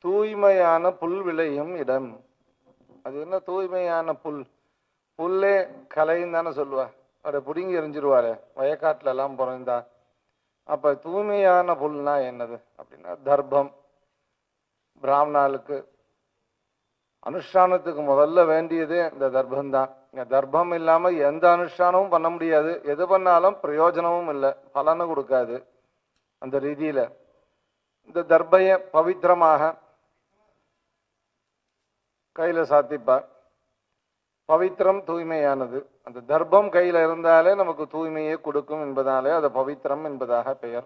தூய்மையான புல் விளையும் இடம் அது என்ன தூய்மையான புல் புல்லே கலைன்னு தானே சொல்லுவா அதை பிடுங்கி எரிஞ்சிருவாரு வயக்காட்டுல எல்லாம் பிறந்தா அப்ப தூய்மையான புல்னா என்னது அப்படின்னா தர்ப்பம் பிராமணாளுக்கு அனுஷ்டானத்துக்கு முதல்ல வேண்டியதே இந்த தர்ப்பம் தான் இங்க தர்ப்பம் இல்லாம எந்த அனுஷ்டானமும் பண்ண முடியாது எது பண்ணாலும் பிரயோஜனமும் இல்லை பலனும் கொடுக்காது அந்த ரீதியில இந்த தர்பைய பவித்திரமாக கையில சாத்திப்பா பவித்திரம் தூய்மையானது அந்த தர்ப்பம் கையில இருந்தாலே நமக்கு தூய்மையை கொடுக்கும் என்பதாலே அது பவித்திரம் என்பதாக பெயர்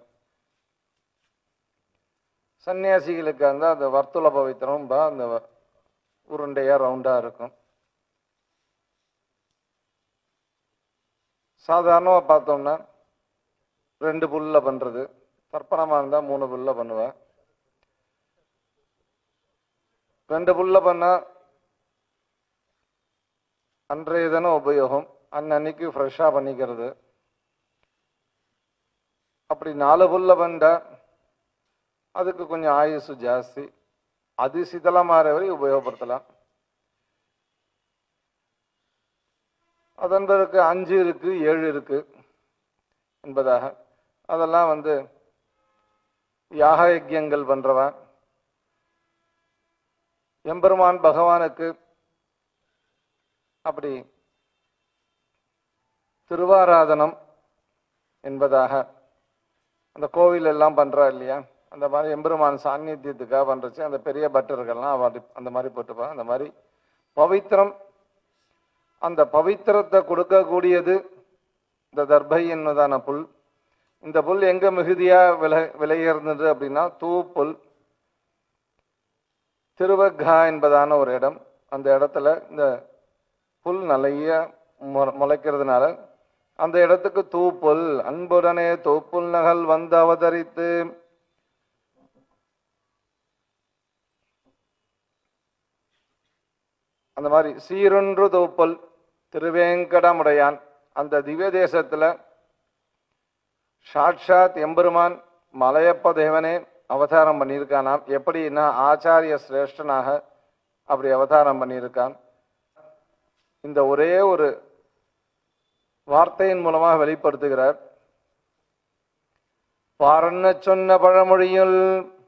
சன்னியாசிகளுக்கு அந்த அந்த வர்த்துல பவித்திரம் பா அந்த வ- உருண்டையா ரவுண்டா இருக்கும் சாதாரணமா பார்த்தோம்னா ரெண்டு புல்ல பண்றது தர்ப்பணமா இருந்தா மூணு புல்ல பண்ணுவேன் ரெண்டு புல்ல பண்ணா அன்றைய தினம் உபயோகம் அன்னன்னைக்கு ஃப்ரெஷ்ஷாக பண்ணிக்கிறது அப்படி நாலு புல்ல பண்ணா அதுக்கு கொஞ்சம் ஆயுசு ஜாஸ்தி அது சிதலமாற வரை உபயோகப்படுத்தலாம் அதன் பிறகு அஞ்சு இருக்கு ஏழு இருக்கு என்பதாக அதெல்லாம் வந்து யாக யஜ்யங்கள் பண்றவன் எம்பெருமான் பகவானுக்கு அப்படி திருவாராதனம் என்பதாக அந்த கோவில் எல்லாம் பண்றா இல்லையா அந்த மாதிரி எம்பெருமான் சாநித்தியத்துக்காக பண்றச்சு அந்த பெரிய பட்டர்கள்லாம் அவ அந்த மாதிரி போட்டுப்பா அந்த மாதிரி பவித்திரம் அந்த பவித்திரத்தை கொடுக்கக்கூடியது இந்த தர்பை என்னதான புல் இந்த புல் எங்க மிகுதியா விலை விலையேர்ந்தது அப்படின்னா தூப்புல் திருவக்கா என்பதான ஒரு இடம் அந்த இடத்துல இந்த புல் நிறைய மு- முளைக்கிறதுனால அந்த இடத்துக்கு தூப்புல் அன்புடனே தூப்புல் நகல் வந்து அவதரித்து அந்த மாதிரி சீரொன்று தூப்பல் திருவேங்கடமுடையான் அந்த திவ்ய தேசத்துல சாட்சாத் எம்பெருமான் மலையப்ப தேவனே அவதாரம் பண்ணியிருக்கானாம் எப்படின்னா ஆச்சாரிய சிரேஷ்டனாக அப்படி அவதாரம் பண்ணியிருக்கான் இந்த ஒரே ஒரு வார்த்தையின் மூலமாக வெளிப்படுத்துகிறார் பாரன்ன சொன்ன பழமொழியில்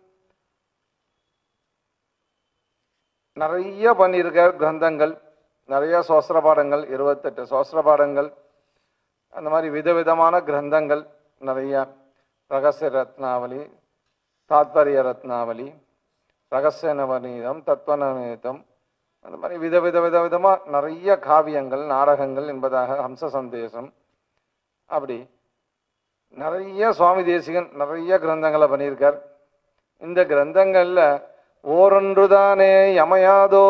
நிறைய பண்ணியிருக்கார் கிரந்தங்கள் நிறைய சோஸ்திர பாடங்கள் இருபத்தெட்டு சோஸ்திர பாடங்கள் அந்த மாதிரி விதவிதமான கிரந்தங்கள் நிறைய ரகசிய ரத்னாவளி தாத்பரிய ரத்னாவளி ரகசிய நவநீதம் தத்துவ நவநீதம் அந்த மாதிரி விதவித வித விதமா நிறைய காவியங்கள் நாடகங்கள் என்பதாக ஹம்ச சந்தேசம் அப்படி நிறைய சுவாமி தேசிகன் நிறைய கிரந்தங்களை பண்ணியிருக்கார் இந்த கிரந்தங்கள்ல ஓரொன்றுதானே யமையாதோ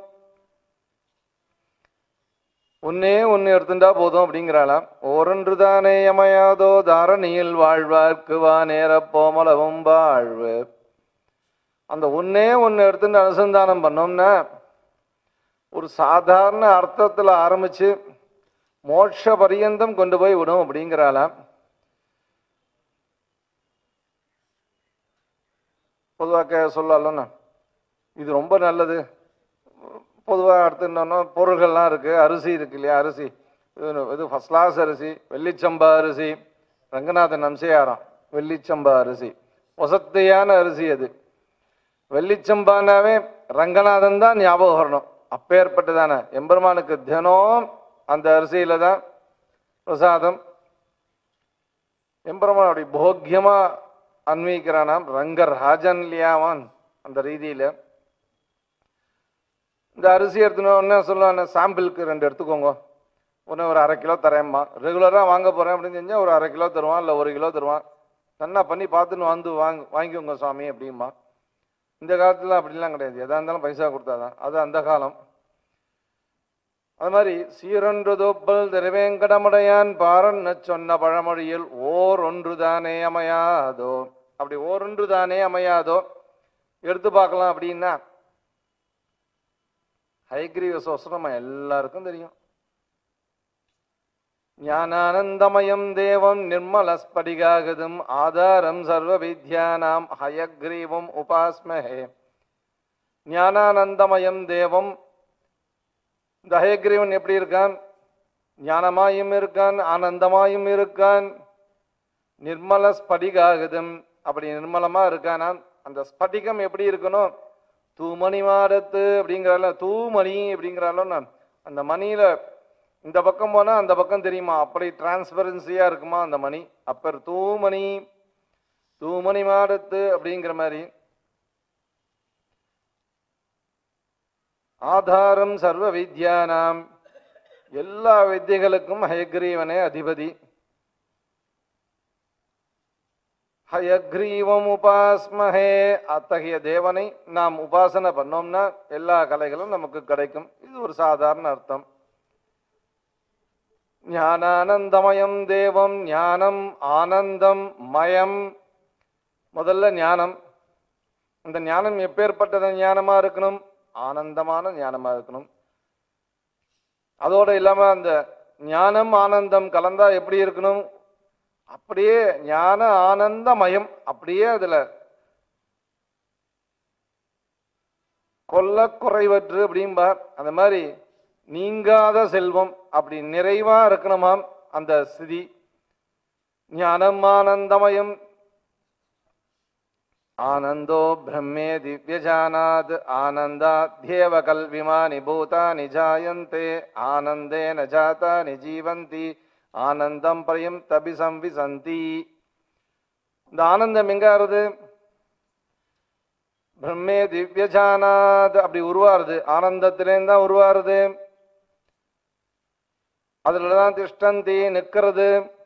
ஒன்னே ஒன்னு எடுத்துட்டா போதும் அப்படிங்கிறாளாம் ஓரொன்றுதானே யமையாதோ தாரணியில் வாழ்வார்க்கு வா நேர போமளவும் வாழ்வு அந்த ஒன்னே ஒன்னு எடுத்துட்டு அனுசந்தானம் பண்ணோம்னா ஒரு சாதாரண அர்த்தத்துல ஆரம்பிச்சு மோட்ச பரியந்தம் கொண்டு போய் விடும் அப்படிங்கிறாளாம் பொதுவாக சொல்லலாம்னா இது ரொம்ப நல்லது பொதுவாக எடுத்துட்டோம்னா பொருள்கள்லாம் இருக்கு அரிசி இருக்கு இல்லையா அரிசி இது இது ஃபர்ஸ்ட் கிளாஸ் அரிசி வெள்ளிச்சம்பா அரிசி ரங்கநாதன் அம்சையாரம் வெள்ளிச்சம்பா அரிசி வசத்தையான அரிசி அது வெள்ளிச்சம்பானாவே ரங்கநாதன் தான் ஞாபகம் வரணும் அப்பேற்பட்டதான எம்பெருமானுக்கு தினம் அந்த அரிசியில தான் பிரசாதம் எம்பெருமான் அப்படி போக்கியமா அன்வயிக்கிறானாம் ரங்கராஜன் இல்லையாவான் அந்த ரீதியில இந்த அரிசி எடுத்துனோடனே சொல்லுவாங்க சாம்பிளுக்கு ரெண்டு எடுத்துக்கோங்க ஒன்று ஒரு அரை கிலோ தரேம்மா ரெகுலராக வாங்க போகிறேன் அப்படின்னு செஞ்சால் ஒரு அரை கிலோ தருவான் இல்லை ஒரு கிலோ தருவான் நன்னா பண்ணி பார்த்துன்னு வந்து வாங்க வாங்கிக்கோங்க சுவாமி அப்படிம்பா இந்த காலத்துல அப்படிலாம் கிடையாது எதா இருந்தாலும் பைசா கொடுத்தாதான் அது அந்த காலம் அது மாதிரி சீரொன்று தோப்பல் திருவேங்கடமுடையான் பாரன் சொன்ன பழமொழியில் ஓர் ஒன்றுதானே அமையாதோ அப்படி ஓரொன்று தானே அமையாதோ எடுத்து பார்க்கலாம் அப்படின்னா ஹைகிரீவ சோஸ்திரம் நம்ம எல்லாருக்கும் தெரியும் ஞானானந்தமயம் தேவம் நிர்மல ஸ்படிகாகதம் ஆதாரம் சர்வ வித்யானாம் ஹயக்ரீவம் உபாஸ்மஹே ஞானானந்தமயம் தேவம் இந்த ஹயக்ரீவன் எப்படி இருக்கான் ஞானமாயும் இருக்கான் ஆனந்தமாயும் இருக்கான் நிர்மல ஸ்படிகாகுதம் அப்படி நிர்மலமா இருக்கானாம் அந்த ஸ்படிகம் எப்படி இருக்கணும் தூமணி மாடத்து அப்படிங்கிறால தூமணி அப்படிங்கிறாலும் நான் அந்த மணியில இந்த பக்கம் போனா அந்த பக்கம் தெரியுமா அப்படி டிரான்ஸ்பரன்சியா இருக்குமா அந்த மணி அப்பர் தூமணி தூமணி மாடத்து அப்படிங்கிற மாதிரி ஆதாரம் சர்வ வித்யானாம் எல்லா வித்தியைகளுக்கும் ஹயக்ரீவனே அதிபதி ஹயக்ரீவம் உபாஸ்மஹே அத்தகைய தேவனை நாம் உபாசனை பண்ணோம்னா எல்லா கலைகளும் நமக்கு கிடைக்கும் இது ஒரு சாதாரண அர்த்தம் ஞானானந்தமயம் தேவம் ஞானம் ஆனந்தம் மயம் முதல்ல ஞானம் இந்த ஞானம் எப்பேற்பட்டத ஞானமா இருக்கணும் ஆனந்தமான ஞானமா இருக்கணும் அதோட இல்லாம அந்த ஞானம் ஆனந்தம் கலந்தா எப்படி இருக்கணும் அப்படியே ஞான ஆனந்தமயம் அப்படியே அதுல கொல்ல குறைவற்று அப்படிம்பார் அந்த மாதிரி நீங்காத செல்வம் அப்படி நிறைவா இருக்கணுமாம் அந்த ஸ்திதி ஞானம் ஆனந்தமயம் ஆனந்தோ பிரம்மே திவ்யஜானாத் ஆனந்தாத்யேவ கல்விமானி பூதானி ஜாயந்தே ஆனந்தேன ஜாதானி ஜீவந்தி ஆனந்தம் பிரயம் தபி சம்விசந்தி இந்த ஆனந்தம் எங்க வருது பிரம்மே திவ்யஜானாத் அப்படி உருவாருது ஆனந்தத்திலேருந்து தான் உருவாருது அதுலதான் திஷ்டந்தி நிக்கிறது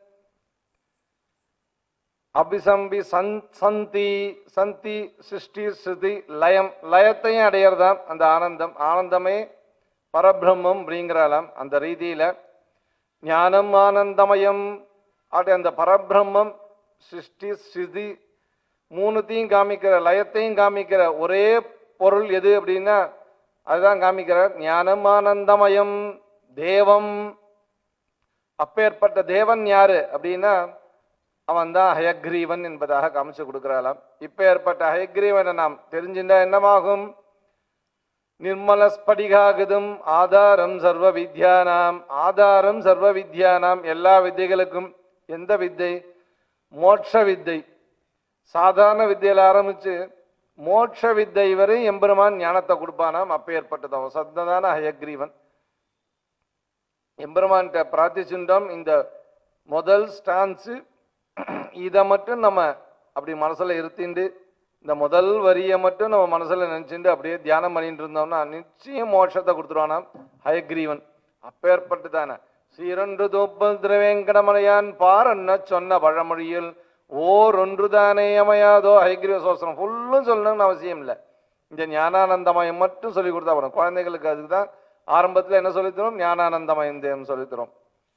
அபிசம்பி சந் சந்தி சந்தி சிருஷ்டி ஸ்ருதி லயம் லயத்தையும் அடையறதாம் அந்த ஆனந்தம் ஆனந்தமே பரபிரம்மம் அப்படிங்கிறாலாம் அந்த ரீதியில ஞானம் ஆனந்தமயம் அப்படி அந்த பரபிரம்மம் சிருஷ்டி ஸ்ருதி மூணுத்தையும் காமிக்கிற லயத்தையும் காமிக்கிற ஒரே பொருள் எது அப்படின்னா அதுதான் காமிக்கிறார் ஞானம் ஆனந்தமயம் தேவம் அப்பேற்பட்ட தேவன் யாரு அப்படின்னா அவன் தான் ஹயக்ரீவன் என்பதாக காமிச்சு கொடுக்கிறாளாம் இப்ப ஏற்பட்ட ஹயக்ரீவனை நாம் தெரிஞ்சிருந்தா என்னமாகும் நிர்மல ஸ்படிகாகுதும் ஆதாரம் சர்வ வித்யானாம் ஆதாரம் சர்வ வித்யானாம் எல்லா வித்தைகளுக்கும் எந்த வித்தை மோட்ச வித்தை சாதாரண வித்தையில ஆரம்பிச்சு மோட்ச வித்தை வரை எம்பெருமான் ஞானத்தை கொடுப்பானாம் அப்பேற்பட்டதாம் சத்ததான ஹயக்ரீவன் எம்பெருமான்கிட்ட பிரார்த்திச்சுட்டோம் இந்த முதல் ஸ்டான்ஸு இதை மட்டும் நம்ம அப்படி மனசுல இருத்திண்டு இந்த முதல் வரியை மட்டும் நம்ம மனசுல நினைச்சுட்டு அப்படியே தியானம் பண்ணிட்டு இருந்தோம்னா நிச்சயம் மோட்சத்தை கொடுத்துருவானாம் ஹயக்ரீவன் அப்பேற்பட்டுதானே சீரொன்று தோப்பல் திருவேங்கடமலையான் பாரன்ன சொன்ன பழமொழியில் ஓர் ஒன்றுதானே அமையாதோ ஹயக்ரீவ சோசனம் ஃபுல்லும் சொல்லணும்னு அவசியம் இல்லை இந்த ஞானானந்தமயம் மட்டும் சொல்லி கொடுத்தா போதும் குழந்தைகளுக்கு அதுக்கு தான் ஆரம்பத்தில் என்ன சொல்லித்தரோம் ஞானானந்தமயம் தேவம் சொல்லித்தரோம்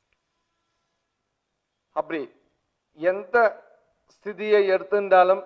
அப்படி எந்த ஸ்திதியை எடுத்துட்டாலும்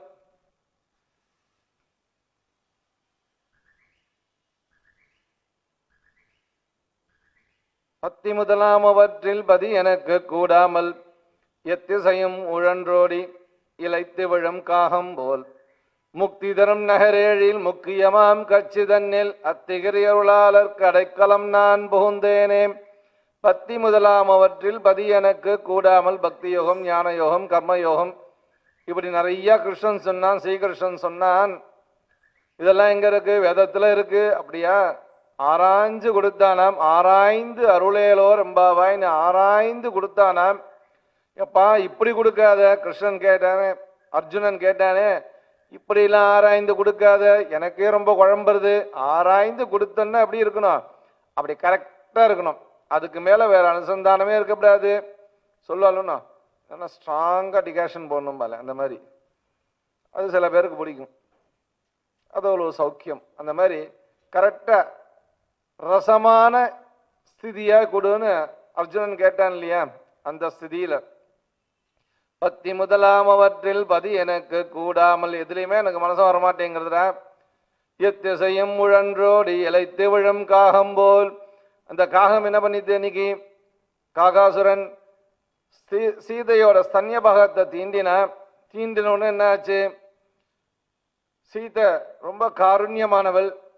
பத்தி முதலாம் அவற்றில் பதி எனக்கு கூடாமல் எத்திசையும் உழன்றோடி இலைத்து விழும் காகம் போல் முக்தி தரும் நகரேழில் முக்கியமாம் கட்சி தன்னில் அத்திகிரியருளாளர் கடைக்கலம் நான் புகுந்தேனே பத்தி முதலாம் அவற்றில் பதி எனக்கு கூடாமல் பக்தி யோகம் ஞான யோகம் கர்ம யோகம் இப்படி நிறைய கிருஷ்ணன் சொன்னான் ஸ்ரீகிருஷ்ணன் சொன்னான் இதெல்லாம் எங்க இருக்கு வேதத்துல இருக்கு அப்படியா ஆராய்ஞ்சு கொடுத்தானாம் ஆராய்ந்து அருளேலோர் எம்பாவாய்னு ஆராய்ந்து கொடுத்தானாம் எப்பா இப்படி கொடுக்காத கிருஷ்ணன் கேட்டானே அர்ஜுனன் கேட்டானே இப்படிலாம் ஆராய்ந்து கொடுக்காத எனக்கே ரொம்ப குழம்புறது ஆராய்ந்து கொடுத்தன்னா எப்படி இருக்கணும் அப்படி கரெக்டா இருக்கணும் அதுக்கு மேல வேற அனுசந்தானமே இருக்கக்கூடாது சொல்லணும்னா ஏன்னா ஸ்ட்ராங்கா டிகாஷன் போடணும் போல அந்த மாதிரி அது சில பேருக்கு பிடிக்கும் அது ஒரு சௌக்கியம் அந்த மாதிரி கரெக்டா ரசமான ஸ்திதியா கொடுன்னு அர்ஜுனன் கேட்டான் இல்லையா அந்த ஸ்திதியில பத்தி முதலாம் அவற்றில் பதி எனக்கு கூடாமல் எதுலையுமே எனக்கு மனசு வரமாட்டேங்கிறதுடா எத்திசையும் முழன்றோடி இலைத்து விழும் காகம் போல் அந்த காகம் என்ன பண்ணிட்டு இன்னைக்கு காகாசுரன் சீ- சீதையோட ஸ்தன்ய பாகத்தை தீண்டினா தீண்டினோன்னு என்ன ஆச்சு சீதை ரொம்ப காருண்யமானவள்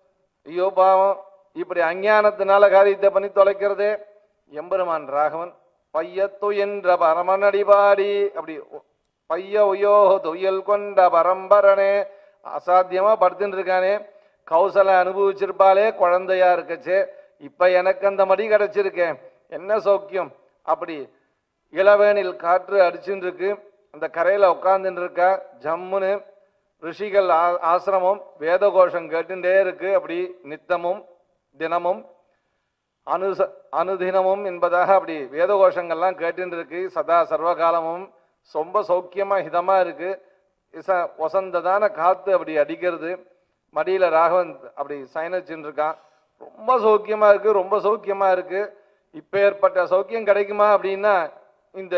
ஐயோ பாவம் இப்படி அஞ்ஞானத்தினால காரியத்தை பண்ணி தொலைக்கிறதே எம்பெருமான் ராகவன் பையத்து என்ற பரமனடிபாடி அப்படி ஒ- பைய உயோ துயல் கொண்ட பரம்பரனே அசாத்தியமா படுத்துட்டு இருக்கானே கௌசல அனுபவிச்சிருப்பாளே குழந்தையா இருக்கச்சே இப்ப எனக்கு அந்த மடி கிடைச்சிருக்கேன் என்ன சௌக்கியம் அப்படி இளவேனில் காற்று அடிச்சுட்டு இருக்கு அந்த கரையில உட்கார்ந்துட்டு இருக்கா ஜம்முன்னு ரிஷிகள் ஆ- ஆசிரமம் வேத கோஷம் கேட்டுட்டே இருக்கு அப்படி நித்தமும் தினமும் அனுச அனுதினமும் என்பதாக அப்படி வேத கோஷங்கள்லாம் கேட்டுட்டு இருக்கு சதா சர்வகாலமும் ரொம்ப சௌக்கியமா ஹிதமா இருக்கு இச வசந்ததான காத்து அப்படி அடிக்கிறது மடியில ராகவன் அப்படி சயனிச்சுட்டு இருக்கான் ரொம்ப சௌக்கியமா இருக்கு ரொம்ப சௌக்கியமா இருக்கு இப்ப ஏற்பட்ட சௌக்கியம் கிடைக்குமா அப்படின்னா இந்த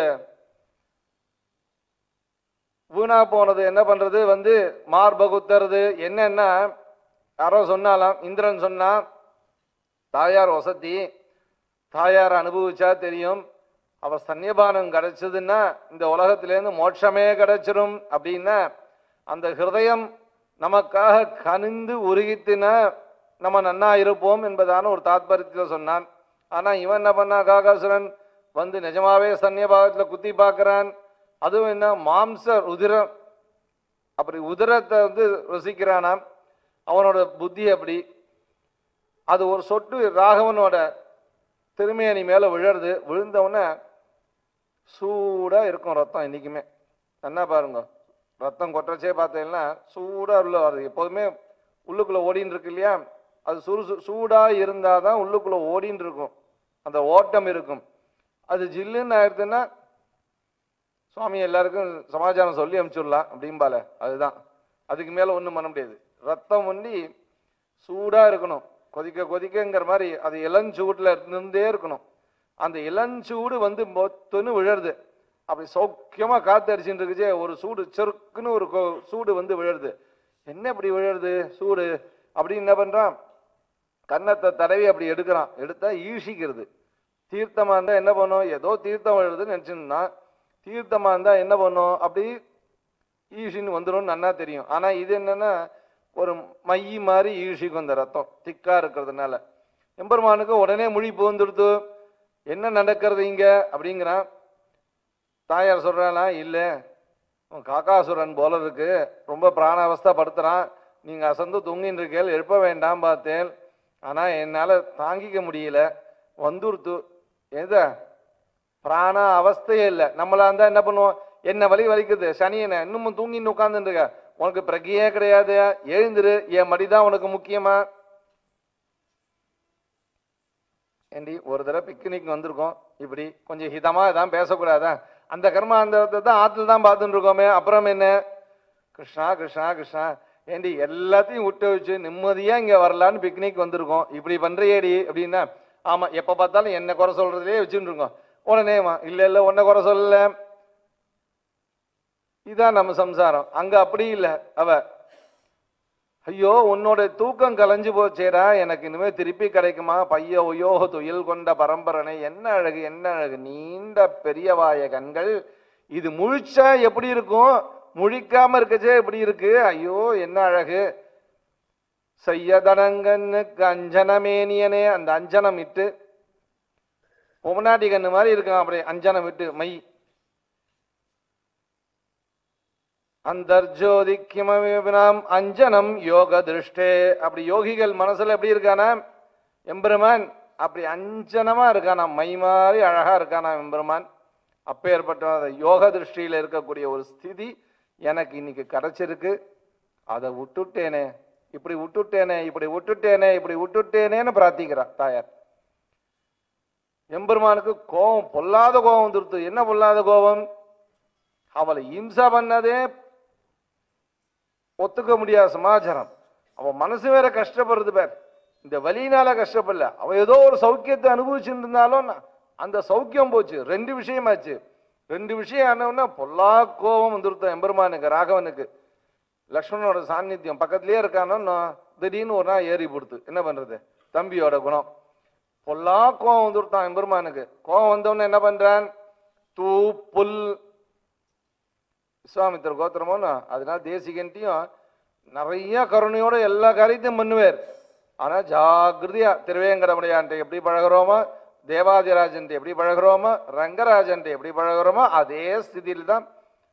வீணா போனது என்ன பண்றது வந்து மார்பகுத்துறது என்னன்னா யாரோ சொன்னாலாம் இந்திரன் சொன்னா தாயார் வசதி தாயார் அனுபவிச்சா தெரியும் அவ சன்னியபானம் கிடைச்சதுன்னா இந்த உலகத்திலேருந்து மோட்சமே கிடைச்சிரும் அப்படின்னா அந்த ஹிருதயம் நமக்காக கனிந்து உருகித்தின நம்ம நன்னா இருப்போம் என்பதான ஒரு தாத்பரியத்தில் சொன்னான் ஆனா இவன் என்ன பண்ணா காகாசுரன் வந்து நிஜமாவே சன்னியபாகத்துல குத்தி பார்க்கறான் அதுவும் என்ன மாம்ச உதிரம் அப்படி உதிரத்தை வந்து ருசிக்கிறானாம் அவனோட புத்தி அப்படி அது ஒரு சொட்டு ராகவனோட திருமேனி மேல விழருது விழுந்த உடனே சூடா இருக்கும் ரத்தம் இன்னைக்குமே என்ன பாருங்க ரத்தம் கொட்டுறச்சே பார்த்தீங்கன்னா சூடா உள்ள வருது எப்போதுமே உள்ளுக்குள்ள ஓடின்னு இருக்கு இல்லையா அது சுறு சூடா இருந்தாதான் உள்ளுக்குள்ள ஓடின்னு இருக்கும் அந்த ஓட்டம் இருக்கும் அது ஜில்லுன்னு ஆயிடுதுன்னா சுவாமி எல்லாருக்கும் சமாச்சாரம் சொல்லி அனுப்பிச்சுடலாம் அப்படிம்பால அதுதான் அதுக்கு மேல ஒண்ணும் பண்ண முடியாது ரத்தம் ஒண்டி சூடா இருக்கணும் கொதிக்க கொதிக்கங்கிற மாதிரி அது இளஞ்சூடுல இருந்தே இருக்கணும் அந்த இளஞ்சூடு வந்து மொத்தன்னு விழருது அப்படி சௌக்கியமா காத்து அடிச்சுட்டு இருக்குச்சே ஒரு சூடு செருக்குன்னு ஒரு கொ- சூடு வந்து விழருது என்ன இப்படி விழருது சூடு அப்படின்னு என்ன பண்றான் கன்னத்தை தடவி அப்படி எடுக்கிறான் எடுத்தா ஈஷிக்கிறது தீர்த்தமா இருந்தா என்ன பண்ணும் ஏதோ தீர்த்தம் விழுதுன்னு நினைச்சுன்னா தீர்த்தமா இருந்தா என்ன பண்ணும் அப்படி ஈஷின்னு வந்துடும் நன்னா தெரியும் ஆனா இது என்னன்னா ஒரு மை மாதிரி ஈஷிக்கும் அந்த ரத்தம் திக்கா இருக்கிறதுனால எம்பெருமானுக்கு உடனே முழி புகுந்துடுத்து என்ன நடக்கிறது இங்க அப்படிங்கிறான் தாயார் சொல்றானா இல்ல உன் காக்காசுரன் போல இருக்கு ரொம்ப பிராண அவஸ்தை படுத்துறான் நீங்க அசந்து தூங்கின்னு இருக்கேள் எழுப்ப வேண்டாம் பார்த்தேன் ஆனா என்னால தாங்கிக்க முடியல வந்துடுத்து எத பிராண அவஸ்தையே இல்லை நம்மளா இருந்தா என்ன பண்ணுவோம் என்ன வலி வலிக்குது சனியனை இன்னமும் தூங்கின்னு உட்கார்ந்துட்டு இருக்க உனக்கு பிரகையே கிடையாது எழுந்துரு என் மடிதான் உனக்கு முக்கியமா ஏண்டி ஒரு தடவை பிக்னிக் வந்திருக்கோம் இப்படி கொஞ்சம் ஹிதமா இதான் பேசக்கூடாதா அந்த கர்மாந்தரத்தை தான் ஆத்துல தான் பார்த்துட்டு இருக்கோமே அப்புறம் என்ன கிருஷ்ணா கிருஷ்ணா கிருஷ்ணா ஏண்டி எல்லாத்தையும் விட்டு வச்சு நிம்மதியா இங்க வரலான்னு பிக்னிக் வந்திருக்கோம் இப்படி பண்றியேடி அப்படின்னா ஆமா எப்ப பார்த்தாலும் என்ன குறை சொல்றதுலயே வச்சுட்டு இருக்கோம் உடனேமா இல்ல இல்ல உன்னை குறை சொல்லல இதான் நம்ம சம்சாரம் அங்க அப்படி இல்ல அவ ஐயோ உன்னோட தூக்கம் கலைஞ்சு போச்சேடா எனக்கு இனிமே திருப்பி கிடைக்குமா பைய ஒய்யோ துயில் கொண்ட பரம்பரனை என்ன அழகு என்ன அழகு நீண்ட பெரியவாய கண்கள் இது முழிச்சா எப்படி இருக்கும் முழிக்காம இருக்கச்சே எப்படி இருக்கு ஐயோ என்ன அழகு செய்யதனங்கன்னுக்கு அஞ்சனமேனியனே அந்த அஞ்சனம் இட்டு பொமநாட்டி கண்ணு மாதிரி இருக்கான் அப்படியே அஞ்சனம் விட்டு மை அந்தர்ஜோதிக்கிமவினாம் அஞ்சனம் யோக திருஷ்டே அப்படி யோகிகள் மனசுல எப்படி இருக்கானா எம்பெருமான் அப்படி அஞ்சனமா இருக்கானா மை மாதிரி அழகா இருக்கானா எம்பெருமான் அப்பேற்பட்ட அந்த யோக திருஷ்டியில இருக்கக்கூடிய ஒரு ஸ்திதி எனக்கு இன்னைக்கு கிடைச்சிருக்கு அதை விட்டுட்டேனே இப்படி விட்டுட்டேனே இப்படி விட்டுட்டேனே இப்படி விட்டுட்டேனேன்னு பிரார்த்திக்கிறா தாயார் எம்பெருமானுக்கு கோபம் பொல்லாத கோபம் வந்துருத்து என்ன பொல்லாத கோபம் அவளை இம்சா பண்ணதே ஒத்துக்க முடியாத சமாச்சாரம் அவ மனசு வேற கஷ்டப்படுறது பேர் இந்த வலியினால கஷ்டப்படல அவ ஏதோ ஒரு சௌக்கியத்தை அனுபவிச்சுட்டு இருந்தாலும் நா- அந்த சௌக்கியம் போச்சு ரெண்டு விஷயமாச்சு ரெண்டு விஷயம் ஆனவுன்னா பொல்லா கோபம் வந்துருத்தம் எம்பெருமானுக்கு ராகவனுக்கு லக்ஷ்மணனோட சாநித்தியம் பக்கத்திலேயே இருக்கானோ திடீர்னு ஒரு நாள் ஏறி போடுத்து என்ன பண்றது தம்பியோட குணம் பொல்லா கோவம் வந்துருத்தான் எம்பெருமானுக்கு கோவம் வந்தவொடனே என்ன பண்றான் தூ புல் விஸ்வாமித்திர கோத்திரமோன்னு அதனால தேசிகன்ட்டையும் நிறைய கருணையோட எல்லா காரியத்தையும் பண்ணுவார் ஆனா ஜாகிரதையா திருவேங்கடமுடையான்ட்டு எப்படி பழகுறோமோ தேவாதிராஜன் எப்படி பழகுறோமோ ரங்கராஜன் எப்படி பழகுறோமோ அதே ஸ்திதியில் தான்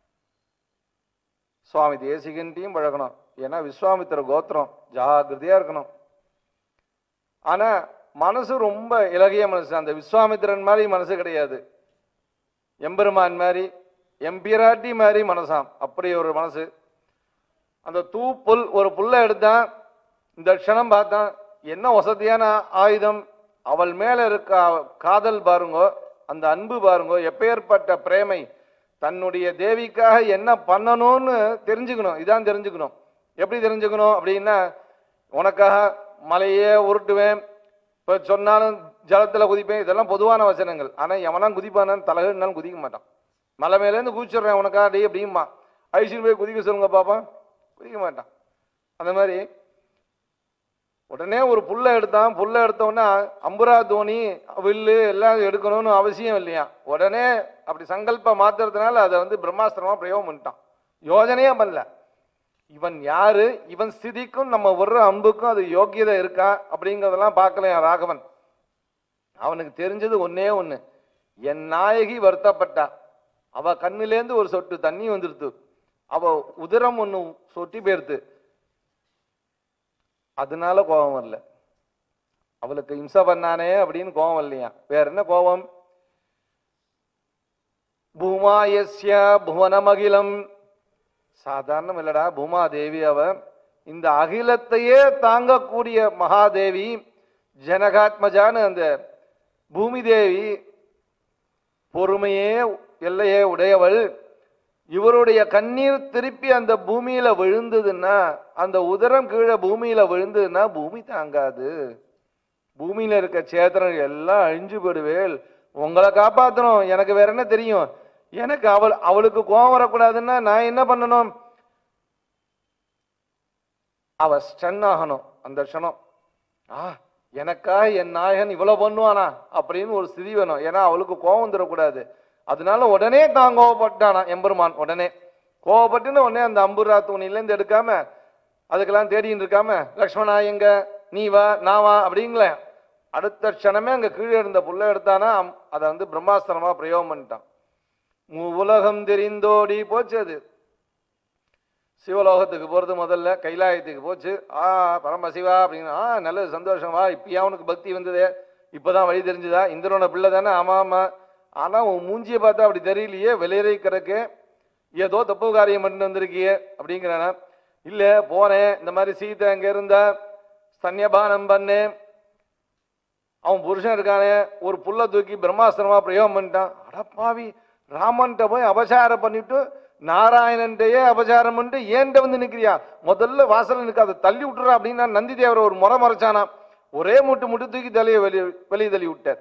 சுவாமி தேசிகன்ட்டையும் பழகணும் ஏன்னா விஸ்வாமித்திர கோத்திரம் ஜாகிரதையா இருக்கணும் ஆனா மனசு ரொம்ப இலகிய மனசு அந்த விஸ்வாமித்திரன் மாதிரி மனசு கிடையாது எம்பெருமான் மாதிரி எம்பிராட்டி மாதிரி மனசாம் அப்படி ஒரு மனசு அந்த தூ புல் ஒரு புல்லை எடுத்தான் இந்த க்ஷணம் பார்த்தான் என்ன வசதியான ஆயுதம் அவள் மேல இருக்க காதல் பாருங்கோ அந்த அன்பு பாருங்கோ எப்பேற்பட்ட பிரேமை தன்னுடைய தேவிக்காக என்ன பண்ணணும்னு தெரிஞ்சுக்கணும் இதான் தெரிஞ்சுக்கணும் எப்படி தெரிஞ்சுக்கணும் அப்படின்னா உனக்காக மலையே உருட்டுவேன் இப்போ சொன்னாலும் ஜலத்துல குதிப்பேன் இதெல்லாம் பொதுவான வசனங்கள் ஆனா எவனாம் குதிப்பானான்னு தலைகள்னாலும் குதிக்க மாட்டான் மலை மேலேருந்து குதிச்சிடுறேன் உனக்கா டே அப்படியுமா ஐஸ்வர்யம் போய் குதிக்க சொல்லுங்க பாப்பா குதிக்க மாட்டான் அந்த மாதிரி உடனே ஒரு புல்லை எடுத்தான் புல்லை எடுத்தோன்னா அம்புரா தோனி வில்லு எல்லாம் எடுக்கணும்னு அவசியம் இல்லையா உடனே அப்படி சங்கல்ப மாத்துறதுனால அதை வந்து பிரம்மாஸ்திரமா பிரயோகம் பண்ணிட்டான் யோஜனையே பண்ணல இவன் யாரு இவன் ஸ்திதிக்கும் நம்ம விடுற அம்புக்கும் அது யோக்கியதை இருக்கா அப்படிங்கிறதெல்லாம் பார்க்கலையா ராகவன் அவனுக்கு தெரிஞ்சது ஒன்னே ஒண்ணு என் நாயகி வருத்தப்பட்டா அவ கண்ணிலேந்து ஒரு சொட்டு தண்ணி வந்துடுத்து அவ உதிரம் ஒண்ணு சொட்டி போயிருத்து அதனால கோபம் வரல அவளுக்கு இம்சை பண்ணானே அப்படின்னு கோபம் வரலையா வேற என்ன கோபம் பூமாயஸ்ய புவனமகிலம் சாதாரணம் இல்லடா பூமாதேவி அவ இந்த அகிலத்தையே தாங்கக்கூடிய மகாதேவி ஜனகாத்மஜான்னு அந்த பூமி தேவி பொறுமையே எல்லையே உடையவள் இவருடைய கண்ணீர் திருப்பி அந்த பூமியில விழுந்ததுன்னா அந்த உதரம் கீழே பூமியில விழுந்ததுன்னா பூமி தாங்காது பூமியில இருக்க சேத்திரம் எல்லாம் அழிஞ்சு போடுவேல் உங்களை காப்பாத்தணும் எனக்கு வேற என்ன தெரியும் எனக்கு அவள் அவளுக்கு கோபம் வரக்கூடாதுன்னா நான் என்ன பண்ணணும் அவ ஸ்டன் ஆகணும் அந்த க்ஷணம் ஆ எனக்கா என் நாயகன் இவ்வளவு பண்ணுவானா அப்படின்னு ஒரு ஸ்திதி வேணும் ஏன்னா அவளுக்கு கோபம் வந்துடக்கூடாது அதனால உடனே தான் கோவப்பட்டானா எம்பெருமான் உடனே கோவப்பட்டுன்னு உடனே அந்த அம்புரா துணிலேருந்து எடுக்காம அதுக்கெல்லாம் தேடின்னு இருக்காம லக்ஷ்மணா எங்க நீ வா நான் வா அப்படிங்களே அடுத்த க்ஷணமே அங்க கீழே இருந்த புல்ல எடுத்தானா அம்- அதை வந்து பிரம்மாஸ்திரமா பிரயோகம் பண்ணிட்டான் மு- உலகம் தெரிந்தோடி போச்சு அது சிவலோகத்துக்கு போறது முதல்ல கைலாயத்துக்கு போச்சு ஆ பரமசிவா அப்படின்னு ஆ நல்லது சந்தோஷம் வா இப்பயா உனக்கு பக்தி வந்ததே இப்பதான் வழி தெரிஞ்சுதா இந்திரனோட பிள்ளை தானே ஆமா ஆமா ஆனா உன் மூஞ்சியை பார்த்தா அப்படி தெரியலையே வெளியறை கிடக்கு ஏதோ தப்பு காரியம் பண்ணிட்டு வந்திருக்கியே அப்படிங்கிறானா இல்ல போனேன் இந்த மாதிரி சீதை அங்க இருந்தா ஸ்தன்யபானம் பண்ணேன் அவன் புருஷன் இருக்கானே ஒரு புல்ல தூக்கி பிரம்மாஸ்திரமா பிரயோகம் பண்ணிட்டான் அடப்பாவி ராமன்ட்ட போய் அபசாரம் பண்ணிட்டு நாராயணன்டையே அபசாரம் பண்ணிட்டு ஏன்ட்ட வந்து நிக்கிறியா முதல்ல வாசல்ல நிக்க அதை தள்ளி விட்டுறா அப்படின்னு நந்தி தேவரை ஒரு முறை மறைச்சானா ஒரே முட்டு முட்டு தூக்கி தலையை வெளியே வெளியே தள்ளி விட்டார்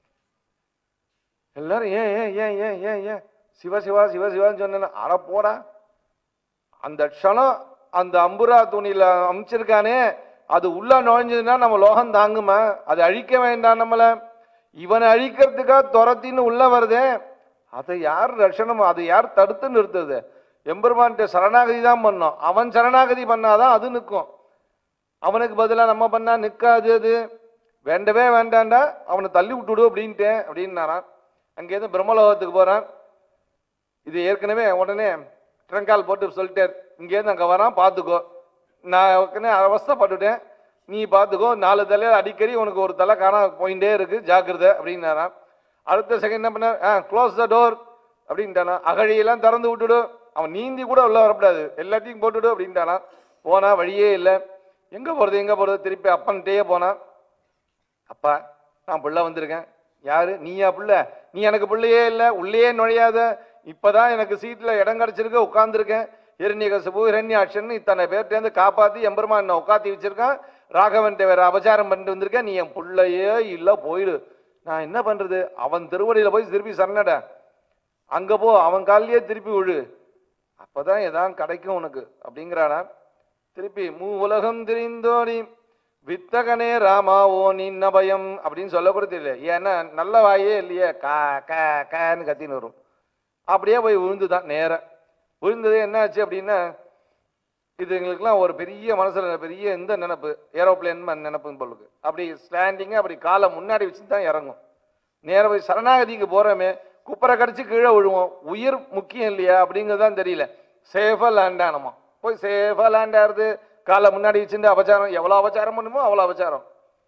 எல்லாரும் ஏன் ஏன் ஏன் ஏன் ஏன் ஏன் சிவ சிவா சிவ சிவான்னு சொன்னேன் அட போடா அந்த க்ஷணம் அந்த அம்புரா துணியில அமைச்சிருக்கானே அது உள்ள நுழைஞ்சதுன்னா நம்ம லோகம் தாங்குமா அது அழிக்க வேண்டாம் நம்மள இவனை அழிக்கிறதுக்கா துரத்தின்னு உள்ள வருதே அதை யார் ரட்சணம் அதை யார் தடுத்து நிறுத்துது எம்பெருமான்கிட்ட சரணாகதி தான் பண்ணோம் அவன் சரணாகதி பண்ணாதான் அது நிற்கும் அவனுக்கு பதிலா நம்ம பண்ணா நிக்காது அது வேண்டவே வேண்டாண்டா அவனை தள்ளி விட்டுடு அப்படின்ட்டேன் அப்படின்னாரான் அங்கேருந்து பிரம்மலோகத்துக்கு போறான் இது ஏற்கனவே உடனே ட்ரங்கால் போட்டு சொல்லிட்டார் இங்கேருந்து அங்கே வரான் பார்த்துக்கோ நான் ஏற்கனவே அவஸ்தைப்பட்டுட்டேன் நீ பார்த்துக்கோ நாலு தலையில் அடிக்கடி உனக்கு ஒரு தலை காணாம போயிட்டே இருக்கு ஜாக்கிரதை அப்படின்னாராம் அடுத்த செகண்ட் என்ன பண்ண ஆ க்ளோஸ் த டோர் அப்படின்ட்டானா அகழியெல்லாம் திறந்து விட்டுடு அவன் நீந்தி கூட உள்ள வரக்கூடாது எல்லாத்தையும் போட்டுடு அப்படின்ட்டானா போனா வழியே இல்லை எங்க போறது எங்க போறது திருப்பி அப்பன்ட்டே போனான் அப்பா நான் புள்ள வந்திருக்கேன் யாரு நீயா புள்ள நீ எனக்கு பிள்ளையே இல்லை உள்ளேயே நுழையாத இப்பதான் எனக்கு சீட்ல இடம் கிடைச்சிருக்கு உட்கார்ந்துருக்கேன் இரண்யகசபு இரண்யாட்சன் இத்தனை பேர்ட்டேருந்து காப்பாத்தி எம்பெருமான் என்ன உட்காத்தி வச்சிருக்கான் ராகவன்ட்ட வேற அபச்சாரம் பண்ணிட்டு வந்திருக்கேன் நீ என் புள்ளையே இல்ல போயிடு நான் என்ன பண்றது அவன் திருவடியில போய் திருப்பி சரணட அங்க போ அவன் காலிலேயே திருப்பி விழு அப்பதான் எதான் கிடைக்கும் உனக்கு அப்படிங்கிறானா திருப்பி மூ உலகம் திரிந்தோடி வித்தகனே ராமா ஓ நின்ன பயம் அப்படின்னு சொல்லக்கூட தெரியல ஏன்னா நல்ல வாயே இல்லையே கா கா கான்னு கத்தின்னு வரும் அப்படியே போய் விழுந்துதான் நேர விழுந்தது என்ன ஆச்சு அப்படின்னா இது எங்களுக்குலாம் ஒரு பெரிய மனசுல பெரிய இந்த நினைப்பு ஏரோப்ளேன் நினைப்புன்னு போலுக்கு அப்படி ஸ்டாண்டிங்க அப்படி காலை முன்னாடி வச்சு தான் இறங்கும் நேர போய் சரணாகதிக்கு போறோமே குப்பரை கடிச்சு கீழே விழுவோம் உயிர் முக்கியம் இல்லையா அப்படிங்கிறது தான் தெரியல சேஃபா லேண்ட் ஆனமா போய் சேஃபா லேண்ட் ஆகுது காலை முன்னாடி வச்சுட்டு அபச்சாரம் எவ்வளவு அபச்சாரம் பண்ணுமோ அவ்வளவு அபச்சாரம்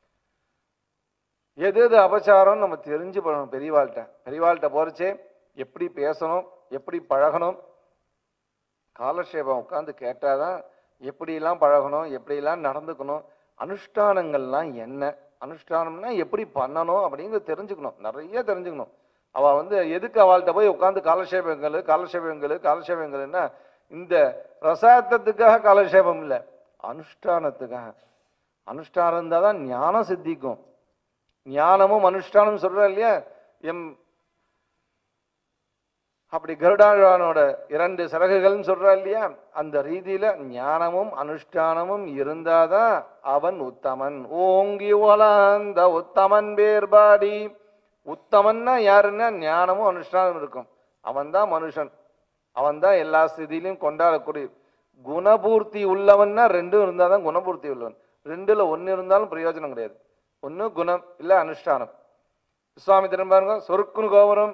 எது எது அபச்சாரம் நம்ம தெரிஞ்சு பண்ணணும் பெரியவாள்கிட்ட பெரியவாள்கிட்ட போறச்சே எப்படி பேசணும் எப்படி பழகணும் காலக்ஷேபம் உட்காந்து கேட்டாதான் எப்படிலாம் பழகணும் எப்படிலாம் நடந்துக்கணும் அனுஷ்டானங்கள்லாம் என்ன அனுஷ்டானம்னா எப்படி பண்ணணும் அப்படிங்கிறது தெரிஞ்சுக்கணும் நிறைய தெரிஞ்சுக்கணும் அவ வந்து எதுக்கு அவள்கிட்ட போய் உட்காந்து காலக்ஷேபங்கள் காலக்ஷேபங்கள் காலக்ஷேபங்கள்னா இந்த ரசாயத்தத்துக்காக காலக்ஷேபம் இல்லை அனுஷ்டானத்துக்காக அனுஷ்டானம் இருந்தால் தான் ஞானம் சித்திக்கும் ஞானமும் அனுஷ்டானம் சொல்ற இல்லையா எம் அப்படி கருடாழ்வானோட இரண்டு சிறகுகள்னு சொல்றா இல்லையா அந்த ரீதியில ஞானமும் அனுஷ்டானமும் இருந்தாதான் அவன் உத்தமன் ஓங்கி ஒலாந்த உத்தமன் வேர்பாடி உத்தமன்னா யாருன்னா ஞானமும் அனுஷ்டானம் இருக்கும் அவன்தான் மனுஷன் அவன்தான் எல்லா ஸ்திதியிலும் கொண்டாடக்கூடிய குணபூர்த்தி உள்ளவன்னா ரெண்டும் இருந்தாதான் குணபூர்த்தி உள்ளவன் ரெண்டுல ஒன்னு இருந்தாலும் பிரயோஜனம் கிடையாது ஒண்ணு குணம் இல்ல அனுஷ்டானம் விஸ்வாமித்திரன் பாருங்க சொருக்குன்னு கோபுரம்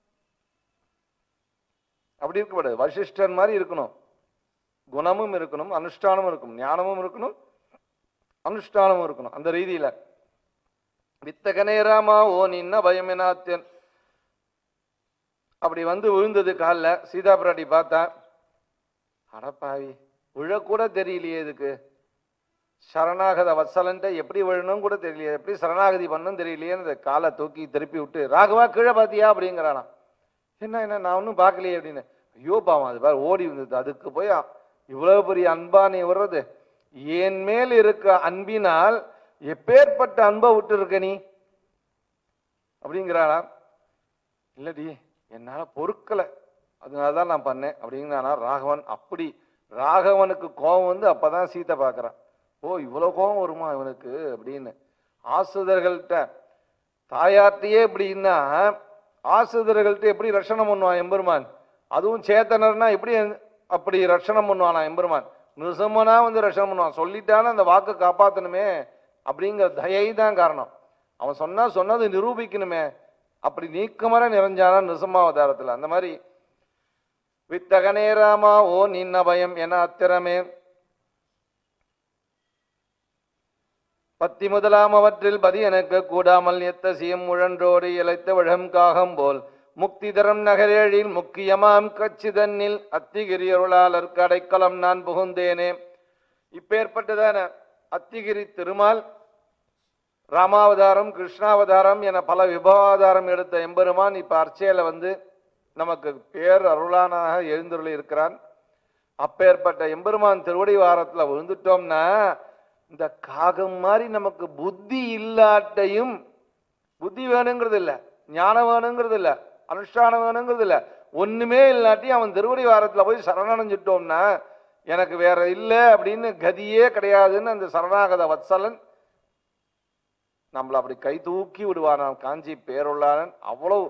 அப்படி இருக்கக்கூடாது வசிஷ்டர் மாதிரி இருக்கணும் குணமும் இருக்கணும் அனுஷ்டானமும் இருக்கணும் ஞானமும் இருக்கணும் அனுஷ்டானமும் இருக்கணும் அந்த ரீதியில வித்தகனே ராமா ஓ நின்ன பயமெனாத்தியன் அப்படி வந்து விழுந்தது காலில் சீதா பிராட்டி பார்த்தா அடப்பாவி விழக்கூட தெரியலையே இதுக்கு சரணாகத வத்சலன்ட்ட எப்படி விழணும் கூட தெரியலையே எப்படி சரணாகதி பண்ணணும் தெரியலையேன்னு இந்த காலை தூக்கி திருப்பி விட்டு ராகவா கீழே பாத்தியா அப்படிங்கிறானா என்ன என்ன நான் ஒன்றும் பார்க்கலையே அப்படின்னு ஐயோ பாவம் அது பாரு ஓடி வந்தது அதுக்கு போய் இவ்வளவு பெரிய அன்பா நீ வர்றது என் மேல் இருக்க அன்பினால் எப்பேற்பட்ட அன்பை விட்டு இருக்க நீ அப்படிங்கிறானா இல்லடி என்னால பொறுக்கல அதனால தான் நான் பண்ணேன் அப்படிங்கிறானா ராகவன் அப்படி ராகவனுக்கு கோபம் வந்து அப்பதான் சீத்தை பார்க்கறான் ஓ இவ்வளவு கோபம் வருமா இவனுக்கு அப்படின்னு ஆசுதர்கள்ட்ட தாயார்த்தையே எப்படின்னா ஆசுதர்கள்ட்ட எப்படி ரட்சணம் பண்ணுவான் எம்பெருமான் அதுவும் சேத்தனர்னா எப்படி அப்படி ரட்சணம் பண்ணுவானா எம்பெருமான் நிருசமனா வந்து ரட்சணம் பண்ணுவான் சொல்லிட்டான அந்த வாக்கு காப்பாத்தணுமே அப்படிங்கிற தயை தான் காரணம் அவன் சொன்னா சொன்னது நிரூபிக்கணுமே அப்படி நீக்கமர நிறைஞ்சானா நிருசமாவதாரத்துல அந்த மாதிரி வித்தகனே ராமா ஓ நின்ன பயம் என அத்திரமே பத்தி முதலாம் அவற்றில் பதி எனக்கு கூடாமல் எத்த சியம் முழன்றோடு இழைத்த விழம் காகம் போல் முக்தி தரம் நகரேழில் முக்கியமாம் கட்சி தன்னில் அத்திகிரி அருளாளர் கடைக்கலம் நான் புகுந்தேனே இப்பேற்பட்டதான அத்திகிரி திருமால் ராமாவதாரம் கிருஷ்ணாவதாரம் என பல விபவாதாரம் எடுத்த எம்பெருமான் இப்ப அர்ச்சையில வந்து நமக்கு பேர் அருளானாக எழுந்துருளி இருக்கிறான் அப்பேற்பட்ட எம்பெருமான் திருவடி வாரத்துல விழுந்துட்டோம்னா இந்த காகம் மாதிரி நமக்கு புத்தி இல்லாட்டையும் புத்தி வேணுங்கிறது இல்ல ஞானம் வேணுங்கிறது இல்ல அனுஷ்டானம் வேணுங்கிறது இல்ல ஒண்ணுமே இல்லாட்டி அவன் திருவடி வாரத்துல போய் சரணடைஞ்சிட்டோம்னா எனக்கு வேற இல்ல அப்படின்னு கதியே கிடையாதுன்னு அந்த சரணாகத வத்சலன் நம்மள அப்படி கை தூக்கி விடுவானாம் காஞ்சி பேருள்ளாளன் அவ்வளவு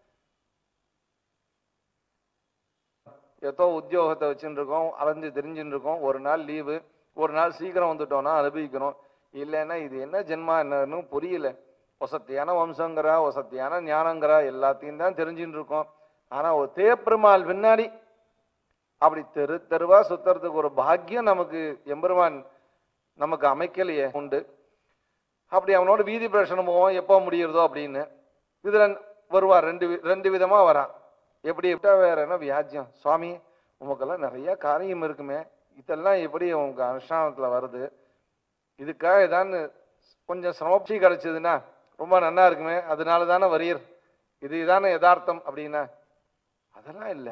ஏதோ உத்தியோகத்தை வச்சுட்டு இருக்கோம் அலைஞ்சு தெரிஞ்சுட்டு இருக்கோம் ஒரு நாள் லீவு ஒரு நாள் சீக்கிரம் வந்துட்டோம்னா அனுபவிக்கணும் இல்லைன்னா இது என்ன ஜென்மா என்னன்னு புரியல வசத்தியான வம்சங்கிறா வசத்தியான ஞானங்கிறா எல்லாத்தையும் தான் தெரிஞ்சுட்டு இருக்கோம் ஆனா ஒரு தேப்பெருமாள் பின்னாடி அப்படி தெரு தெருவா சுத்துறதுக்கு ஒரு பாக்கியம் நமக்கு எம்பெருமான் நமக்கு அமைக்கலையே உண்டு அப்படி அவனோட வீதி பிரச்சனம் போவோம் எப்போ முடியுறதோ அப்படின்னு இதுல வருவான் ரெண்டு வி- ரெண்டு விதமா வரான் எப்படி விட்டா வேற என்ன வியாஜ்யம் சுவாமி உமக்கெல்லாம் நிறைய காரியம் இருக்குமே இதெல்லாம் எப்படி உங்க அனுஷ்டானத்துல வருது இதுக்காக ஏதான்னு கொஞ்சம் சிரமப்சி கிடைச்சதுன்னா ரொம்ப நன்னா இருக்குமே அதனால தானே வரீர் இதுதானே யதார்த்தம் அப்படின்னா அதெல்லாம் இல்லை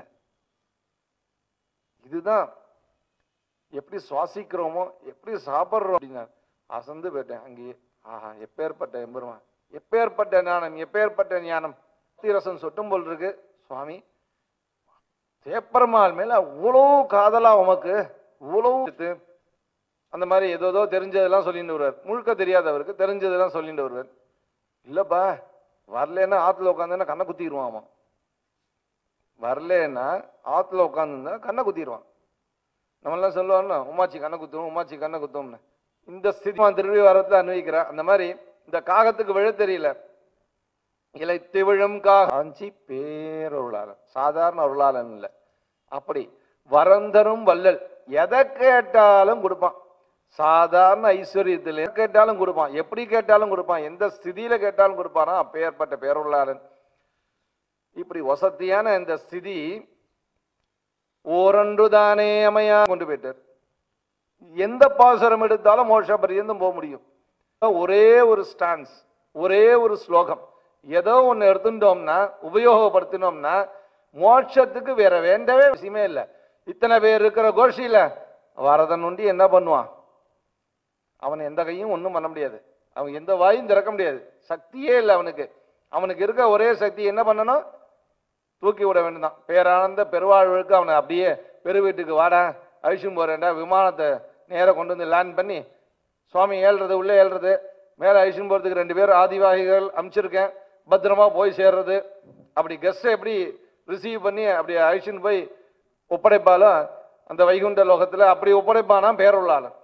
இதுதான் எப்படி சுவாசிக்கிறோமோ எப்படி சாப்பிட்றோம் அப்படின்னா அசந்து போயிட்டேன் அங்கேயே ஆஹா எப்பேற்பட்ட எம்பெருமான் எப்பேற்பட்ட ஞானம் எப்பேற்பட்ட ஞானம் ரசம் சொட்டும் போல் இருக்கு சுவாமி தேப்பெருமாள் மேல அவ்வளோ காதலா உமக்கு இவ்வளவு இது. அந்த மாதிரி ஏதோ ஏதோ தெரிஞ்சதெல்லாம் சொல்லிட்டு வருவார் முழுக்க தெரியாதவருக்கு தெரிஞ்சதெல்லாம் சொல்லிட்டு வருவார் இல்லப்பா வரலன்னா ஆத்துல உட்காந்துன்னா கண்ணை குத்திடுவான் அவன் வரலன்னா ஆத்துல உட்காந்துருந்தா கண்ணை குத்திடுவான் நம்மளாம் சொல்லுவோம்ல உமாச்சி கண்ணை குத்தும் உமாச்சி கண்ணை குத்தும்னு இந்த ஸ்திதி திருவி வாரத்தில் அன்வயிக்கிறா அந்த மாதிரி இந்த காகத்துக்கு விழ தெரியல இலைத்து விழும் காஞ்சி பேரருளாளன் சாதாரண அருளாளன் இல்லை அப்படி வரந்தரும் வள்ளல் எதை கேட்டாலும் கொடுப்பான் சாதாரண ஐஸ்வர்யத்தில் எதை கேட்டாலும் கொடுப்பான் எப்படி கேட்டாலும் கொடுப்பான் எந்த ஸ்திதியில கேட்டாலும் கொடுப்பானா அப்பேற்பட்ட பேரருளாளன் இப்படி வசதியான இந்த ஸ்திதி ஓரொன்று தானே அமையா கொண்டு போயிட்டார் எந்த பாசுரம் எடுத்தாலும் மோட்ச பரியந்தம் போக முடியும் ஒரே ஒரு ஸ்டான்ஸ் ஒரே ஒரு ஸ்லோகம் ஏதோ ஒன்று எடுத்துட்டோம்னா உபயோகப்படுத்தினோம்னா மோட்சத்துக்கு வேற வேண்டவே விஷயமே இல்லை இத்தனை பேர் இருக்கிற கோஷியில வரதன் உண்டி என்ன பண்ணுவான் அவன் எந்த கையும் ஒன்றும் பண்ண முடியாது அவன் எந்த வாயும் திறக்க முடியாது சக்தியே இல்லை அவனுக்கு அவனுக்கு இருக்க ஒரே சக்தி என்ன பண்ணணும் தூக்கி விட வேண்டியதான் பேரானந்த பெருவாழ்வுக்கு அவனை அப்படியே பெரு வீட்டுக்கு வாடா அழிச்சும் போறேன்டா விமானத்தை நேரா கொண்டு வந்து லேண்ட் பண்ணி சுவாமி ஏழ்றது உள்ளே ஏழ்றது மேலே அழிச்சும் போறதுக்கு ரெண்டு பேர் ஆதிவாகிகள் அனுப்பிச்சிருக்கேன் பத்திரமா போய் சேர்றது அப்படி கெஸ்ட்டை எப்படி ரிசீவ் பண்ணி அப்படி அழிச்சுன்னு போய் ஒப்படைப்பாலும் அந்த வைகுண்ட லோகத்துல அப்படி ஒப்படைப்பானா பேருள்ளாளன்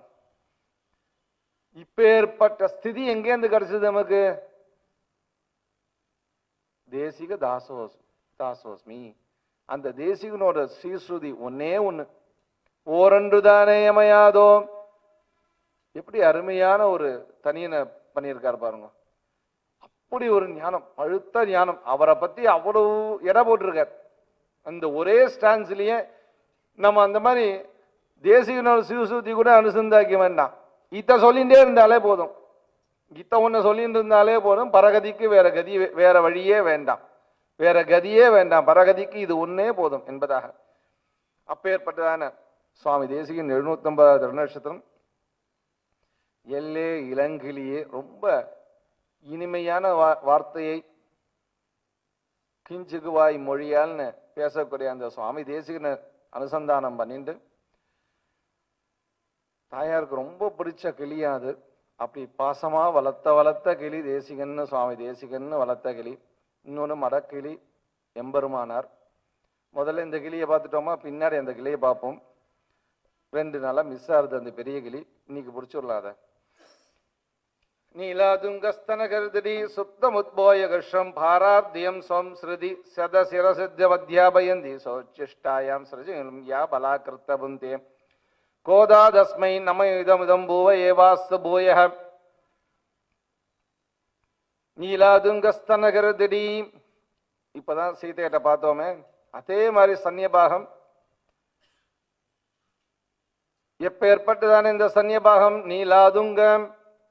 இப்பேற்பட்ட ஸ்திதி எங்கேருந்து கிடைச்சது நமக்கு தேசிக தாசோஸ் தாசோஸ்மி அந்த தேசிகனோட ஸ்ரீஸ்ருதி ஒன்னே ஒண்ணு ஓரன்று தானே அமையாதோ எப்படி அருமையான ஒரு தனியனை பண்ணியிருக்காரு பாருங்க அப்படி ஒரு ஞானம் பழுத்த ஞானம் அவரை பத்தி அவ்வளவு எடை போட்டிருக்கார் அந்த ஒரே ஸ்டான்ஸ்லயே நம்ம அந்த மாதிரி தேசிகனோட சிவசூத்தி கூட அனுசந்தாக்க வேண்டாம் இத்த சொல்லிகிட்டே இருந்தாலே போதும் இத்த ஒன்று சொல்லிட்டு இருந்தாலே போதும் பரகதிக்கு வேற கதி வேற வழியே வேண்டாம் வேற கதியே வேண்டாம் பரகதிக்கு இது ஒன்னே போதும் என்பதாக அப்பேற்பட்டதான சுவாமி தேசிகன் எழுநூத்தம்பது திருநட்சத்திரம் எல்லே இளங்கிலியே ரொம்ப இனிமையான வா- வார்த்தையை கிஞ்சுகுவாய் மொழியால்னு பேசக்கூடிய அந்த சுவாமி தேசிகனை அனுசந்தானம் பண்ணிட்டு தாயாருக்கு ரொம்ப பிடிச்ச கிளியா அது அப்படி பாசமா வளர்த்த வளர்த்த கிளி தேசிகன்னு சுவாமி தேசிகன்னு வளர்த்த கிளி இன்னொன்று மடக்கிளி எம்பெருமானார் முதல்ல இந்த கிளியை பார்த்துட்டோமா பின்னாடி அந்த கிளியை பார்ப்போம் ரெண்டு நாளா மிஸ் ஆகுது அந்த பெரிய கிளி இன்னைக்கு பிடிச்சிடலாம் அதை நீலாதுங்கஸ்தனகர்தடி சுத்தமுத்போயகர்ஷம் பாரார்த்தியம் ஸ்வம் ஸ்ருதி சதசிரசித்தியவத்யாபயந்தி சோச்சிஷ்டாயாம் சிருஜிலும் யா பலாக்கிருத்த புந்தே கோதாதஸ்மை நம இதமிதம் பூவ ஏவாஸ்து பூய நீலாதுங்கஸ்தனகர்தடி இப்பதான் சீதையிட்ட பார்த்தோமே அதே மாதிரி சன்னியபாகம் எப்ப ஏற்பட்டதான இந்த சன்னியபாகம் நீலாதுங்கம்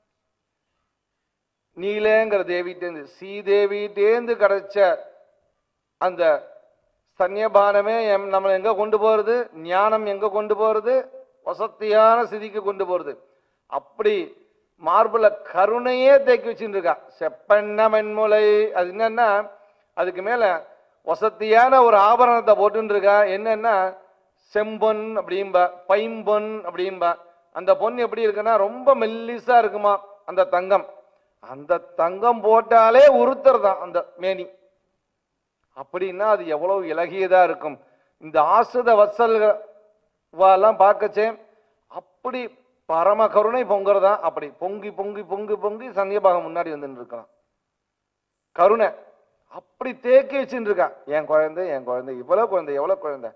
நீலேங்கிற தேவிட்டேந்து ஸ்ரீதேவிட்டேந்து கிடைச்ச அந்த சன்னியபானமே எம் நம்மளை எங்க கொண்டு போறது ஞானம் எங்க கொண்டு போறது வசத்தியான ஸ்திதிக்கு கொண்டு போறது அப்படி மார்புல கருணையே தேக்கி வச்சுட்டு இருக்கா செப்பெண்ண மென்முலை அது என்னன்னா அதுக்கு மேல வசத்தியான ஒரு ஆபரணத்தை போட்டுன்னு இருக்கா என்னன்னா செம்பொன் அப்படிம்பா பைம்பொன் அப்படிம்பா அந்த பொன் எப்படி இருக்குன்னா ரொம்ப மெல்லிசா இருக்குமா அந்த தங்கம் அந்த தங்கம் போட்டாலே உருத்தர் தான் அந்த மேனி அப்படின்னா அது எவ்வளவு இலகியதா இருக்கும் இந்த ஆசுத வத்சல்லாம் பார்க்கச்சே அப்படி பரம கருணை பொங்குறதா அப்படி பொங்கி பொங்கி பொங்கி பொங்கி சன்னியபாகம் முன்னாடி வந்துட்டு இருக்கான் கருணை அப்படி தேக்கி வச்சுட்டு இருக்கான் என் குழந்தை என் குழந்தை இவ்வளவு குழந்தை எவ்வளவு குழந்தை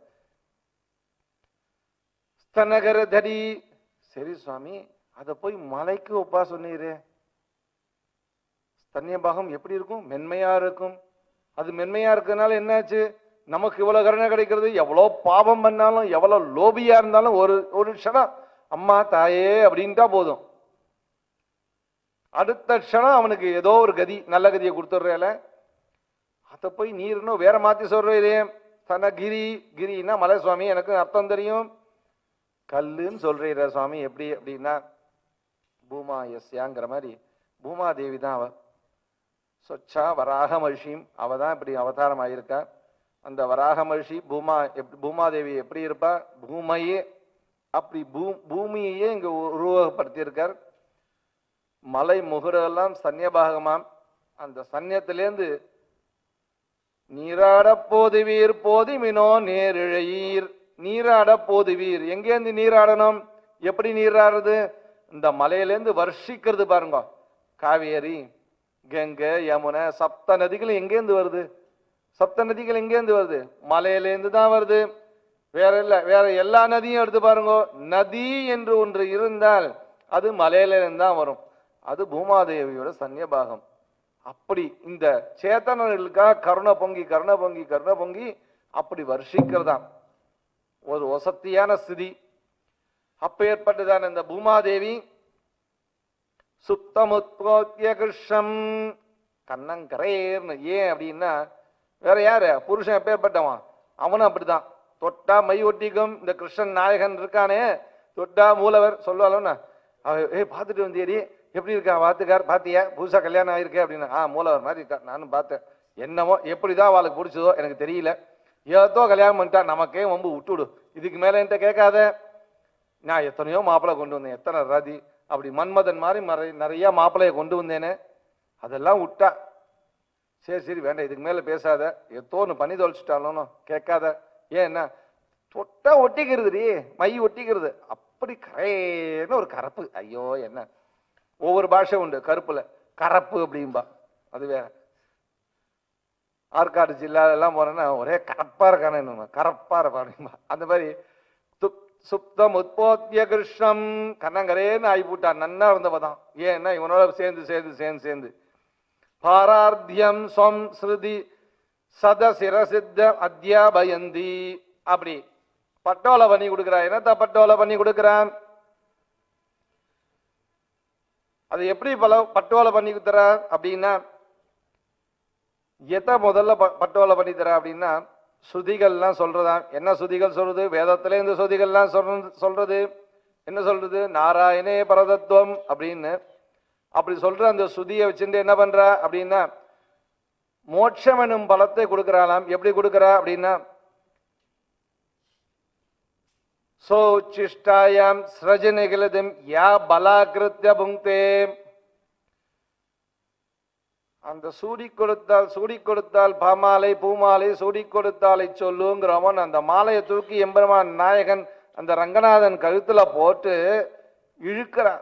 ஸ்தனகர தடி சரி சுவாமி அதை போய் மலைக்கு ஒப்பா சொன்னீரே ஸ்தன்யபாகம் எப்படி இருக்கும் மென்மையா இருக்கும் அது மென்மையா இருக்கிறதுனால என்னாச்சு நமக்கு இவ்வளவு கருணை கிடைக்கிறது எவ்வளோ பாவம் பண்ணாலும் எவ்வளவு லோபியா இருந்தாலும் ஒரு ஒரு க்ஷணம் அம்மா தாயே அப்படின்ட்டா போதும் அடுத்த க்ஷணம் அவனுக்கு ஏதோ ஒரு கதி நல்ல கதியை கொடுத்துட்றேல அதை போய் நீர் இன்னும் வேற மாத்தி சொல்றே தன கிரி கிரின்னா மலை சுவாமி எனக்கு அர்த்தம் தெரியும் கல்லுன்னு சொல்றீர சுவாமி எப்படி அப்படின்னா பூமா எஸ்யாங்கிற மாதிரி பூமாதேவி தான் அவ சொச்சா வராக மகிழ்ச்சியும் அவ தான் இப்படி அவதாரம் ஆயிருக்கா அந்த வராக மகிழ்ச்சி பூமா எப்படி பூமாதேவி எப்படி இருப்பா பூமையே அப்படி பூ பூமியையே இங்க உருவகப்படுத்தியிருக்கார் மலை முகுடெல்லாம் சன்னியபாகமாம் அந்த சன்னியத்திலேருந்து நீராடப் போதுவீர் போதிமினோ நேரிழையீர் நீராட போதுவீர் எங்கேருந்து நீராடணும் எப்படி நீராடுறது இந்த மலையிலேருந்து வர்ஷிக்கிறது பாருங்க காவேரி கங்கை யமுனை சப்த நதிகள் எங்கேருந்து வருது சப்த நதிகள் எங்கேருந்து வருது மலையிலேருந்து தான் வருது வேற இல்ல வேற எல்லா நதியும் எடுத்து பாருங்க நதி என்று ஒன்று இருந்தால் அது மலையில இருந்து தான் வரும் அது பூமாதேவியோட சன்னியபாகம் அப்படி இந்த சேத்தனர்களுக்காக கருணை பொங்கி கருணை பொங்கி கருணை பொங்கி அப்படி வர்ஷிக்கிறதாம் ஒரு வசத்தியான ஸ்திதி அப்ப ஏற்பட்டுதான் இந்த பூமாதேவி சுத்தமுத்வோத்திய கிருஷ்ணம் கண்ணங்கரேர்னு ஏன் அப்படின்னா வேற யாரு புருஷன் எப்பேற்பட்டவன் அவனும் அப்படிதான் தொட்டா மை ஒட்டிக்கும் இந்த கிருஷ்ணன் நாயகன் இருக்கானே தொட்டா மூலவர் சொல்லுவாளோன்னா அவ ஏய் பார்த்துட்டு வந்தியடி எப்படி இருக்கா பார்த்துக்கார் பாத்தியா புதுசா கல்யாணம் ஆயிருக்கு அப்படின்னு ஆ மூலவர் மாதிரி இருக்கா நானும் பார்த்தேன் என்னவோ எப்படிதான் அவளுக்கு பிடிச்சதோ எனக்கு தெரியல ஏதோ கல்யாணம் பண்ணிட்டா நமக்கே வம்பு விட்டுடு இதுக்கு மேல என்கிட்ட கேட்காத நான் எத்தனையோ மாப்பிள்ளை கொண்டு வந்தேன் எத்தனை ரதி அப்படி மன்மதன் மாதிரி மறை நிறைய மாப்பிள்ளைய கொண்டு வந்தேனே அதெல்லாம் விட்டா சரி சரி வேண்டாம் இதுக்கு மேல பேசாத எத்தோ ஒன்று பண்ணி தொலைச்சிட்டாலும் கேட்காத ஏன் என்ன தொட்டா ஒட்டிக்கிறதுடி மை ஒட்டிக்கிறது அப்படி கரைன்னு ஒரு கரப்பு ஐயோ என்ன ஒவ்வொரு பாஷை உண்டு கருப்புல கரப்பு அப்படிம்பா அது வேற ஆற்காடு ஜில்லாலெல்லாம் போனேன்னா ஒரே கரப்பா இருக்கானே கரப்பா இருப்பானுமா அந்த மாதிரி துப்- சுப்தம் உற்போத்திய கிருஷ்ணம் கண்ணங்கரேன்னு ஆகிப்பூட்டான் நன்னா இருந்தவதான் ஏன்னா இவனோட சேர்ந்து சேர்ந்து சேர்ந்து சேர்ந்து பாரார்த்தியம் சொம் ஸ்ருதி சதசிரசித்த அத்தியாபயந்தி அப்படி பட்டோலை பண்ணி கொடுக்கிறான் என்னத்த பட்டோலை பண்ணி கொடுக்கிறான் அது எப்படி பல பட்டோலை பண்ணி கொடுத்துறான் அப்படின்னா எதை முதல்ல ப- பட்டோலை பண்ணி தர அப்படின்னா ஸ்ருதிகள்லாம் சொல்றதா என்ன ஸ்ருதிகள் சொல்றது வேதத்திலே இந்த ஸ்ருதிகள்லாம் சொல்றது சொல்றது என்ன சொல்றது நாராயணே பரதத்துவம் அப்படின்னு அப்படி சொல்ற அந்த ஸ்ருதியை வச்சுட்டு என்ன பண்றா அப்படின்னா மோட்சம் எனும் பலத்தை கொடுக்கிறாளாம் எப்படி கொடுக்கிறா அப்படின்னா சோச்சிஷ்டாயாம் ஸ்ரஜனிகளதும் யா பலாகிருத்திய புங்கே அந்த சூடி கொடுத்தால் சூடி கொடுத்தால் பாமாலை பூமாலை சூடி கொடுத்தாலை சொல்லுங்கிறவன் அந்த மாலையை தூக்கி எம்பெருமான் நாயகன் அந்த ரங்கநாதன் கழுத்துல போட்டு இழுக்கிறான்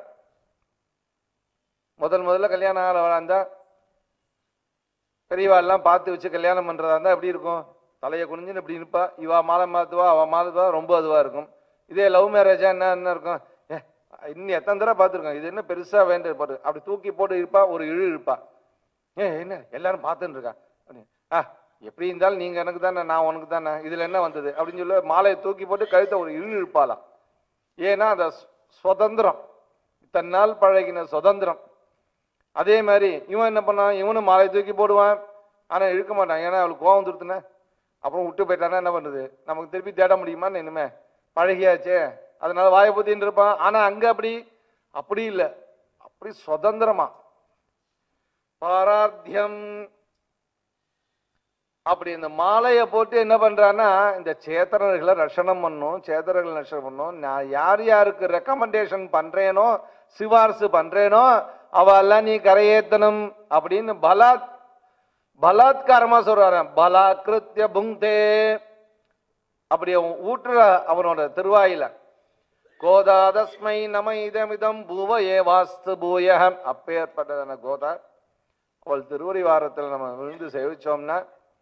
முதல் முதல்ல கல்யாணம் ஆகிறவளா இருந்தா பெரியவா எல்லாம் பார்த்து வச்சு கல்யாணம் பண்றதா இருந்தா எப்படி இருக்கும் தலையை குனிஞ்சுன்னு இப்படி நிற்பா இவா மாலை மாத்துவா அவ மாத்துவா ரொம்ப அதுவா இருக்கும் இதே லவ் மேரேஜா என்ன என்ன இருக்கும் ஏ, இன்னும் எத்தனை தடவை பார்த்துருக்கோம் இது என்ன பெருசா வேண்டியது போட்டு அப்படி தூக்கி போட்டு இருப்பா ஒரு இழு இருப்பா ஏ என்ன எல்லாரும் பார்த்துன்னு இருக்கா அப்படின்னு. ஆ எப்படி இருந்தாலும் நீங்க எனக்கு தானே நான் உனக்கு தானே இதுல என்ன வந்தது அப்படின்னு சொல்லி மாலையை தூக்கி போட்டு கழுத்தை ஒரு இழு இழுப்பாளாம் ஏன்னா அந்த சு- சுதந்திரம் இத்தனை நாள் பழகின சுதந்திரம் அதே மாதிரி இவன் என்ன பண்ணான் இவனும் மாலை தூக்கி போடுவான் ஆனா இழுக்க மாட்டான் ஏன்னா அவளுக்கு கோவம் வந்துருத்துனே அப்புறம் விட்டு போயிட்டானா என்ன பண்றது நமக்கு திருப்பி தேட முடியுமான்னு இனிமே பழகியாச்சே அதனால வாயை புத்தின்னு இருப்பான் ஆனா அங்க அப்படி அப்படி இல்லை அப்படி சுதந்திரமா பாரார்த்தியம் அப்படி இந்த மாலையை போட்டு என்ன பண்றான்னா இந்த சேத்தனர்களை ரஷணம் பண்ணும் சேத்தனர்களை ரஷணம் பண்ணும் நான் யார் யாருக்கு ரெக்கமெண்டேஷன் பண்றேனோ சிபாரிசு பண்றேனோ அவெல்லாம் நீ கரையேத்தணும் அப்படின்னு பலாத் பலாத்காரமா சொல்றாரு பலாக்கிருத்திய புங்தே அப்படி அவன் ஊற்றுற அவனோட திருவாயில கோதாதஸ்மை நம இதமிதம் பூவ ஏ வாஸ்து பூயகம் அப்பேற்பட்டதான கோதா அவள் திருவடிவாரத்தில் நம்ம விழுந்து சேவிச்சோம்னா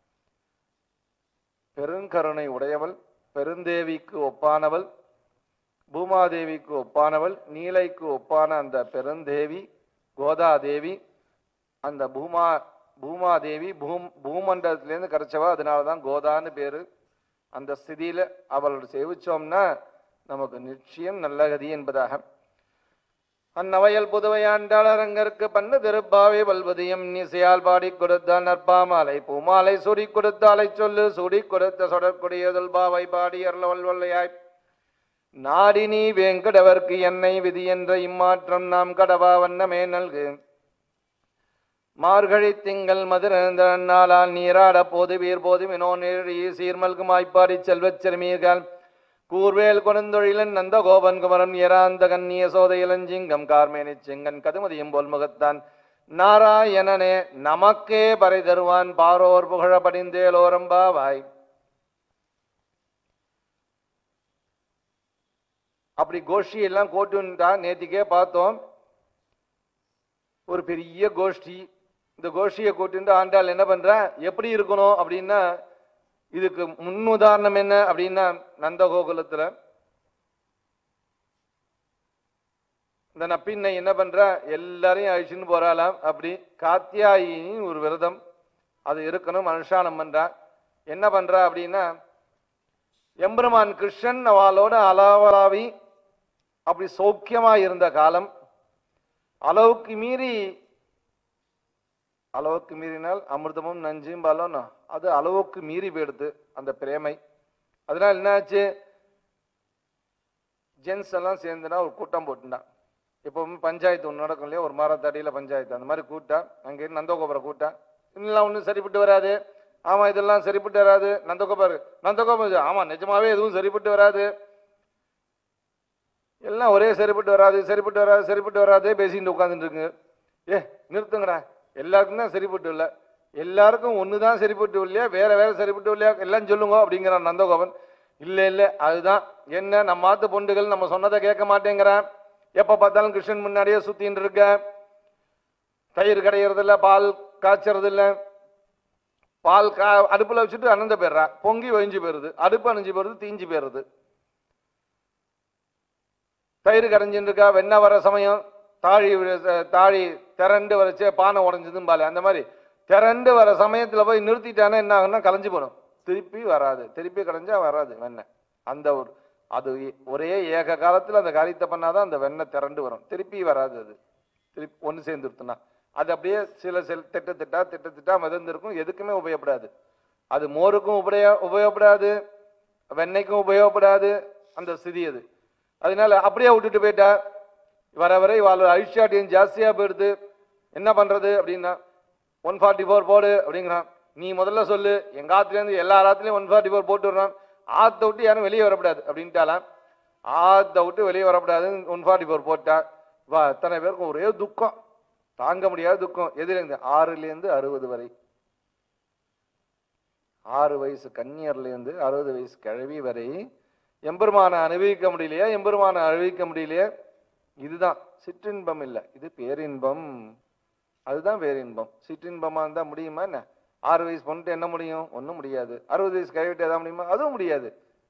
பெருங்கருணை உடையவள் பெருந்தேவிக்கு ஒப்பானவள் பூமாதேவிக்கு ஒப்பானவள் நீலைக்கு ஒப்பான அந்த பெருந்தேவி கோதாதேவி அந்த பூமா பூமாதேவி பூம் பூமண்டலத்திலேருந்து கிடைச்சவா அதனால தான் கோதான்னு பேரு அந்த ஸ்திதியில அவளோட சேவிச்சோம்னா நமக்கு நிச்சயம் நல்ல கதி என்பதாக அந்நவையல் புதுவையாண்டாள் அரங்கற்கு பண்ண திருப்பாவை வல்வதியம் நீசையால் பாடி கொடுத்தான் நற்பாமாலை பூமாலை சூடி கொடுத்தாலை சொல்லு சூடி கொடுத்த சொடற்குடியதல் பாவை பாடி அருள வல்வல்லையாய் நாடி நீ வேங்கடவர்க்கு என்னை விதி என்ற இம்மாற்றம் நாம் கடவா வண்ணமே நல்கு மார்கழி திங்கள் மதுரந்தரன் நாளால் நீராட போது வீர் போது வினோ நேரி சீர்மல்கு மாய்ப்பாடி செல்வச் சிறுமீர்கள் கூர்வேல் கொணந்தொழிலன் நந்த கோபன் குமரன் எராந்த கண்ணிய சோத இளஞ்சிங்கம் கார்மேனி செங்கன் கதுமதியும் போல் முகத்தான் நாராயணனே நமக்கே பறை தருவான் பாரோர் புகழ படிந்தேலோரம்பாவாய் அப்படி கோஷ்டி எல்லாம் கூட்டுண்டா நேத்திக்கே பார்த்தோம் ஒரு பெரிய கோஷ்டி இந்த கோஷ்டியை கூட்டிட்டு ஆண்டாள் என்ன பண்றா எப்படி இருக்கணும் அப்படின்னா இதுக்கு முன்னுதாரணம் என்ன அப்படின்னா நந்தகோகுலத்துல இந்த நப்பின்னை என்ன பண்றா எல்லாரையும் அழிச்சுன்னு போறாளாம் அப்படி காத்தியாயினி ஒரு விரதம் அது இருக்கணும் அனுஷ்டானம் பண்றா என்ன பண்றா அப்படின்னா எம்பெருமான் கிருஷ்ணன் அவளோட அலாவலாவி அப்படி சௌக்கியமா இருந்த காலம் அளவுக்கு மீறி அளவுக்கு மீறினால் அமிர்தமும் நஞ்சும் பலம் அது அளவுக்கு மீறி போயிடுது அந்த பிரேமை அதனால என்னாச்சு ஜென்ஸ் எல்லாம் சேர்ந்துனா ஒரு கூட்டம் போட்டுட்டான் எப்பவுமே பஞ்சாயத்து ஒன்று நடக்கும் இல்லையா ஒரு மரத்தடியில பஞ்சாயத்து அந்த மாதிரி கூட்டா அங்கே நந்தகோபுரம் கூட்டா இதெல்லாம் ஒன்றும் சரிப்பட்டு வராது ஆமா இதெல்லாம் சரிப்பட்டு வராது நந்தகோபர் நந்தகோபர் ஆமா நிஜமாவே எதுவும் சரிப்பட்டு வராது எல்லாம் ஒரே சரிப்பட்டு வராது சரிப்பட்டு வராது சரிப்பட்டு வராது பேசிட்டு உட்காந்துட்டு இருக்குங்க ஏ நிறுத்துங்கடா எல்லாருக்கும் தான் சரிப்பட்டு இல்லை எல்லாருக்கும் ஒன்று தான் சரிப்பட்டு இல்லையா வேற வேற சரிப்பட்டு இல்லையா எல்லாம் சொல்லுங்க அப்படிங்கிறான் நந்தகோபன் இல்லை இல்லை அதுதான் என்ன நம்ம மாத்து பொண்டுகள் நம்ம சொன்னதை கேட்க மாட்டேங்கிறான் எப்போ பார்த்தாலும் கிருஷ்ணன் முன்னாடியே சுத்தின்னு இருக்க தயிர் கிடையிறது இல்ல பால் காய்ச்சறது இல்ல பால் கா அடுப்புல வச்சுட்டு அனந்த போயிடுறா பொங்கி ஒழிஞ்சு போயிருது அடுப்பு அணைஞ்சு போயிருது தீஞ்சு போயிருது தயிர் கரைஞ்சுட்டு இருக்கா வெண்ணெய் வர சமயம் தாழி விழ- தாழி திரண்டு வரச்சே பானை உடஞ்சதும் பால அந்த மாதிரி திரண்டு வர சமயத்துல போய் நிறுத்திட்டானா என்ன ஆகும்னா கலைஞ்சு போடும் திருப்பி வராது திருப்பி கலைஞ்சா வராது வெண்ணெய் அந்த ஒரு அது ஒரே ஏக காலத்துல அந்த காரியத்தை பண்ணாதான் அந்த வெண்ணெய் திரண்டு வரும் திருப்பி வராது அது திருப்பி ஒன்று சேர்ந்துருத்துனா அது அப்படியே சில சில திட்ட திட்டா திட்ட திட்டா மிதந்திருக்கும் எதுக்குமே உபயோகப்படாது அது மோருக்கும் உபயோக உபயோகப்படாது வெண்ணெய்க்கும் உபயோகப்படாது அந்த ஸ்திதி அது அதனால அப்படியே விட்டுட்டு போயிட்டா வர வர இவாளோட ஐஷாட்டியம் ஜாஸ்தியா போயிடுது என்ன பண்றது அப்படின்னா ஒன் ஃபார்ட்டி ஃபோர் போடு அப்படிங்கிறான் நீ முதல்ல சொல்லு எங்க ஆத்துல இருந்து எல்லா ஆத்துலயும் ஒன் ஃபார்ட்டி ஃபோர் போட்டு விடுறான் ஆத்த விட்டு யாரும் வெளியே வரக்கூடாது அப்படின்ட்டாலாம் ஆத்த விட்டு வெளியே வரக்கூடாது ஒன் ஃபார்ட்டி ஃபோர் போட்டா வா அத்தனை பேருக்கும் ஒரே துக்கம் தாங்க முடியாத துக்கம் எதுல இருந்து ஆறுல இருந்து அறுபது வரை ஆறு வயசு கன்னியர்ல இருந்து அறுபது வயசு கிழவி வரை எம்பெருமானை அனுபவிக்க முடியலையா எம்பெருமானை அனுபவிக்க முடியலையா இதுதான் சிற்றின்பம் இல்லை இது பேரின்பம் அதுதான் பேரின்பம் சிற்றின்பமா இருந்தா முடியுமா என்ன ஆறு வயசு பொண்ணுட்டு என்ன முடியும் ஒண்ணும் முடியாது அறுபது வயசு கைவிட்டு எதாவது முடியுமா அதுவும் முடியாது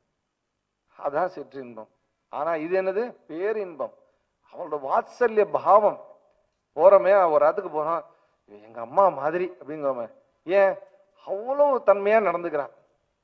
அதான் சிற்றின்பம் ஆனா இது என்னது பேரின்பம் அவளோட வாத்சல்ய பாவம் போறோமே ஒரு இடத்துக்கு போறோம் இவன் எங்க அம்மா மாதிரி அப்படிங்கிறோமே ஏன் அவ்வளவு தன்மையா நடந்துக்கிறான்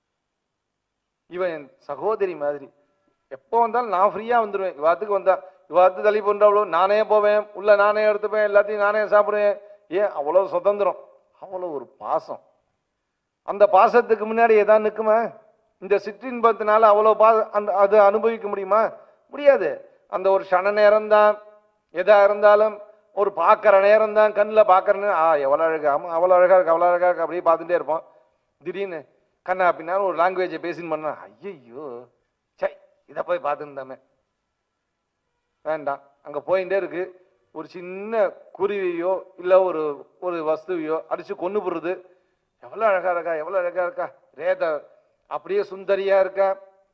இவன் என் சகோதரி மாதிரி எப்போ வந்தாலும் நான் ஃப்ரீயா வந்துடுவேன் இவாத்துக்கு வந்தா இவாத்து தள்ளி போன்றவளோ நானே போவேன் உள்ள நானே எடுத்துப்பேன் எல்லாத்தையும் நானே சாப்பிடுவேன் ஏன் அவ்வளவு சுதந்திரம் அவ்வளவு ஒரு பாசம் அந்த பாசத்துக்கு முன்னாடி ஏதாவது நிக்குமா இந்த சிற்றின்பத்தினால அவ்வளவு பா அந்த அது அனுபவிக்க முடியுமா முடியாது அந்த ஒரு க்ஷண நேரம் தான் எதா இருந்தாலும் ஒரு பார்க்குற நேரம் தான் கண்ணில் பார்க்குறேன்னு ஆ எவ்வளோ அழகா ஆமா அவ்வளோ அழகா இருக்கு அவ்வளோ அழகா இருக்கு அப்படியே பார்த்துட்டே இருப்போம் திடீர்னு கண்ணா பின்னாலும் ஒரு லாங்குவேஜை பேசின்னு பண்ணா ஐயையோ சை இதை போய் பார்த்துருந்தாமே வேண்டாம் அங்க போயிட்டே இருக்கு ஒரு சின்ன குருவியோ இல்ல ஒரு ஒரு வஸ்துவையோ அடிச்சு கொண்டு போடுறது எவ்வளவு அழகா இருக்கா எவ்வளவு அழகா இருக்கா ரேத அப்படியே சுந்தரியா இருக்கா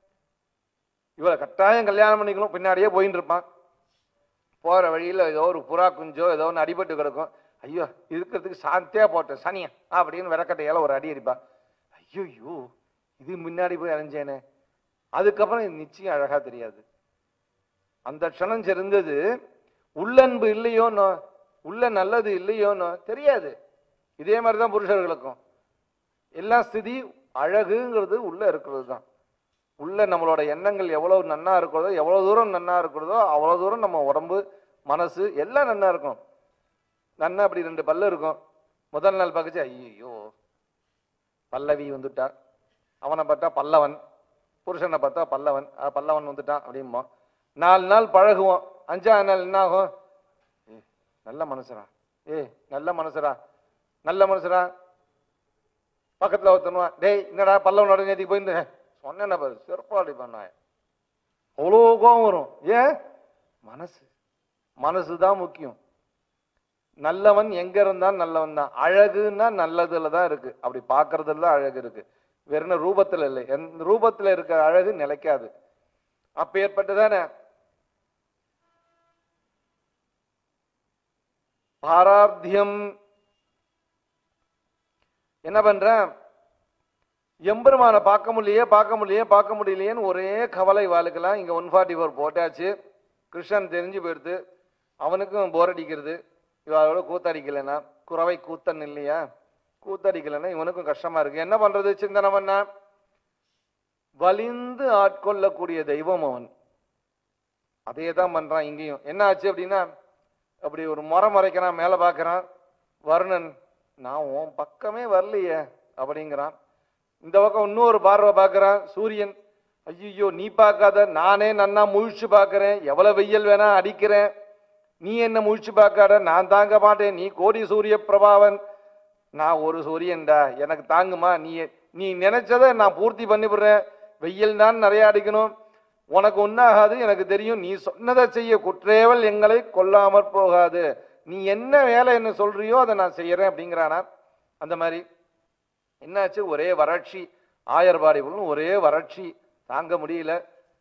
இவளை கட்டாயம் கல்யாணம் பண்ணிக்கணும் பின்னாடியே போயின்னு இருப்பான் போற வழியில ஏதோ ஒரு புறா குஞ்சோ ஏதோ ஒன்று அடிபட்டு கிடக்கும் ஐயோ இருக்கிறதுக்கு சாந்தியா போட்டேன் சனியா அப்படின்னு விளக்கட்டையால ஒரு அடி அடிப்பான் ஐயோ இது முன்னாடி போய் அலைஞ்சேனே அதுக்கப்புறம் இது நிச்சயம் அழகா தெரியாது அந்த க்ஷணம் இருந்தது உள்ளன்பு இல்லையோனோ உள்ள நல்லது இல்லையோனோ தெரியாது இதே மாதிரி தான் புருஷர்களுக்கும் எல்லா ஸ்திதி அழகுங்கிறது உள்ள இருக்கிறது தான் உள்ள நம்மளோட எண்ணங்கள் எவ்வளவு நன்னா இருக்கிறதோ எவ்வளவு தூரம் நன்னா இருக்கிறதோ அவ்வளவு தூரம் நம்ம உடம்பு மனசு எல்லாம் நன்னா இருக்கும் நன்னா அப்படி ரெண்டு பல்லு இருக்கும் முதல் நாள் பார்க்கச்சு ஐயோ பல்லவி வந்துட்டா அவனை பார்த்தா பல்லவன் புருஷனை பார்த்தா பல்லவன் ஆ, பல்லவன் வந்துட்டான் அப்படிம்போம் நாலு நாள் பழகுவோம் அஞ்சாவது நாள் என்ன ஆகும் ஏ நல்ல மனுஷரா ஏ நல்ல மனுஷரா நல்ல மனுஷரா பக்கத்துல ஒருத்தனுவான் டேய் என்னடா பல்லவனோட நேற்றுக்கு போயிருந்தேன் சொன்னேன் பாரு சிறப்பாடி பண்ணாய அவ்வளோ கோபம் வரும் ஏன் மனசு மனசு தான் முக்கியம் நல்லவன் எங்க இருந்தாலும் நல்லவன் தான் அழகுன்னா நல்லதுல தான் இருக்கு அப்படி பார்க்கறதுல தான் அழகு இருக்கு வெறும் ரூபத்துல இல்லை எந்த ரூபத்துல இருக்கிற அழகு நிலைக்காது அப்ப ஏற்பட்டுதானே பாரார்த்தியம் என்ன பண்றேன் எம்பெருமானை பார்க்க முடியலையே பார்க்க முடியலையே பார்க்க முடியலையேன்னு ஒரே கவலை வாளுக்கெல்லாம் இங்க ஒன் ஃபார்ட்டி ஃபோர் போட்டாச்சு கிருஷ்ணன் தெரிஞ்சு போயிடுது அவனுக்கும் போர் அடிக்கிறது இவளோட கூத்தடிக்கலைன்னா குறவை கூத்தன் இல்லையா கூத்தடிக்கலைன்னா இவனுக்கும் கஷ்டமா இருக்கு என்ன பண்றது சிந்தனை பண்ண வலிந்து ஆட்கொள்ளக்கூடிய தெய்வம் அவன் அதே தான் பண்றான் இங்கேயும் என்ன ஆச்சு அப்படின்னா அப்படி ஒரு முறை மறைக்கிறான் மேல பார்க்கறான் வருணன் நான் உன் பக்கமே வரலையே அப்படிங்கிறான் இந்த பக்கம் இன்னொரு பார்வை பார்க்கறான் சூரியன் ஐயோ நீ பார்க்காத நானே நன்னா முழிச்சு பார்க்கறேன் எவ்வளவு வெயில் வேணா அடிக்கிறேன் நீ என்ன முழிச்சு பார்க்காத நான் தாங்க மாட்டேன் நீ கோடி சூரிய பிரபாவன் நான் ஒரு சூரியன்டா எனக்கு தாங்குமா நீ நீ நினைச்சதை நான் பூர்த்தி பண்ணிவிடுறேன் வெயில் தான் நிறைய அடிக்கணும் உனக்கு ஒன்னாகாது எனக்கு தெரியும் நீ சொன்னதை செய்ய குற்றேவல் எங்களை கொல்லாமற் போகாது நீ என்ன வேலை என்ன சொல்றியோ அதை நான் செய்யறேன் அப்படிங்கிறானா அந்த மாதிரி என்னாச்சு ஒரே வறட்சி ஆயர்பாடி புல்லும் ஒரே வறட்சி தாங்க முடியல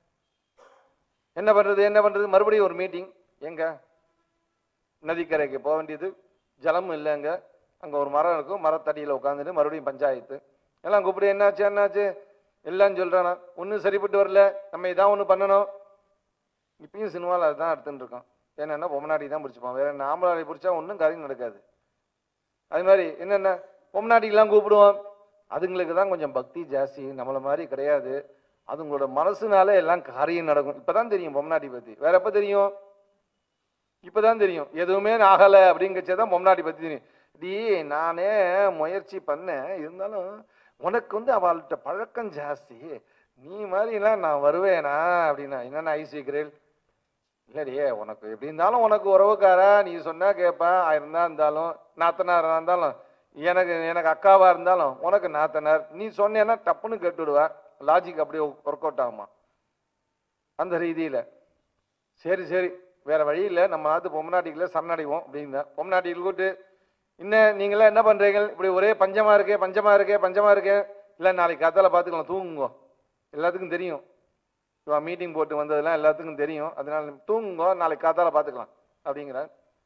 என்ன பண்றது என்ன பண்றது மறுபடியும் ஒரு மீட்டிங் எங்க நதிக்கரைக்கு போக வேண்டியது ஜலம் இல்லைங்க அங்க ஒரு மரம் இருக்கும் மரத்தடியில உட்காந்துட்டு மறுபடியும் பஞ்சாயத்து எல்லாம் கூப்பிடு என்னாச்சு என்னாச்சு எல்லாம் சொல்றானா ஒன்றும் சரிப்பட்டு வரல நம்ம இதான் ஒன்று பண்ணணும் இப்பயும் சினிமாவில் அதுதான் எடுத்துட்டு இருக்கோம் என்னன்னா பொம்மநாடி தான் பிடிச்சிப்பான் வேற நாமளாடி பிடிச்சா ஒன்றும் காரியம் நடக்காது அது மாதிரி என்னென்ன பொம்மநாட்டிக்கெல்லாம் கூப்பிடுவோம் அதுங்களுக்கு தான் கொஞ்சம் பக்தி ஜாஸ்தி நம்மள மாதிரி கிடையாது அதுங்களோட மனசுனால எல்லாம் காரியம் நடக்கும் இப்பதான் தெரியும் பொம்மநாட்டி பத்தி வேற எப்ப தெரியும் இப்பதான் தெரியும் எதுவுமே ஆகல அப்படிங்கச்சதான் பொம்மநாட்டி பத்தி தெரியும் டி நானே முயற்சி பண்ணேன் இருந்தாலும் உனக்கு வந்து அவள்கிட்ட பழக்கம் ஜாஸ்தி நீ மாதிரிலாம் நான் வருவேனா அப்படின்னா என்னென்ன ஐஸ் வைக்கிறேன் இல்லடியே உனக்கு எப்படி இருந்தாலும் உனக்கு உறவுக்காரா நீ சொன்னா கேட்பேன் இருந்தா இருந்தாலும் நாத்தனாரா இருந்தாலும் எனக்கு எனக்கு அக்காவா இருந்தாலும் உனக்கு நாத்தனார் நீ சொன்னேன்னா டப்புன்னு கேட்டுடுவா லாஜிக் அப்படியே ஒர்க் அவுட் ஆகுமா அந்த ரீதியில சரி சரி வேற வழி இல்லை நம்ம நாட்டு பொம்மநாட்டிகள சரணடைவோம் அப்படின்னா பொம்மநாட்டிகள் கூட்டு இன்னும் நீங்களாம் என்ன பண்றீங்க இப்படி ஒரே பஞ்சமா இருக்கே பஞ்சமா இருக்கே பஞ்சமா இருக்கே இல்லை நாளைக்கு கத்தால பார்த்துக்கலாம் தூங்குங்க எல்லாத்துக்கும் தெரியும் இவன் மீட்டிங் போட்டு வந்ததெல்லாம் எல்லாத்துக்கும் தெரியும் அதனால தூங்குங்க நாளைக்கு காத்தால பார்த்துக்கலாம் அப்படிங்கிறார்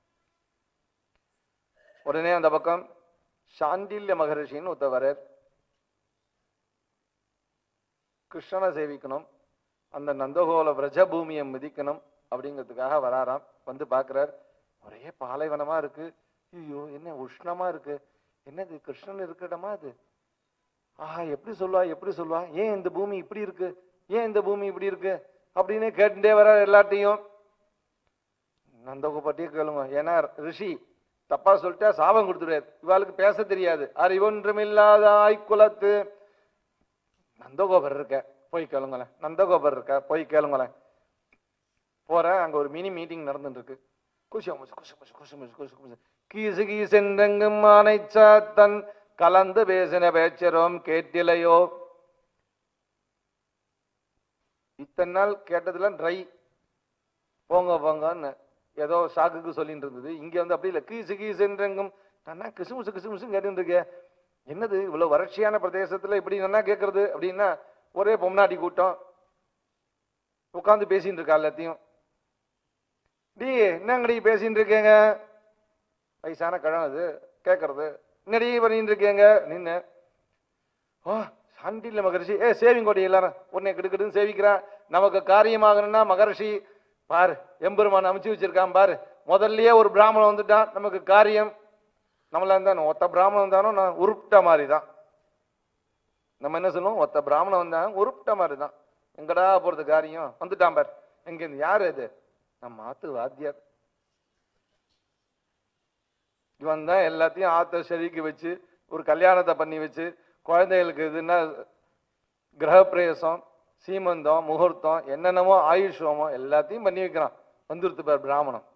உடனே அந்த பக்கம் சாண்டில்ய மகரிஷின்னு ஒருத்தவரர் கிருஷ்ணனை சேவிக்கணும் அந்த நந்தகோல விரஜ பூமியை மிதிக்கணும் அப்படிங்கிறதுக்காக வராராம் வந்து பார்க்கிறார் ஒரே பாலைவனமா இருக்கு ஐயோ என்ன உஷ்ணமா இருக்கு என்னது கிருஷ்ணன் இருக்க இடமா அது ஆஹா எப்படி சொல்லுவா எப்படி சொல்லுவா ஏன் இந்த பூமி இப்படி இருக்கு ஏன் இந்த பூமி இப்படி இருக்கு அப்படின்னு கேட்டுட்டே வர எல்லாத்தையும் நந்தகோபட்டியே கேளுங்க ஏன்னா ரிஷி தப்பா சொல்லிட்டா சாபம் கொடுத்துருவார் இவாளுக்கு பேச தெரியாது அறிவொன்றுமில்லாத ஆய்குலத்து நந்தகோபர் இருக்க போய் கேளுங்களேன் நந்தகோபர் இருக்க போய் கேளுங்களேன் போறேன் அங்க ஒரு மினி மீட்டிங் நடந்துட்டு இருக்கு குஷி குஷி குஷி குஷி குஷி குஷி கீசு கீசென்றெங்கும் ஆனை சாத்தன் கலந்து பேசின பேச்சரோம் கேட்டிலையோ இத்தனை நாள் கேட்டதுல ட்ரை போங்க போங்கன்னு ஏதோ சாக்குக்கு சொல்லிட்டு இருந்தது இங்க வந்து அப்படி இல்லை கீசு கீசுன்றெங்கும் நான் கிசுமுசு கிசுமுசு கேட்டுட்டு இருக்கேன் என்னது இவ்வளவு வறட்சியான பிரதேசத்துல இப்படி நல்லா கேட்கறது அப்படின்னா ஒரே பொம்னாட்டி கூட்டம் உட்காந்து பேசிட்டு இருக்கா எல்லாத்தையும் டி என்னங்கடி பேசிட்டு இருக்கேங்க வயசான கிழம் அது கேட்கறது என்னடி பண்ணிட்டு இருக்கேங்க நின்று ஓ சாண்டில்ல மகரிஷி ஏ சேவிங் கோடி எல்லாரும் உன்னை கிடுக்கிடுன்னு சேவிக்கிறான் நமக்கு காரியமாகணும்னா மகரிஷி பாரு எம்பெருமான் அமைச்சு வச்சிருக்கான் பாரு முதல்லயே ஒரு பிராமணன் வந்துட்டான் நமக்கு காரியம் நம்மள இருந்தாலும் ஒத்த பிராமணன் வந்தாலும் நான் உருப்பிட்ட மாதிரி தான் நம்ம என்ன சொல்லுவோம் ஒத்த பிராமணன் வந்தான் உருப்பிட்ட மாதிரி தான் எங்கடா போறது காரியம் வந்துட்டான் பார் எங்க இருந்து யாரு இது நம்ம ஆத்து வாத்தியார் இவன் தான் எல்லாத்தையும் ஆத்த செடிக்கு வச்சு ஒரு கல்யாணத்தை பண்ணி வச்சு குழந்தைகளுக்கு இதுன்னா கிரகப்பிரவேசம் சீமந்தம் முகூர்த்தம் என்னென்னமோ ஆயுஷோமோ எல்லாத்தையும் பண்ணி வைக்கிறான் வந்துருத்து பார் பிராமணம்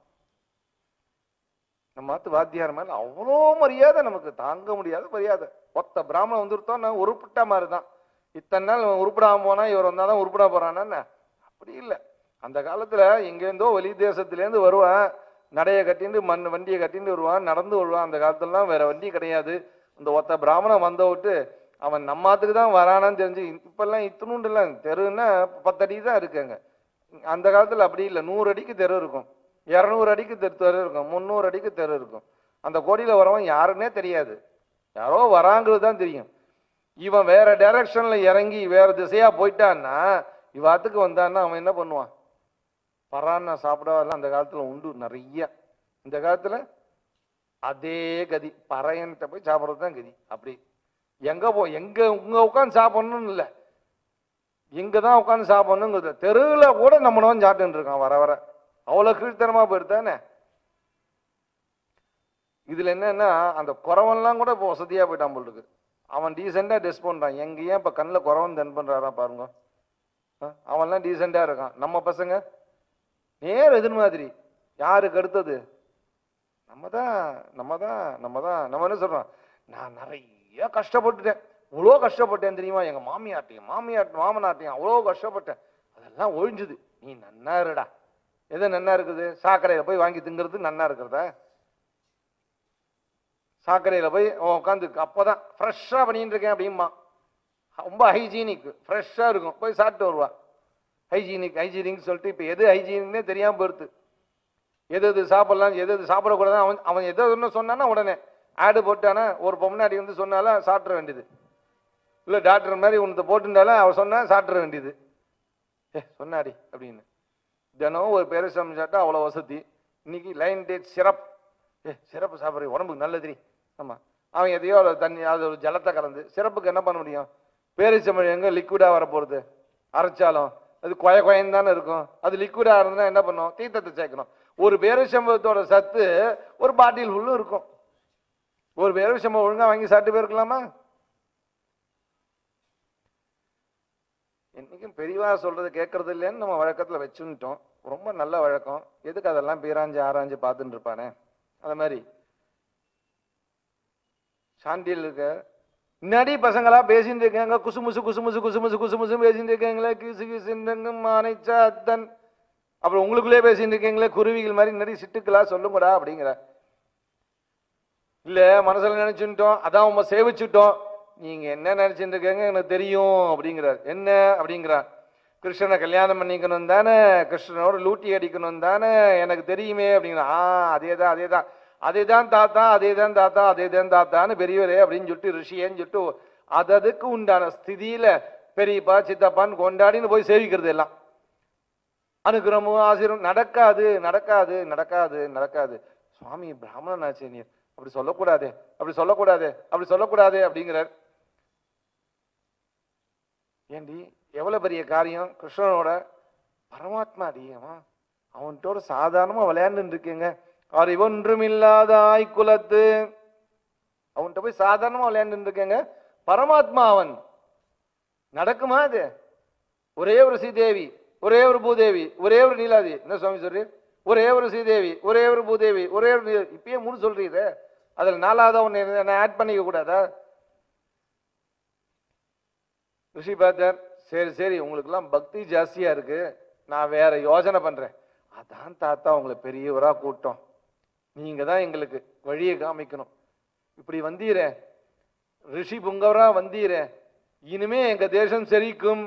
நம்ம ஆத்து வாத்தியார் மேல அவ்வளோ மரியாதை நமக்கு தாங்க முடியாத மரியாதை ஒத்த பிராமணன் வந்துருத்தோம் நான் உருப்பிட்ட மாதிரி தான் இத்தனை நாள் இவன் உருப்பிடாம போனா இவர் வந்தாதான் உருப்பிட போறானா என்ன? அப்படி இல்லை அந்த காலத்துல எங்கேருந்தோ வெளி தேசத்துலேருந்து வருவான் நடைய கட்டிட்டு மண் வண்டியை கட்டிட்டு வருவான் நடந்து வருவான் அந்த காலத்துலலாம் வேற வண்டி கிடையாது இந்த ஒத்த பிராமணன் வந்த விட்டு அவன் நம்மாத்துக்கு தான் வரானான்னு தெரிஞ்சு இப்பெல்லாம் இத்தினுண்டுலாம் தெருன்னா பத்து அடி தான் இருக்குங்க அந்த காலத்துல அப்படி இல்லை நூறு அடிக்கு தெரு இருக்கும் இரநூறு அடிக்கு தெரு தெரு இருக்கும் முந்நூறு அடிக்கு தெரு இருக்கும் அந்த கோடியில வரவன் யாருன்னே தெரியாது யாரோ வராங்கிறது தான் தெரியும் இவன் வேற டைரக்ஷன்ல இறங்கி வேற திசையா போயிட்டான்னா இவாத்துக்கு வந்தான்னா அவன் என்ன பண்ணுவான் பரான்னா சாப்பிடவெல்லாம் அந்த காலத்துல உண்டு நிறைய இந்த காலத்துல அதே கதி பறையன்கிட்ட போய் சாப்பிட்றது தான் கதி அப்படி எங்க போ எங்க உங்க உட்காந்து சாப்பிடணும்னு இல்லை இங்க தான் உட்காந்து சாப்பிடணுங்கிறது தெருவுல கூட நம்ம வந்து சாப்பிட்டுட்டு இருக்கான் வர வர அவ்வளவு கீழ்த்தனமா போயிருத்தானே இதுல என்னன்னா அந்த குறவன்லாம் கூட இப்போ வசதியா போயிட்டான் போல் இருக்கு அவன் டீசெண்டா ட்ரெஸ் பண்றான் எங்க ஏன் இப்ப கண்ணில் குறவன் தென் பண்றாரா பாருங்க ஆ, அவன்லாம் டீசெண்டா இருக்கான் நம்ம பசங்க நேர் எதிர் மாதிரி யாருக்கு அடுத்தது நம்ம தான் நம்ம தான் நம்ம தான் நம்ம என்ன சொல்றோம் நான் நிறைய கஷ்டப்பட்டுட்டேன் இவ்வளோ கஷ்டப்பட்டேன் தெரியுமா எங்க மாமியாட்டையும் மாமியாட் மாமனாட்டையும் அவ்வளோ கஷ்டப்பட்டேன் அதெல்லாம் ஒழிஞ்சுது நீ நன்னா இருடா எது நன்னா இருக்குது சாக்கடையில போய் வாங்கி திங்கிறது நன்னா இருக்கிறதா சாக்கடையில போய் உட்காந்து அப்பதான் ஃப்ரெஷ்ஷாக பண்ணிட்டு இருக்கேன் அப்படிமா ரொம்ப ஹைஜீனிக் ஃப்ரெஷ்ஷாக இருக்கும் போய் சாப்பிட்டு வருவா ஹைஜீனிக் ஹைஜீனிக் சொல்லிட்டு இப்போ எது ஹைஜீனிக்னே தெரியாம போயிடுது எது எது சாப்பிடலாம் எது எது சாப்பிடக்கூடாது அவன் அவன் எதோ ஒன்று சொன்னானா உடனே ஆடு போட்டானா ஒரு பொம்னாடி வந்து சொன்னாலும் சாப்பிட வேண்டியது இல்லை டாக்டர் மாதிரி உனக்கு போட்டுட்டாலும் அவன் சொன்னா சாப்பிட வேண்டியது ஏ சொன்னாடி அப்படின்னு தினம் ஒரு பேரிசம் சாப்பிட்டா அவ்வளோ வசதி இன்னைக்கு லைன் டேட் சிரப் ஏ சிறப்பு சாப்பிட்ற உடம்புக்கு நல்லதுரி ஆமா அவன் எதையோ ஒரு தண்ணி அது ஒரு ஜலத்தை கலந்து சிறப்புக்கு என்ன பண்ண முடியும் பேரிச்சம்பழம் எங்க லிக்விடா வர போறது அரைச்சாலும் அது கொய கொயன்னு தானே இருக்கும் அது லிக்விடா இருந்தா என்ன பண்ணும் தீர்த்தத்தை சேர்க்கணும் ஒரு பேரிச்சம்பழத்தோட சத்து ஒரு பாட்டில் ஃபுல்லும் இருக்கும் ஒரு பேரிச்சம்பழம் ஒழுங்கா வாங்கி சாப்பிட்டு போயிருக்கலாமா என்னைக்கும் பெரியவா சொல்றது கேட்கறது இல்லைன்னு நம்ம வழக்கத்துல வச்சுட்டோம் ரொம்ப நல்ல வழக்கம் எதுக்கு அதெல்லாம் பீராஞ்சு ஆராய்ஞ்சு பார்த்துட்டு இருப்பானே அந்த மாதிரி சாண்டியில் இருக்க முன்னாடி பசங்களா பேசிட்டு இருக்காங்க குசுமுசு குசுமுசு குசுமுசு குசுமுசு பேசிட்டு இருக்காங்களே கிசு கிசுங்க மானைச்சாத்தன் அப்புறம் உங்களுக்குள்ளே பேசிட்டு இருக்கீங்களே குருவிகள் மாதிரி நிறைய சிட்டுக்களா சொல்லுங்கடா அப்படிங்கிற இல்ல மனசுல நினைச்சுட்டோம் அதான் உங்க சேவிச்சுட்டோம் நீங்க என்ன நினைச்சிட்டு இருக்கீங்க எனக்கு தெரியும் அப்படிங்கிறார் என்ன அப்படிங்கிறார் கிருஷ்ணனை கல்யாணம் பண்ணிக்கணும் தானே கிருஷ்ணனோட லூட்டி அடிக்கணும் தானே எனக்கு தெரியுமே அப்படிங்கிற ஆ அதே தான் அதே தான் அதே தான் தாத்தா அதே தான் தாத்தா அதே தான் தாத்தான்னு பெரியவரே அப்படின்னு சொல்லிட்டு ரிஷியேன்னு சொல்லிட்டு அததுக்கு உண்டான ஸ்திதியில பெரியப்பா சித்தப்பான்னு கொண்டாடின்னு போய் சேவிக்கிறது எல்லாம் அனுகிரமும் ஆசிரம் நடக்காது நடக்காது நடக்காது நடக்காது சுவாமி பிராமணன் ஆச்சு நீர் அப்படி சொல்லக்கூடாது அப்படி சொல்லக்கூடாது அப்படி சொல்லக்கூடாது அப்படிங்கிறார் ஏண்டி எவ்வளவு பெரிய காரியம் கிருஷ்ணனோட பரமாத்மா அடி அவன் அவன்கிட்ட சாதாரணமா விளையாண்டு இருக்கீங்க அறிவொன்றும் இல்லாத ஆய்குலத்து அவன்கிட்ட போய் சாதாரணமா விளையாண்டு இருக்கேங்க பரமாத்மா அவன் நடக்குமா அது ஒரே ஒரு ஸ்ரீதேவி ஒரே ஒரு பூதேவி ஒரே ஒரு நீலாதி என்ன சுவாமி சொல்றீர் ஒரே ஒரு ஸ்ரீதேவி ஒரே ஒரு பூதேவி ஒரே ஒரு நீ- இப்பயே மூணு சொல்றீரு அதுல நாலாவது ஒன்னு ஆட் பண்ணிக்க கூடாதா ரிஷி பார்த்தார் சரி சரி உங்களுக்கெல்லாம் பக்தி ஜாஸ்தியா இருக்கு நான் வேற யோசனை பண்றேன் அதான் தாத்தா உங்களை பெரியவரா கூட்டம் நீங்க தான் எங்களுக்கு வழியை காமிக்கணும் இப்படி வந்தீரே ரிஷி புங்கவரா வந்தீரே இனிமே எங்க தேசம் செழிக்கும்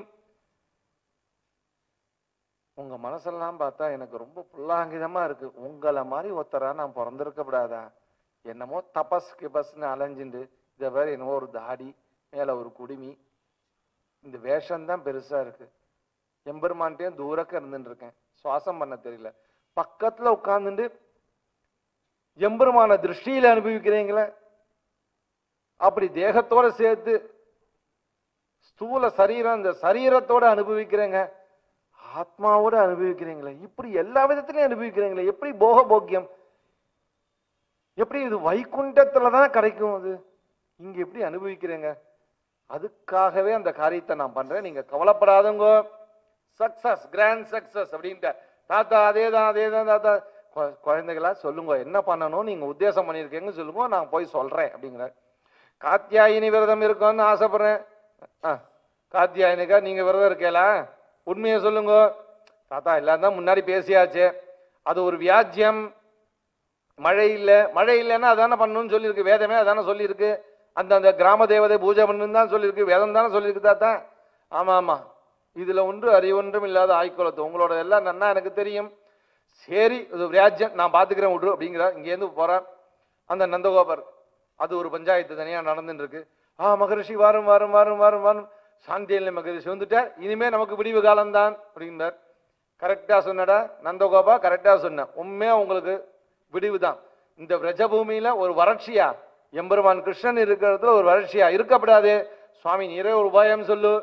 உங்க மனசெல்லாம் பார்த்தா எனக்கு ரொம்ப புல்லாங்கிதமா இருக்கு உங்களை மாதிரி ஒருத்தரா நான் பிறந்திருக்கப்படாதா என்னமோ தபஸ் கிபஸ்னு அலைஞ்சுண்டு இதை வேற என்னமோ ஒரு தாடி மேல ஒரு குடுமி இந்த வேஷம் தான் பெருசா இருக்கு எம்பெருமான்ட்டையும் தூரக்க இருந்துட்டு இருக்கேன் சுவாசம் பண்ண தெரியல பக்கத்துல உட்கார்ந்துட்டு எம்பெருமான திருஷ்டியில அனுபவிக்கிறீங்களே அப்படி தேகத்தோட சேர்த்து ஸ்தூல சரீரம் இந்த சரீரத்தோட அனுபவிக்கிறேங்க ஆத்மாவோட அனுபவிக்கிறீங்களே இப்படி எல்லா விதத்திலையும் அனுபவிக்கிறீங்களே எப்படி போக போக்கியம் எப்படி இது வைகுண்டத்துல தான் கிடைக்கும் அது இங்க எப்படி அனுபவிக்கிறீங்க அதுக்காகவே அந்த காரியத்தை நான் பண்றேன் நீங்க கவலைப்படாதங்க சக்சஸ் கிராண்ட் சக்சஸ் அப்படின்ட்டு தாத்தா அதே தான் அதே தான் தாத்தா கொ- குழந்தைகளா சொல்லுங்க என்ன பண்ணணும் நீங்க உத்தேசம் பண்ணியிருக்கீங்கன்னு சொல்லுங்க நான் போய் சொல்றேன் அப்படிங்கிற காத்தியாயினி விரதம் இருக்கும்னு ஆசைப்படுறேன் ஆ, காத்தியாயினிக்கா நீங்க விரதம் இருக்கேலா உண்மையை சொல்லுங்க தாத்தா எல்லாம் தான் முன்னாடி பேசியாச்சு அது ஒரு வியாஜ்யம் மழை இல்லை மழை இல்லைன்னா அதானே பண்ணணும்னு சொல்லியிருக்கு வேதமே அதானே சொல்லியிருக்கு அந்த அந்த கிராம தேவதை பூஜை பண்ணணும்னு தான் சொல்லியிருக்கு வேதம் தானே சொல்லியிருக்கு தாத்தா ஆமா ஆமா இதுல ஒன்று அறிவொன்றும் இல்லாத ஆய்க்குளத்து உங்களோட எல்லாம் நன்னா எனக்கு தெரியும் சரி இது வியாஜ்யம் நான் பாத்துக்கிறேன் விடு அப்படிங்கிற இங்கேருந்து போறார் அந்த நந்தகோபர் அது ஒரு பஞ்சாயத்து தனியா நடந்துட்டு இருக்கு ஆ மகரிஷி வாரும் வாரும் வாரும் வாரும் வாரும் சாந்தியல்ல மகரிஷி வந்துட்டார் இனிமே நமக்கு விடிவு காலம்தான் அப்படிங்கிறார் கரெக்டா சொன்னடா நந்தகோபா கரெக்டா சொன்ன உண்மையா உங்களுக்கு விடிவு தான் இந்த பிரஜபூமியில ஒரு வறட்சியா எம்பெருமான் கிருஷ்ணன் இருக்கிறதுல ஒரு வறட்சியா இருக்கப்படாது சுவாமி நீரே ஒரு உபாயம் சொல்லு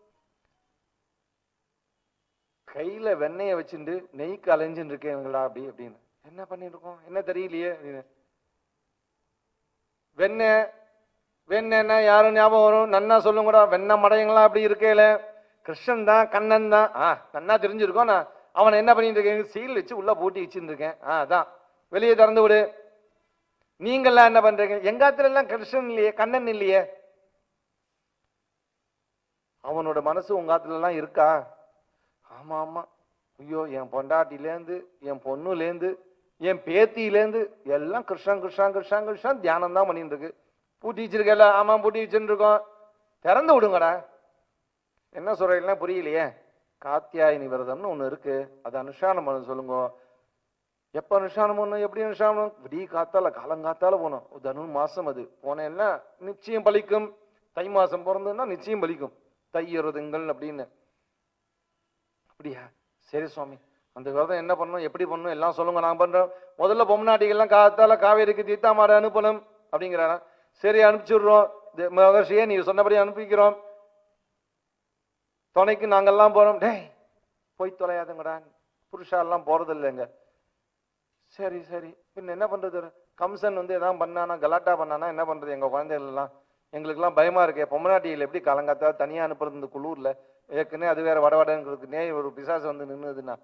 கையில வெண்ணெய வச்சுட்டு நெய்க்கு அலைஞ்சுட்டு இருக்கேங்களா அப்படி அப்படின்னு என்ன பண்ணிட்டு இருக்கோம் என்ன தெரியலையே அப்படின்னு வெண்ணெய் வெண்ணெய்னா யாரும் ஞாபகம் வரும் நன்னா சொல்லுங்கடா வெண்ணெய் மடையங்களா அப்படி இருக்கையில கிருஷ்ணன் தான் கண்ணன் தான் ஆ நன்னா தெரிஞ்சிருக்கோம் நான் அவனை என்ன பண்ணிட்டு இருக்கேன் சீல் வச்சு உள்ள பூட்டி வச்சுட்டு இருக்கேன் ஆ அதான் வெளியே திறந்து விடு நீங்கெல்லாம் என்ன பண்றீங்க எங்காத்துல எல்லாம் கிருஷ்ணன் இல்லையே கண்ணன் இல்லையே அவனோட மனசு உங்க ஆத்துல எல்லாம் இருக்கா ஆமா ஆமா ஐயோ என் பொண்டாட்டிலேருந்து என் பொண்ணுலேருந்து என் பேத்தியிலேருந்து எல்லாம் கிருஷ்ணன் கிருஷ்ணன் கிருஷ்ணன் கிருஷ்ணன் தியானம் தான் பண்ணிட்டு இருக்கு பூட்டி வச்சிருக்கல ஆமா பூட்டி வச்சுட்டு இருக்கோம் திறந்து விடுங்கடா என்ன சொல்றீங்கன்னா புரியலையே காத்தியாயினி விரதம்னு ஒண்ணு இருக்கு அது அனுஷ்டானம் பண்ண சொல்லுங்க எப்ப அனுஷ்டானம் பண்ணணும் எப்படி அனுஷ்டானம் பண்ணணும்? விடிய காத்தால காலங்காத்தால போகணும் ஒரு தனு மாசம் அது போனேன்னா நிச்சயம் பலிக்கும் தை மாசம் பிறந்ததுன்னா நிச்சயம் பலிக்கும் தை இருதுங்கள் அப்படின்னு அப்படியா சரி சுவாமி அந்த விரதம் என்ன பண்ணணும் எப்படி பண்ணணும் எல்லாம் சொல்லுங்க நான் பண்றோம் முதல்ல பொம்நாட்டிகள்லாம் காத்தால காவேரிக்கு தீர்த்தாமாட அனுப்பணும் அப்படிங்கிறாரா சரி அனுப்பிச்சுடுறோம் இது மகர்ஷியே நீ சொன்னபடி அனுப்பிக்கிறோம் துணைக்கு நாங்கெல்லாம் போறோம் டேய் போய் தொலையாதுங்கடா புருஷா எல்லாம் போறது இல்லைங்க சரி சரி பின்ன என்ன பண்றது கம்சன் வந்து எதாவது பண்ணானா கலாட்டா பண்ணானா என்ன பண்றது எங்க குழந்தைகள் எல்லாம் எங்களுக்கெல்லாம் பயமா இருக்கே பொம்மநாட்டியில் எப்படி காலங்காத்தா தனியா அனுப்புறது இந்த குளூர்ல ஏற்கனவே அது வேற வடவடங்கிறதுக்கு நே ஒரு பிசாசு வந்து நின்னுதுன்னா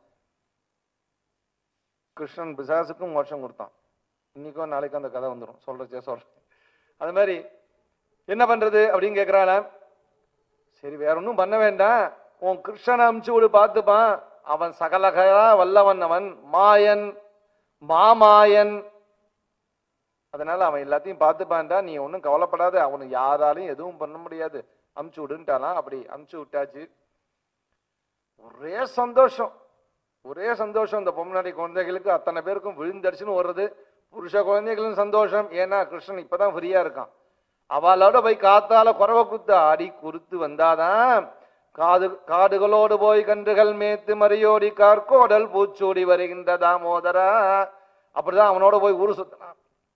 கிருஷ்ணன் பிசாசுக்கும் மோட்சம் கொடுத்தான் இன்னைக்கும் நாளைக்கும் அந்த கதை வந்துடும் சொல்றச்சே சொல்றேன் அது மாதிரி என்ன பண்றது அப்படின்னு கேக்குறாள சரி வேற ஒன்றும் பண்ண வேண்டாம் உன் கிருஷ்ணனை அமுச்சு விடு பார்த்துப்பான் அவன் சகலகலா வல்லவன் அவன் மாயன் மாமாயன் அதனால அவன் எல்லாத்தையும் பார்த்துப்பான்டா நீ ஒன்றும் கவலைப்படாத அவனுக்கு யாராலையும் எதுவும் பண்ண முடியாது அமுச்சு விடுன்ட்டாலாம் அப்படி அமுச்சு விட்டாச்சு ஒரே சந்தோஷம் ஒரே சந்தோஷம் இந்த பொம்னாடி குழந்தைகளுக்கு அத்தனை பேருக்கும் விழுந்தடிச்சுன்னு ஓடுறது புருஷ குழந்தைகளும் சந்தோஷம் ஏன்னா கிருஷ்ணன் இப்பதான் ஃப்ரீயா இருக்கான் அவளோட போய் காத்தால குறவை குத்து ஆடி குறுத்து வந்தாதான் காது காடுகளோடு போய் கன்றுகள் மேத்து மறியோடி கார்கோடல் பூச்சூடி வருகின்ற தாமோதரா அப்படிதான் அவனோட போய் ஊரு சுத்தினான்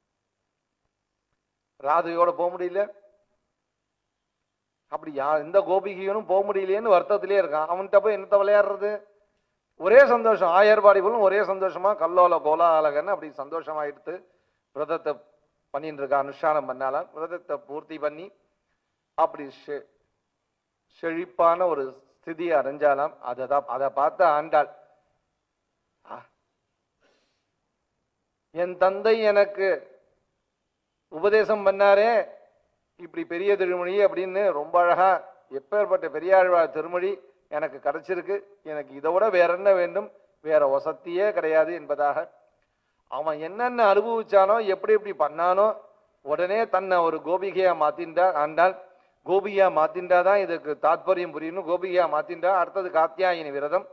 ராதையோட போக முடியல அப்படி யா எந்த கோபிகையும் போக முடியலையேன்னு வருத்தத்திலே இருக்கான் அவன்கிட்ட போய் என்னத்த விளையாடுறது ஒரே சந்தோஷம் ஆயர்பாடி போலும் ஒரே சந்தோஷமா கல்லோல கோலாலகன்னு அப்படி சந்தோஷமாயிடுத்து விரதத்தை பண்ணிட்டு இருக்கா அனுஷ்டானம் பண்ணாலாம் விரதத்தை பூர்த்தி பண்ணி அப்படி செ- செழிப்பான ஒரு ஸ்திதி அடைஞ்சாலாம் அதை தான் அதை பார்த்து ஆண்டாள் ஆ, என் தந்தை எனக்கு உபதேசம் பண்ணாரே இப்படி பெரிய திருமொழி அப்படின்னு ரொம்ப அழகா எப்பேற்பட்ட பெரியாழ்வார் திருமொழி எனக்கு கிடைச்சிருக்கு எனக்கு இதை விட வேற என்ன வேண்டும் வேற வசத்தியே கிடையாது என்பதாக அவன் என்னென்ன அனுபவிச்சானோ எப்படி எப்படி பண்ணானோ உடனே தன்னை ஒரு கோபிகையா மாத்தின்றா ஆண்டாள் கோபிகையா மாத்தின்றா தான் இதுக்கு தாத்பரியம் புரியணும் கோபிகையா மாத்தின்றா அடுத்தது காத்தியாயினி விரதம்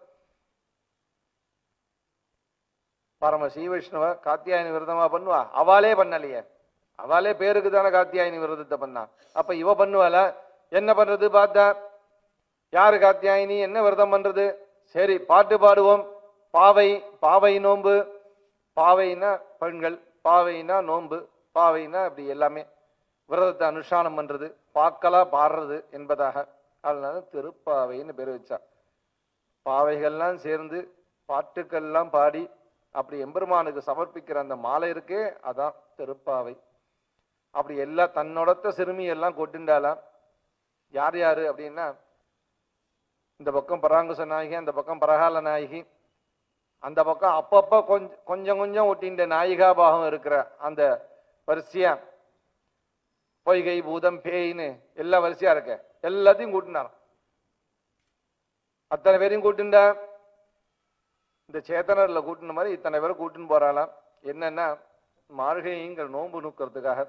பரம ஸ்ரீ வைஷ்ணவ காத்தியாயினி விரதமா பண்ணுவா அவளே பண்ணலையே அவளே பேருக்கு தானே காத்தியாயினி விரதத்தை பண்ணா அப்ப இவ பண்ணுவாள என்ன பண்றது பார்த்தா யாரு காத்தியாயினி என்ன விரதம் பண்றது சரி பாட்டு பாடுவோம் பாவை பாவை நோன்பு பாவைனா பெண்கள் பாவைனா நோன்பு பாவைனா அப்படி எல்லாமே விரதத்தை அனுஷ்டானம் பண்றது பாக்கலா பாடுறது என்பதாக அதனால திருப்பாவைன்னு பேர் வச்சா பாவைகள்லாம் சேர்ந்து பாட்டுக்கள்லாம் பாடி அப்படி எம்பெருமானுக்கு சமர்ப்பிக்கிற அந்த மாலை இருக்கே அதான் திருப்பாவை அப்படி எல்லா தன்னோடத்த சிறுமி எல்லாம் கொட்டுண்டாலாம் யார் யாரு அப்படின்னா இந்த பக்கம் பராங்குச நாயகி அந்த பக்கம் பரகால நாயகி அந்த பக்கம் அப்பப்ப கொஞ்சம் கொஞ்சம் கொஞ்சம் ஒட்டின்ற நாயிகா பாகம் இருக்கிற அந்த வரிசையா பொய்கை பூதம் பேயின்னு எல்லா வரிசையா இருக்க எல்லாத்தையும் கூட்டினாராம் அத்தனை பேரையும் கூட்டுண்டா இந்த சேத்தனர்ல கூட்டின மாதிரி இத்தனை பேரை கூட்டின்னு போறாளாம் என்னன்னா மார்கழிங்கிற நோன்பு நூக்கிறதுக்காக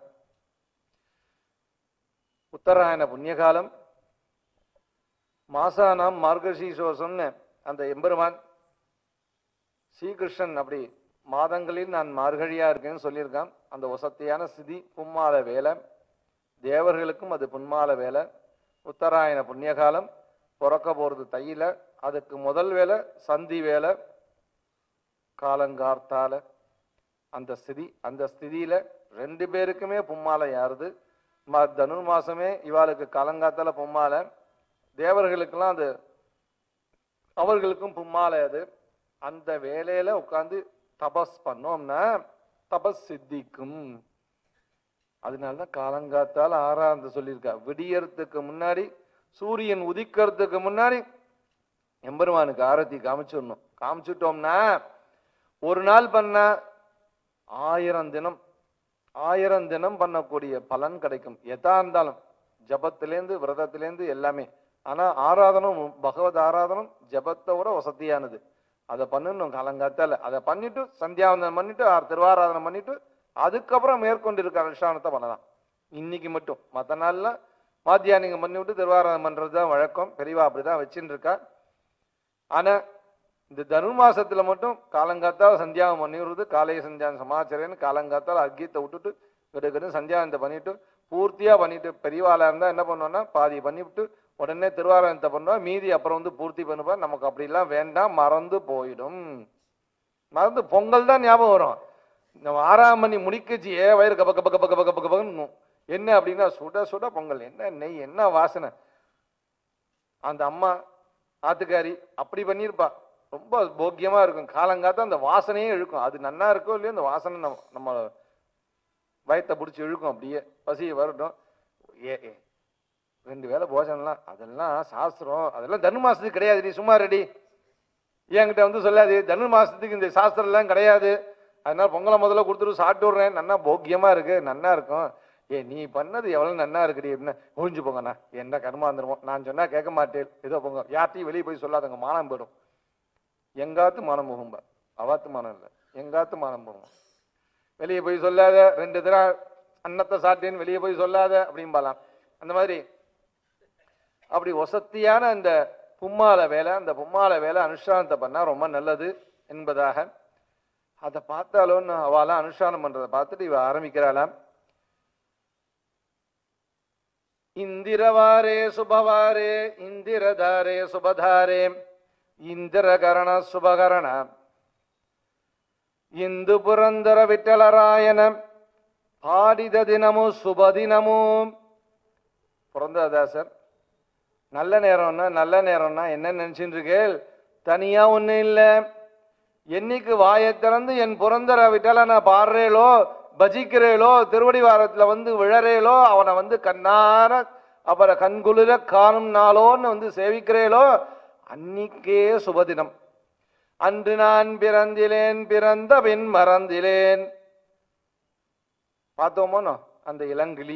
உத்தராயண புண்ணியகாலம் மாசானாம் மார்கசீசோசம்னு அந்த எம்பெருமான் ஸ்ரீகிருஷ்ணன் அப்படி மாதங்களில் நான் மார்கழியா இருக்கேன்னு சொல்லியிருக்கான் அந்த வசத்தியான ஸ்திதி பும்மால வேலை தேவர்களுக்கும் அது புன்மால வேலை உத்தராயண புண்ணியகாலம் பிறக்க போறது தையில அதுக்கு முதல் வேலை சந்தி வேலை காலங்கார்த்தால அந்த ஸ்திதி அந்த ஸ்திதியில ரெண்டு பேருக்குமே பும்மாலை யாருது ம- தனுர் மாசமே இவாளுக்கு காலங்காத்தால பும்மாலை தேவர்களுக்கெல்லாம் அது அவர்களுக்கும் பும்மாலை அது அந்த வேலையில உட்கார்ந்து தபஸ் பண்ணோம்னா தபஸ் சித்திக்கும் அதனாலதான் காலங்காத்தால ஆறாந்து சொல்லியிருக்கா விடியறதுக்கு முன்னாடி சூரியன் உதிக்கிறதுக்கு முன்னாடி எம்பெருமானுக்கு ஆரத்தி காமிச்சிடணும் காமிச்சிட்டோம்னா ஒரு நாள் பண்ண ஆயிரம் தினம் ஆயிரம் தினம் பண்ணக்கூடிய பலன் கிடைக்கும் எதா இருந்தாலும் ஜபத்திலேருந்து விரதத்திலேருந்து எல்லாமே ஆனா ஆராதனம் பகவத் ஆராதனம் ஜபத்தை விட வசதியானது அதை பண்ணணும் காலங்காத்தால அதை பண்ணிட்டு சந்தியாவந்தனம் பண்ணிட்டு ஆறு திருவாராதனம் பண்ணிட்டு அதுக்கப்புறம் மேற்கொண்டு இருக்க அனுஷ்டானத்தை பண்ணலாம் இன்னைக்கு மட்டும் மற்ற நாள்ல மாத்தியானிகம் பண்ணி விட்டு திருவாராதனம் பண்றது தான் வழக்கம் பெரியவா அப்படிதான் வச்சுட்டு இருக்கா ஆனா இந்த தனுர் மாசத்துல மட்டும் காலங்காத்தால சந்தியாகம் பண்ணி விடுறது காலைய சந்தியாகம் சமாச்சாரன்னு காலங்காத்தால அர்க்கியத்தை விட்டுட்டு கிடுக்கிட்டு சந்தியாகத்தை பண்ணிட்டு பூர்த்தியா பண்ணிட்டு பெரியவாளா இருந்தா என்ன பண்ணுவோம்னா பாதி பண்ணிவிட்டு உடனே திருவாராயணத்தை பண்ணுவோம் மீதி அப்புறம் வந்து பூர்த்தி பண்ணுவா நமக்கு அப்படிலாம் வேண்டாம் மறந்து போயிடும் மறந்து பொங்கல் தான் ஞாபகம் வரும் நம்ம ஆறாம் மணி முடிக்கச்சியே வயிறு கப கப கப கப கப கபன்னு என்ன அப்படின்னா சுட சுட பொங்கல் என்ன நெய் என்ன வாசனை அந்த அம்மா ஆத்துக்காரி அப்படி பண்ணியிருப்பா ரொம்ப போக்கியமா இருக்கும் காலங்காத்த அந்த வாசனையே இழுக்கும் அது நன்னா இருக்கோ இல்லையோ அந்த வாசனை நம்ம நம்ம வயத்தை பிடிச்சி இழுக்கும் அப்படியே பசியை வரட்டும் ஏ ஏ ரெண்டு வேளை போஜனம்லாம் அதெல்லாம் சாஸ்திரம் அதெல்லாம் தனு மாசத்துக்கு கிடையாது நீ சும்மா ரெடி என்கிட்ட வந்து சொல்லாது தனு மாசத்துக்கு இந்த சாஸ்திரம் எல்லாம் கிடையாது அதனால பொங்கலை முதல்ல கொடுத்துட்டு சாப்பிட்டு விடுறேன் நன்னா போக்கியமா இருக்கு நன்னா இருக்கும் ஏ நீ பண்ணது எவ்வளவு நன்னா இருக்குடி அப்படின்னு ஒழிஞ்சு போங்கண்ணா என்ன கர்மாந்திரமோ நான் சொன்னா கேட்க மாட்டேன் ஏதோ போங்க யார்ட்டையும் வெளியே போய் சொல்லாதங்க மானம் போயிடும் எங்காத்து மானம் போகும்பா அவாத்து மானம் இல்லை எங்காத்து மானம் போகும் வெளியே போய் சொல்லாத ரெண்டு தடவை அன்னத்தை சாப்பிட்டேன்னு வெளியே போய் சொல்லாத அப்படிம்பாலாம் அந்த மாதிரி அப்படி வசத்தியான அந்த பும்மால வேலை அந்த பும்மால வேலை அனுஷ்டானத்தை பண்ணா ரொம்ப நல்லது என்பதாக அதை பார்த்தாலும் அவளாம் அனுஷ்டானம் பண்றதை பார்த்துட்டு இவ ஆரம்பிக்கிறாளாம் இந்திரவாரே சுபவாரே இந்திரதாரே சுபதாரே இந்திரகரண சுபகரண இந்து புரந்தர விட்டலராயன பாடித தினமும் சுபதினமும் புரந்ததாசர் நல்ல நேரம்னா நல்ல நேரம்னா என்ன நினைச்சுட்டு இருக்கேள் தனியா ஒண்ணு இல்ல என்னைக்கு வாயை திறந்து என் புரந்தர விட்டலனை பாடுறேளோ பஜிக்கிறேளோ திருவடி வாரத்துல வந்து விழறேளோ அவனை வந்து கண்ணார அவரை கண்குளிர காணும் நாளோன்னு வந்து சேவிக்கிறேளோ அன்னிக்கே சுபதினம் அன்று நான் பிறந்திலேன் பிறந்த பின் மறந்திலேன் பார்த்தோமோனோ அந்த இளங்கிளி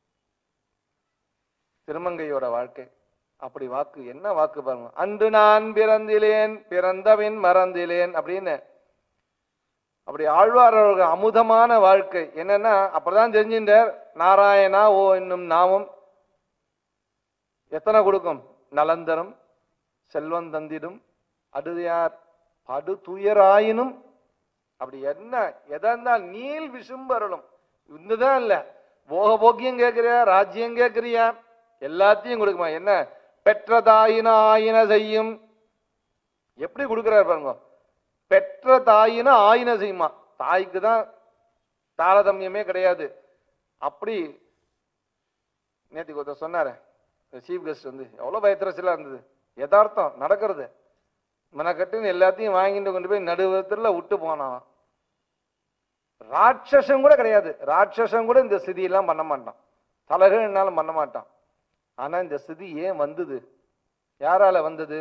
திருமங்கையோட வாழ்க்கை அப்படி வாக்கு என்ன வாக்கு பாருங்க அன்று நான் பிறந்திலேன் பிறந்தபின் மறந்திலேன் அப்படின்னு அப்படி ஆழ்வார் அவர்கள் அமுதமான வாழ்க்கை என்னன்னா அப்பதான் தெரிஞ்சின்றார் நாராயணா ஓ என்னும் நாமம் எத்தனை கொடுக்கும் நலந்தரும் செல்வம் தந்திடும் அடுதியார் படு துயராயினும் அப்படி என்ன எதா இருந்தால் நீல் விசும்பரலும் இதுதான் இல்ல போக போக்கியம் கேட்கிறியா ராஜ்யம் கேட்கிறியா எல்லாத்தையும் கொடுக்குமா என்ன பெற்றதாயின ஆயின செய்யும் எப்படி கொடுக்கிறார் பாருங்க பெற்ற தாயின ஆயின செய்யுமா தாய்க்கு தான் தாரதமியமே கிடையாது அப்படி நேற்றுக்கு ஒருத்தர் சொன்னாரு சீஃப் கெஸ்ட் வந்து எவ்வளவு பயத்திரச்சலா இருந்தது யதார்த்தம் நடக்கிறது மெனக்கட்டுன்னு எல்லாத்தையும் வாங்கிட்டு கொண்டு போய் நடுவத்தில் விட்டு போனான் ராட்சசம் கூட கிடையாது ராட்சசம் கூட இந்த ஸ்திதியெல்லாம் பண்ண மாட்டான் தலகனாலும் பண்ண மாட்டான் ஆனா இந்த ஸ்திதி ஏன் வந்தது யாரால வந்தது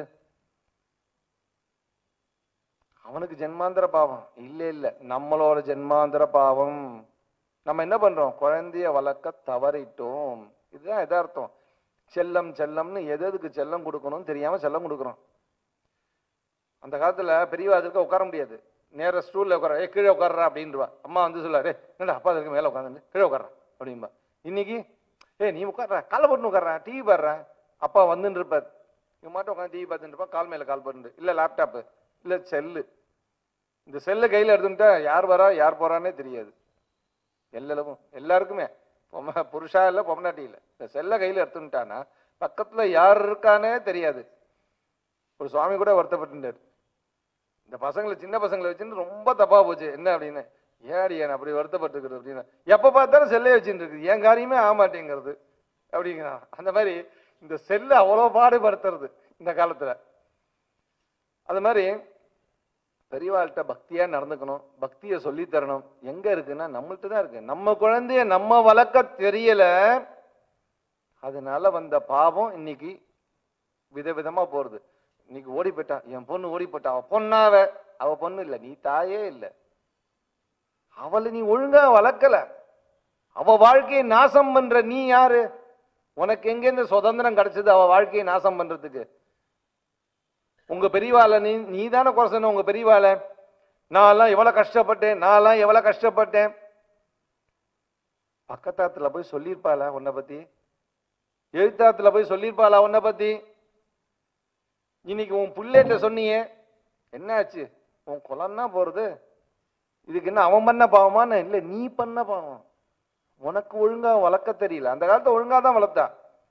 அவனுக்கு ஜென்மாந்திர பாவம் இல்ல இல்ல நம்மளோட ஜென்மாந்திர பாவம் நம்ம என்ன பண்றோம் குழந்தைய வளர்க்க தவறிட்டோம் இதுதான் எதார்த்தம் செல்லம் செல்லம்னு எது எதுக்கு செல்லம் கொடுக்கணும்னு தெரியாம செல்லம் கொடுக்குறோம் அந்த காலத்துல பெரியவா அதுக்கு உட்கார முடியாது நேர ஸ்டூல்ல உட்கார ஏ கீழே உட்கார்றா அப்படின்றவா அம்மா வந்து சொல்லாரு என்னடா அப்பா அதுக்கு மேல உட்காந்து கீழே உட்கார்றா அப்படின்பா இன்னைக்கு ஏ நீ உட்கார்ற காலை போட்டு உட்கார்ற டிவி பாடுற அப்பா வந்துட்டு இருப்பார் இவன் மட்டும் உட்காந்து டிவி பார்த்துட்டு இருப்பான் கால் மேல கால் போட்டு இல்ல லேப்டாப் இல்ல செல்லு இந்த செல்லை கையில் எடுத்துட்டா யார் வரா யார் போறான்னே தெரியாது எல்லாருக்கும் எல்லாருக்குமே பொம்ம புருஷா இல்லை பொம்மநாட்டி இல்லை இந்த செல்லை கையில் எடுத்துட்டானா பக்கத்துல யார் இருக்கானே தெரியாது ஒரு சுவாமி கூட வருத்தப்பட்டுட்டார் இந்த பசங்களை சின்ன பசங்களை வச்சுன்னு ரொம்ப தப்பா போச்சு என்ன அப்படின்னு ஏடி ஏன் அப்படி வருத்தப்பட்டுருக்குது அப்படின்னு எப்ப பார்த்தாலும் செல்லே வச்சுட்டு இருக்குது என் காரியமே ஆக மாட்டேங்கிறது அப்படிங்கிறான் அந்த மாதிரி இந்த செல்லை அவ்வளோ பாடுபடுத்துறது இந்த காலத்துல அது மாதிரி பெரியவாள்கிட்ட பக்தியா நடந்துக்கணும் பக்தியை சொல்லி தரணும் எங்க இருக்குன்னா நம்மள்ட்ட தான் இருக்கு நம்ம குழந்தைய நம்ம வளர்க்க தெரியல அதனால வந்த பாவம் இன்னைக்கு விதவிதமா போறது இன்னைக்கு ஓடி போயிட்டா என் பொண்ணு ஓடி போயிட்டா அவ பொண்ணாவ அவ பொண்ணு இல்ல நீ தாயே இல்ல அவளை நீ ஒழுங்கா வளர்க்கல அவ வாழ்க்கையை நாசம் பண்ற நீ யாரு உனக்கு எங்க இந்த சுதந்திரம் கிடைச்சது அவ வாழ்க்கையை நாசம் பண்றதுக்கு உங்க பெரியவாள நீ நீ தானே குறை சொன்ன உங்க பெரியவாள நான்லாம் எவ்வளவு கஷ்டப்பட்டேன் நான்லாம் எவ்வளவு கஷ்டப்பட்டேன் பக்கத்தாத்துல போய் சொல்லியிருப்பாளா உன்னை பத்தி எழுத்தாத்துல போய் சொல்லியிருப்பாளா உன்னை பத்தி இன்னைக்கு உன் புள்ளேட்ட சொன்னியே என்னாச்சு உன் குலம்னா போறது இதுக்கு என்ன அவன் பண்ண பாவமான இல்ல நீ பண்ண பாவம் உனக்கு ஒழுங்கா வளர்க்க தெரியல அந்த காலத்தை ஒழுங்கா தான் வளர்த்தா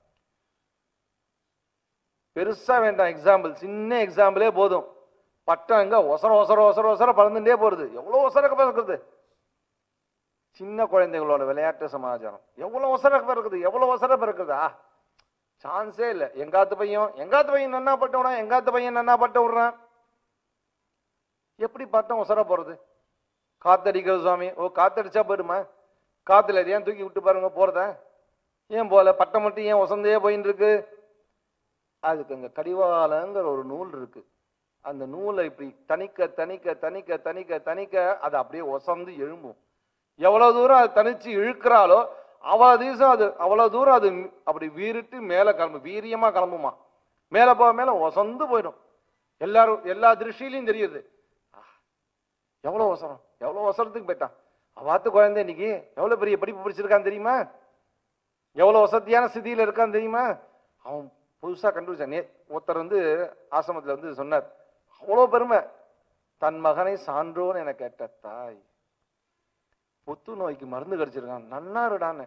பெருசா வேண்டாம் எக்ஸாம்பிள் சின்ன எக்ஸாம்பிளே போதும் பட்டம் எங்க ஒசர ஒசர ஒசர ஒசர பறந்துட்டே போறது எவ்வளவு ஒசர பறக்குது சின்ன குழந்தைகளோட விளையாட்டு சமாச்சாரம் எவ்வளவு ஒசர பிறக்குது எவ்வளவு ஒசர பிறக்குதா சான்ஸே இல்ல எங்காத்து பையன் எங்காத்து பையன் நன்னா பட்ட விடான் எங்காத்து பையன் நன்னா பட்ட விடுறான் எப்படி பட்டம் ஒசர போறது காத்தடிக்கிறது சுவாமி ஓ காத்தடிச்சா போயிடுமா காத்துல ஏன் தூக்கி விட்டு பாருங்க போறத ஏன் போல பட்டம் மட்டும் ஏன் ஒசந்தே போயின்னு இருக்கு அதுக்கு அங்க கடிவாளங்கிற ஒரு நூல் இருக்கு அந்த நூலை இப்படி தணிக்க தணிக்க தணிக்க தணிக்க தணிக்க அது அப்படியே ஒசந்து எழும்பும் எவ்வளவு தூரம் அது தனிச்சு இழுக்கிறாளோ அவ்வளவு தீசம் அது அவ்வளவு தூரம் அது அப்படி வீறிட்டு மேல கிளம்பு வீரியமா கிளம்புமா மேல போக மேல ஒசந்து போயிடும் எல்லாரும் எல்லா திருஷ்டிலையும் தெரியுது எவ்வளவு அவசரம் எவ்வளவு அவசரத்துக்கு போயிட்டான் அவாத்து குழந்தை இன்னைக்கு எவ்வளவு பெரிய படிப்பு படிச்சிருக்கான் தெரியுமா எவ்வளவு வசதியான ஸ்திதியில இருக்கான் தெரியுமா அவன் புதுசா கண்டுபிடிச்சான் நே ஒருத்தர் வந்து ஆசிரமத்துல வந்து சொன்னார் அவ்வளவு பெருமை தன் மகனை சான்றோன்னு என கேட்ட தாய் புத்து நோய்க்கு மருந்து கடிச்சிருக்கான் நன்னாருடான்னு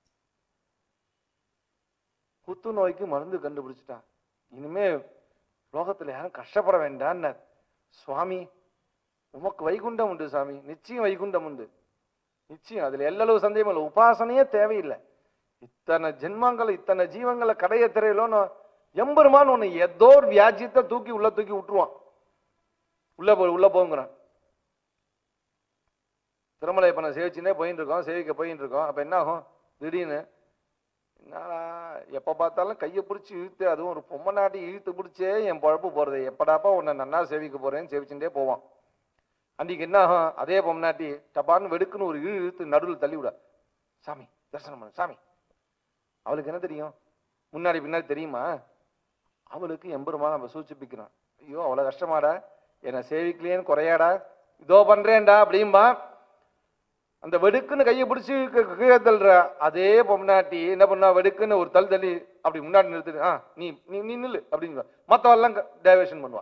புத்து நோய்க்கு மருந்து கண்டுபிடிச்சிட்டான் இனிமே லோகத்துல யாரும் கஷ்டப்பட வேண்டான்னார் சுவாமி உமக்கு வைகுண்டம் உண்டு சாமி நிச்சயம் வைகுண்டம் உண்டு நிச்சயம் அதுல எல்லளவு சந்தேகம் இல்லை உபாசனையே தேவையில்லை இத்தனை ஜென்மங்களை இத்தனை ஜீவங்களை கடைய திரையிலோன்னு எம்பெருமான் ஒண்ணு ஏதோ ஒரு வியாஜியத்தை தூக்கி உள்ள தூக்கி விட்டுருவான் உள்ள போ உள்ள போங்கிறான் திருமலை இப்ப நான் சேவிச்சுனே போயின்னு இருக்கோம் சேவிக்க போயின்னு இருக்கோம் அப்ப என்ன ஆகும் திடீர்னு என்னடா எப்ப பார்த்தாலும் கையை பிடிச்சி இழுத்து அதுவும் ஒரு பொம்மை நாட்டி இழுத்து பிடிச்சே என் பழப்பு போறது எப்படாப்பா உன்னை நன்னா சேவிக்க போறேன்னு சேவிச்சுட்டே போவான் அன்னைக்கு என்ன ஆகும் அதே பொம்னாட்டி டபார்னு வெடுக்குன்னு ஒரு இழு இழுத்து நடுவில் தள்ளி விட சாமி தரிசனம் பண்ணு சாமி அவளுக்கு என்ன தெரியும் முன்னாடி பின்னாடி தெரியுமா அவளுக்கு எம்பெருமா நம்ம சூச்சிப்பிக்கிறான் ஐயோ அவ்வளவு கஷ்டமாடா என்னை சேவிக்கலையேன்னு குறையாடா இதோ பண்றேன்டா அப்படிம்பா அந்த வெடுக்குன்னு கையை பிடிச்சி கீ- கீழே தள்ளுற அதே பொம்னாட்டி என்ன பண்ணா வெடுக்குன்னு ஒரு தள்ளு தள்ளி அப்படி முன்னாடி நிறுத்து ஆ நீ நீ நீ நில்லு அப்படிங்க மற்றவெல்லாம் டைவர்ஷன் பண்ணுவா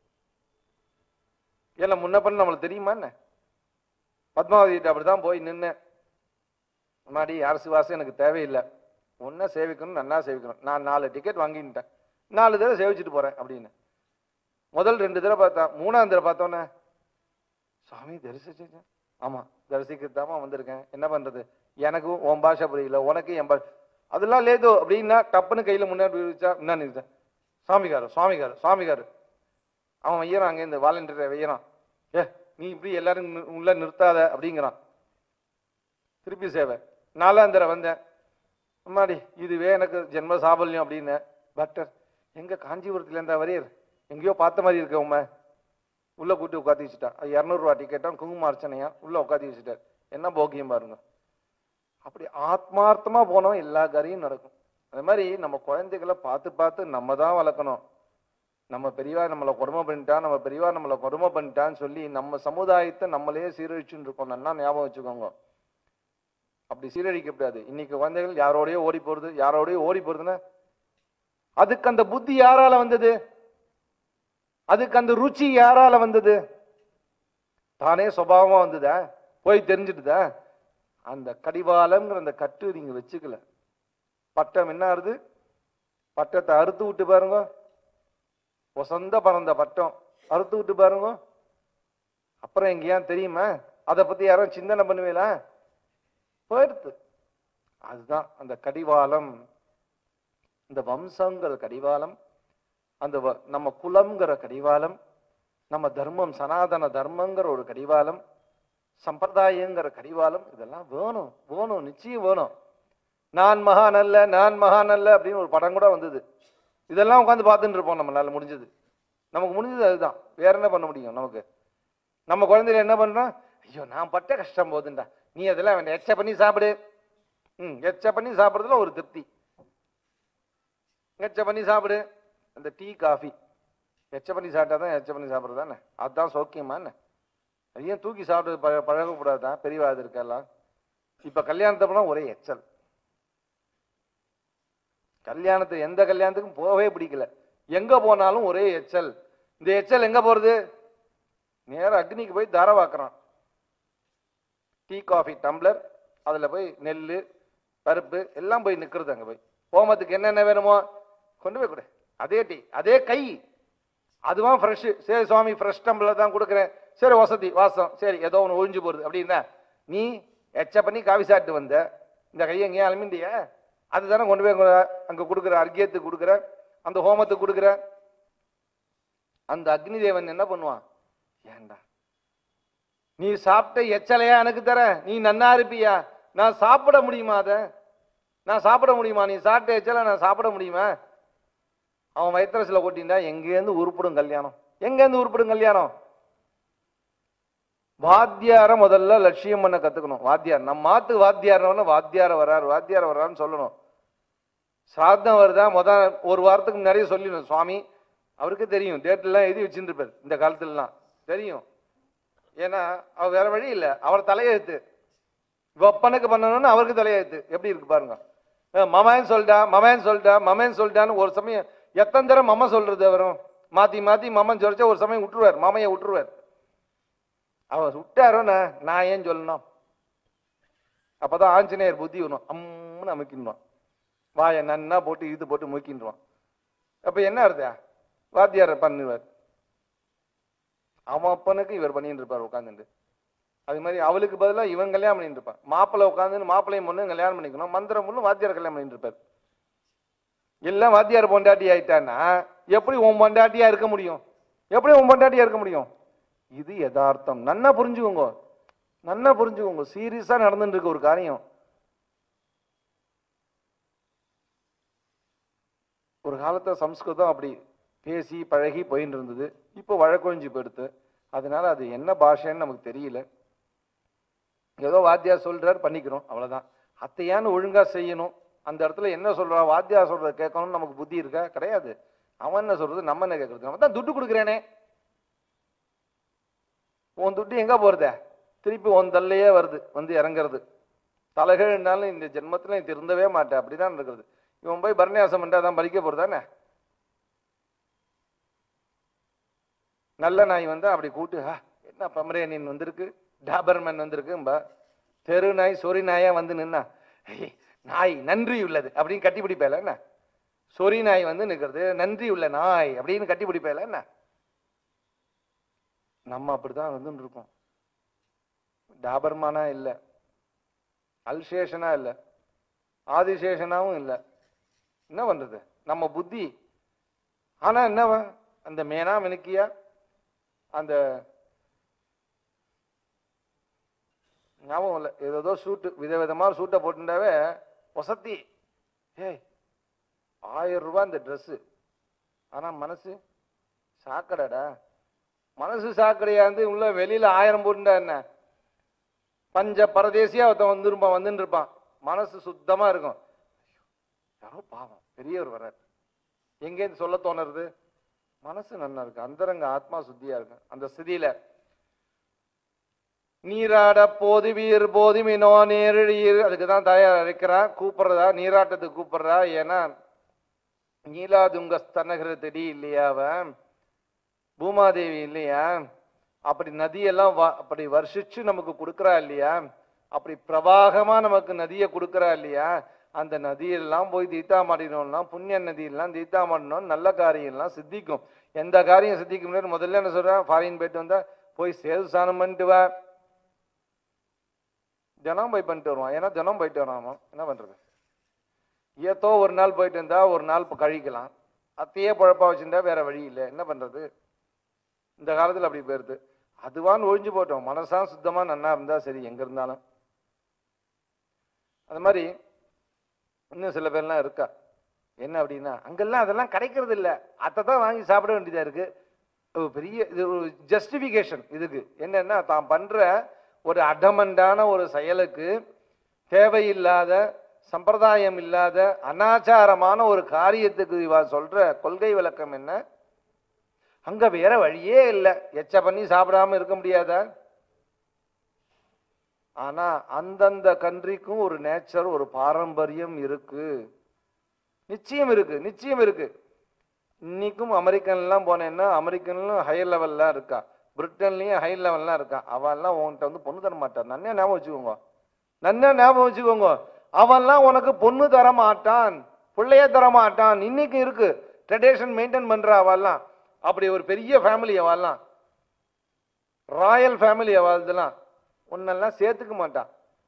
ஏன்னா முன்ன பண்ண நம்மளுக்கு தெரியுமா என்ன பத்மாவதிட்ட அப்படிதான் போய் நின்னேன் முன்னாடி அரசு வாசம் எனக்கு தேவையில்லை ஒன்றை சேவிக்கணும் நன்னா சேவிக்கணும் நான் நாலு டிக்கெட் வாங்கிட்டேன் நாலு தடவை சேவிச்சுட்டு போறேன் அப்படின்னு முதல் ரெண்டு தடவை பார்த்தேன் மூணாவது தடவை பார்த்தோன்னே சாமி தரிசிச்சேன் ஆமா தரிசிக்கத்தாமா வந்திருக்கேன் என்ன பண்றது எனக்கும் உன் பாஷை புரியல உனக்கு என் பாஷை அதெல்லாம் லேதோ அப்படின்னா டப்புன்னு கையில முன்னாடி வச்சா என்ன நிறுத்தேன் சுவாமிகாரு சுவாமிகாரு சுவாமிகாரு அவன் வையறான் அங்கே இந்த வாலண்டியரை வையறான் ஏ நீ இப்படி எல்லாரும் நி- உள்ள நிறுத்தாத அப்படிங்கிறான் திருப்பி சேவை நாலாம் தடவை வந்தேன் அம்மாடி இதுவே எனக்கு ஜென்ம சாபல்யம் அப்படின்னு டாக்டர் எங்க காஞ்சிபுரத்துல இருந்தா வரையர் எங்கேயோ பார்த்த மாதிரி இருக்க உண்மை உள்ள கூட்டி உட்காத்தி வச்சுட்டா இரநூறுவா டிக்கெட்டும் குங்கும அர்ச்சனையா உள்ள உட்காத்தி வச்சுட்டார் என்ன போக்கியம் பாருங்க அப்படி ஆத்மார்த்தமா போனோம் எல்லா காரியம் நடக்கும் அது மாதிரி நம்ம குழந்தைகளை பார்த்து பார்த்து நம்ம தான் வளர்க்கணும் நம்ம பெரியவா நம்மளை கொடுமை பண்ணிட்டான் நம்ம பெரியவா நம்மளை கொடுமை பண்ணிட்டான்னு சொல்லி நம்ம சமுதாயத்தை நம்மளே சீரழிச்சுன்னு இருக்கோம் நல்லா ஞாபகம் வச்சுக்கோங்க அப்படி சீரழிக்கப்படாது இன்னைக்கு குழந்தைகள் யாரோடய ஓடி போறது யாரோடய ஓடி போறதுன்னா அதுக்கு அந்த புத்தி யாரால வந்தது அதுக்கு அந்த ருச்சி யாரால வந்தது தானே சுபாவமா வந்ததா போய் தெரிஞ்சுட்டுதா அந்த கடிவாளம்ங்கிற அந்த கட்டு நீங்க வச்சுக்கல பட்டம் என்ன ஆறுது பட்டத்தை அறுத்து விட்டு பாருங்க ஒசந்த பறந்த பட்டம் அறுத்து விட்டு பாருங்க அப்புறம் எங்கேயா தெரியுமா அதை பத்தி யாரும் சிந்தனை பண்ணுவீங்களா போயிடுத்து அதுதான் அந்த கடிவாளம் இந்த வம்சங்கிற கடிவாளம் அந்த வ- நம்ம குலம்ங்கிற கடிவாளம் நம்ம தர்மம் சனாதன தர்மங்கிற ஒரு கடிவாளம் சம்பிரதாயங்கிற கடிவாளம் இதெல்லாம் வேணும் வேணும் நிச்சயம் வேணும் நான் மகான் அல்ல நான் மகான் அல்ல அப்படின்னு ஒரு படம் கூட வந்தது இதெல்லாம் உட்காந்து பார்த்துட்டு இருப்போம் நம்மளால முடிஞ்சது நமக்கு முடிஞ்சது அதுதான் வேற என்ன பண்ண முடியும் நமக்கு நம்ம குழந்தைல என்ன பண்றோம் ஐயோ நான் பட்ட கஷ்டம் போதுண்டா நீ அதெல்லாம் வேண்டாம் எச்ச பண்ணி சாப்பிடு ம் எச்ச பண்ணி சாப்பிடுறதுல ஒரு திருப்தி எச்ச பண்ணி சாப்பிடு அந்த டீ காஃபி எச்ச பண்ணி சாப்பிட்டா தான் எச்ச பண்ணி சாப்பிட்றது தானே அதுதான் சௌக்கியமா என்ன அதையும் தூக்கி சாப்பிட்டு பழ பழகக்கூடாதான் பெரியவா இது இருக்கெல்லாம் இப்ப கல்யாணத்தை போனா ஒரே எச்சல் கல்யாணத்தை எந்த கல்யாணத்துக்கும் போகவே பிடிக்கல எங்க போனாலும் ஒரே எச்சல் இந்த எச்சல் எங்க போறது நேரா அக்னிக்கு போய் தரவாக்குறான் டீ காஃபி டம்ளர் அதுல போய் நெல்லு பருப்பு எல்லாம் போய் நிக்கிறது அங்க போய் ஹோமத்துக்கு என்னென்ன வேணுமோ கொண்டு போய் கொடு அதே டீ அதே கை அதுவும் ஃப்ரெஷ் சரி சுவாமி ஃப்ரெஷ் டம்ளர் தான் கொடுக்குறேன் சரி வசதி வாசம் சரி ஏதோ ஒன்று ஒழிஞ்சு போகுது அப்படின்னா நீ எச்ச பண்ணி காவி சாப்பிட்டு வந்த இந்த கையை எங்கேயும் அலமிண்டிய அதுதானே கொண்டு போய் அங்க- அங்க கொடுக்குற அர்க்கியத்துக்கு கொடுக்குற அந்த ஹோமத்துக்கு கொடுக்குற அந்த அக்னி தேவன் என்ன பண்ணுவான் ஏன்டா நீ சாப்பிட்ட எச்சலையா எனக்கு தர நீ நன்னா இருப்பியா நான் சாப்பிட முடியுமா அத நான் சாப்பிட முடியுமா நீ சாப்பிட்ட எச்சலை நான் சாப்பிட முடியுமா அவன் வயிற்றுல கொட்டிண்டா எங்கேருந்து உருப்படும் கல்யாணம் எங்கேருந்து உருப்படும் கல்யாணம் வாத்தியார முதல்ல லட்சியம் பண்ண கத்துக்கணும் வாத்தியார் நம்ம மாத்து வாத்தியார்னு வாத்தியார வராரு வாத்தியார வராருன்னு சொல்லணும் சாத்தம் வருதா முத ஒரு வாரத்துக்கு முன்னாடியே சொல்லிடணும் சுவாமி அவருக்கு தெரியும் டேட்லாம் எழுதி வச்சுருப்பார் இந்த காலத்துலலாம் தெரியும் ஏன்னா அவர் வேற வழி இல்லை அவர் தலையெழுத்து ஒப்பனுக்கு பண்ணணும்னு அவருக்கு தலையெழுத்து எப்படி இருக்கு பாருங்க அஹ் மமன் சொல்லிட்டா மமன் சொல்லிட்டா மமன் சொல்லிட்டான்னு ஒரு சமயம் எத்தனை தடவை மம சொல்றது வரும் மாத்தி மாத்தி மமன் சொல்லிச்சா ஒரு சமயம் விட்டுருவார் மாமையை விட்டுருவார் அவர் விட்டாரோன்னு நான் ஏன் சொல்லணும் அப்பதான் ஆஞ்சநேயர் புத்தி வரும் அம்முன்னு அமைக்கின்றான் வாயை நன்னா போட்டு இது போட்டு முக்கின்றான் அப்ப என்ன அர்த்தம் வாத்தியார் பண்ணுவார் அவன் அப்பனுக்கு இவர் பண்ணிட்டு இருப்பார் உட்காந்துட்டு அது மாதிரி அவளுக்கு பதிலா இவன் கல்யாணம் பண்ணிட்டு இருப்பான் மாப்பிள்ளை உட்காந்து மாப்பிள்ளையும் பொண்ணு கல்யாணம் பண்ணிக்கணும் மந்திரம் பொண்ணு வாத்தியார் கல்யாணம் பண்ணிட்டு இருப்பார் எல்லாம் வாத்தியார் பொண்டாட்டி ஆயிட்டான்னா எப்படி உன் பொண்டாட்டியா இருக்க முடியும் எப்படி உன் பொண்டாட்டியா இருக்க முடியும் இது யதார்த்தம் நன்னா புரிஞ்சுக்கோங்க நன்னா புரிஞ்சுக்கோங்க சீரியஸா நடந்துட்டு இருக்க ஒரு காரியம் ஒரு காலத்துல சம்ஸ்கிருதம் அப்படி பேசி பழகி போயின்னு இருந்தது இப்போ வழக்கொழிஞ்சு போயிடுது அதனால அது என்ன பாஷைன்னு நமக்கு தெரியல ஏதோ வாத்தியார் சொல்றார் பண்ணிக்கிறோம் அவ்வளவுதான் அத்தையான்னு ஒழுங்கா செய்யணும் அந்த இடத்துல என்ன சொல்றா வாத்தியார் சொல்றத கேட்கணும்னு நமக்கு புத்தி இருக்கா கிடையாது அவன் என்ன சொல்றது நம்ம என்ன கேட்கறது நம்ம தான் துட்டு கொடுக்குறேனே உன் துட்டு எங்க போறது திருப்பி உன் தள்ளையே வருது வந்து இறங்குறது தலைகள்னாலும் இந்த ஜென்மத்துல நீ திருந்தவே மாட்டேன் அப்படிதான் இருக்கிறது இவன் போய் பரநியாசம் பண்ணிட்டு அதான் பறிக்க போறதானே நல்ல நாய் வந்து அப்படி கூட்டு "ஆ, என்ன பமரேனியன் வந்திருக்கு டாபர்மேன் வந்திருக்கு தெரு நாய் சொறி நாயா வந்து நின்னா "ஐய், நாய் நன்றி உள்ளது அப்படின்னு கட்டி பிடிப்பேல என்ன சொறி நாய் வந்து நிக்கிறது நன்றி உள்ள நாய் அப்படின்னு கட்டி பிடிப்பேல என்ன நம்ம அப்படிதான் வந்து இருக்கோம் டாபர்மானா இல்ல அல்சேஷனா இல்ல ஆதிசேஷனாவும் இல்ல என்ன பண்றது நம்ம புத்தி ஆனா என்ன அந்த மேனா மினுக்கியா அந்த ஞாபகம் இல்லை ஏதோ சூட்டு விதவிதமா சூட்டை போட்டுட்டாவே வசதி ஏய் ஆயிரம் ரூபாய் இந்த ட்ரெஸ்ஸு ஆனா மனசு சாக்கடைடா மனசு சாக்கடையா இருந்து உள்ள வெளியில ஆயிரம் போட்டுட்டா என்ன பஞ்ச பரதேசியா ஒருத்தன் வந்துருப்பான் வந்துட்டு இருப்பான் மனசு சுத்தமா இருக்கும் யாரோ பாவம் பெரியவர் வர்றார் எங்கேருந்து சொல்ல தோணுறது மனசு நல்லா இருக்கு அந்தரங்க ஆத்மா சுத்தியா இருக்கு அந்த ஸ்திதியில நீராட போதுவீர் போதுமினோ நேரழியீர் அதுக்கு தான் தாயார் அழைக்கிறா கூப்பிடுறதா நீராட்டத்துக்கு கூப்பிடுறா ஏன்னா நீலாதுங்க ஸ்தனகிற திடி இல்லையா அவன் பூமாதேவி இல்லையா அப்படி நதியெல்லாம் வ- அப்படி வருஷிச்சு நமக்கு கொடுக்கறா இல்லையா அப்படி பிரவாகமா நமக்கு நதியை கொடுக்கறா இல்லையா அந்த நதியெல்லாம் போய் தீத்தா மாட்டினோம்னா புண்ணிய நதியெல்லாம் தீத்தா மாட்டினோம் நல்ல காரியம் எல்லாம் சித்திக்கும் எந்த காரியம் சித்திக்க முடியாது முதல்ல என்ன சொல்றேன் ஃபாரின் போயிட்டு வந்தா போய் சேது ஸ்நானம் பண்ணிட்டு வா தினம் போய் பண்ணிட்டு வருவான் ஏன்னா தினம் போயிட்டு வரான் அவன். என்ன பண்றது ஏதோ ஒரு நாள் போயிட்டு இருந்தா ஒரு நாள் இப்ப கழிக்கலாம் அத்தையே பொழப்பா வச்சிருந்தா வேற வழி இல்லை என்ன பண்றது இந்த காலத்துல அப்படி போயிருது அதுவான்னு ஒழிஞ்சு போட்டோம் மனசா சுத்தமா நன்னா இருந்தா சரி எங்க இருந்தாலும் அது மாதிரி இன்னும் சில பேர்லாம் இருக்கா என்ன அப்படின்னா அங்கெல்லாம் அதெல்லாம் கிடைக்கிறது இல்ல அதை தான் வாங்கி சாப்பிட வேண்டியதா இருக்கு ஒரு பெரிய இது ஒரு ஜஸ்டிபிகேஷன் இதுக்கு என்னன்னா தான் பண்ற ஒரு அடமண்டான ஒரு செயலுக்கு தேவையில்லாத சம்பிரதாயம் இல்லாத அனாச்சாரமான ஒரு காரியத்துக்கு இவ சொல்ற கொள்கை விளக்கம் என்ன அங்க வேற வழியே இல்லை எச்ச பண்ணி சாப்பிடாம இருக்க முடியாதா ஆனா அந்தந்த கண்ட்ரிக்கும் ஒரு நேச்சர் ஒரு பாரம்பரியம் இருக்கு நிச்சயம் இருக்கு நிச்சயம் இருக்கு இன்னைக்கும் அமெரிக்கன்லாம் போனேன்னா அமெரிக்கன்லும் ஹை லெவல்லாம் இருக்கா பிரிட்டன்லயும் ஹை லெவல்லாம் இருக்கா அவன்லாம் உன்கிட்ட வந்து பொண்ணு தர மாட்டான் நன்னா ஞாபகம் வச்சுக்கோங்க நன்னா ஞாபகம் வச்சுக்கோங்க அவன்லாம் உனக்கு பொண்ணு தர மாட்டான் பிள்ளைய தர மாட்டான் இன்னைக்கு இருக்கு ட்ரெடிஷன் மெயின்டைன் பண்ற அவெல்லாம் அப்படி ஒரு பெரிய ஃபேமிலி அவெல்லாம் ராயல் ஃபேமிலி அவள்தெல்லாம் உன்னெல்லாம் சேர்த்துக்க மாட்டான்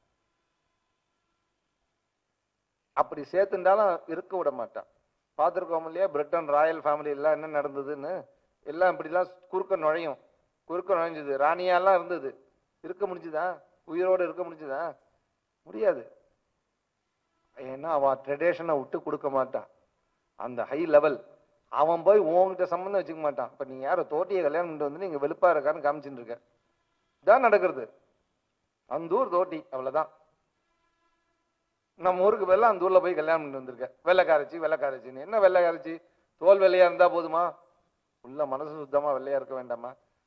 அப்படி சேர்த்துண்டாலும் இருக்க விட மாட்டான் பார்த்துருக்கோம் இல்லையா பிரிட்டன் ராயல் ஃபேமிலி எல்லாம் என்ன நடந்ததுன்னு எல்லாம் இப்படிலாம் குறுக்க நுழையும் குறுக்க நுழைஞ்சது ராணியாலாம் இருந்தது இருக்க முடிஞ்சுதா உயிரோடு இருக்க முடிஞ்சுதா முடியாது ஏன்னா அவன் ட்ரெடிஷனை விட்டு கொடுக்க மாட்டான் அந்த ஹை லெவல் அவன் போய் உன்கிட்ட சம்மந்தம் வச்சுக்க மாட்டான் இப்ப நீங்க யாரோ தோட்டியை கல்யாணம் பண்ணிட்டு வந்து நீங்க வெளுப்பா இருக்கான்னு காமிச்சுட்டு இருக்க இதான் நடக்கிறது அந்த ஊர் தோட்டி அவ்வளவுதான் நம்ம ஊருக்கு வெள்ளம் அந்த ஊர்ல போய் கல்யாணம் பண்ணிட்டு வந்திருக்க வெள்ளைக்காரச்சி வெள்ளைக்காரச்சின்னு என்ன வெள்ளைக்காரச்சி தோல் வெள்ளையா இருந்தா போதுமா உள்ள மனசு சுத்தமா வெள்ளையா இருக்க வேண்டாமா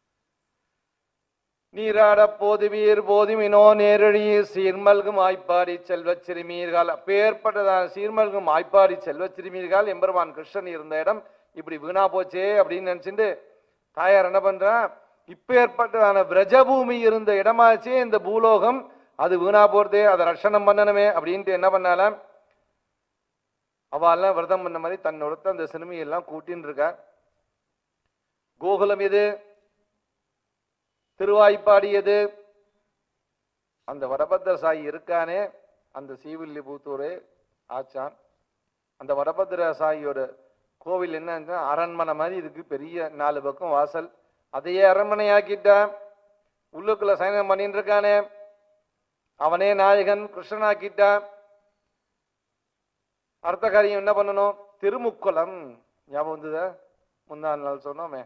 நீராட போதுவீர் போதுமினோ நேரடி சீர்மல்கும் ஆய்ப்பாடி செல்வச் சிறுமீர்கள் அப்பேற்பட்டதான சீர்மல்கும் ஆய்ப்பாடி செல்வச் சிறுமீர்கள் எம்பெருமான் கிருஷ்ணன் இருந்த இடம் இப்படி வீணா போச்சே அப்படின்னு நினைச்சுட்டு தாயார் என்ன பண்றான் இப்பேற்பட்டதான பிரஜபூமி இருந்த இடமாச்சே இந்த பூலோகம் அது வீணா போறதே அதை ரட்சணம் பண்ணணுமே அப்படின்ட்டு என்ன பண்ணாலாம் அவெல்லாம் விரதம் பண்ண மாதிரி தன்னோட அந்த சிறுமியெல்லாம் கூட்டின்னு இருக்கா கோகுலம் எது திருவாய்ப்பாடி எது அந்த வடபத்திர சாயி இருக்கானே அந்த சீவில்லிபுத்தூரே ஆச்சான் அந்த வடபத்திர சாயியோட கோவில் என்னன்னா அரண்மனை மாதிரி இருக்கு பெரிய நாலு பக்கம் வாசல் அதையே அரண்மனையாக்கிட்டான் உள்ளுக்குள்ள சயனம் பண்ணிட்டு இருக்கானே அவனே நாயகன் கிருஷ்ணனாக்கிட்டான் அடுத்த காரியம் என்ன பண்ணணும் திருமுக்குளம் ஞாபகம் வந்ததா முந்தா நாள் சொன்னோமே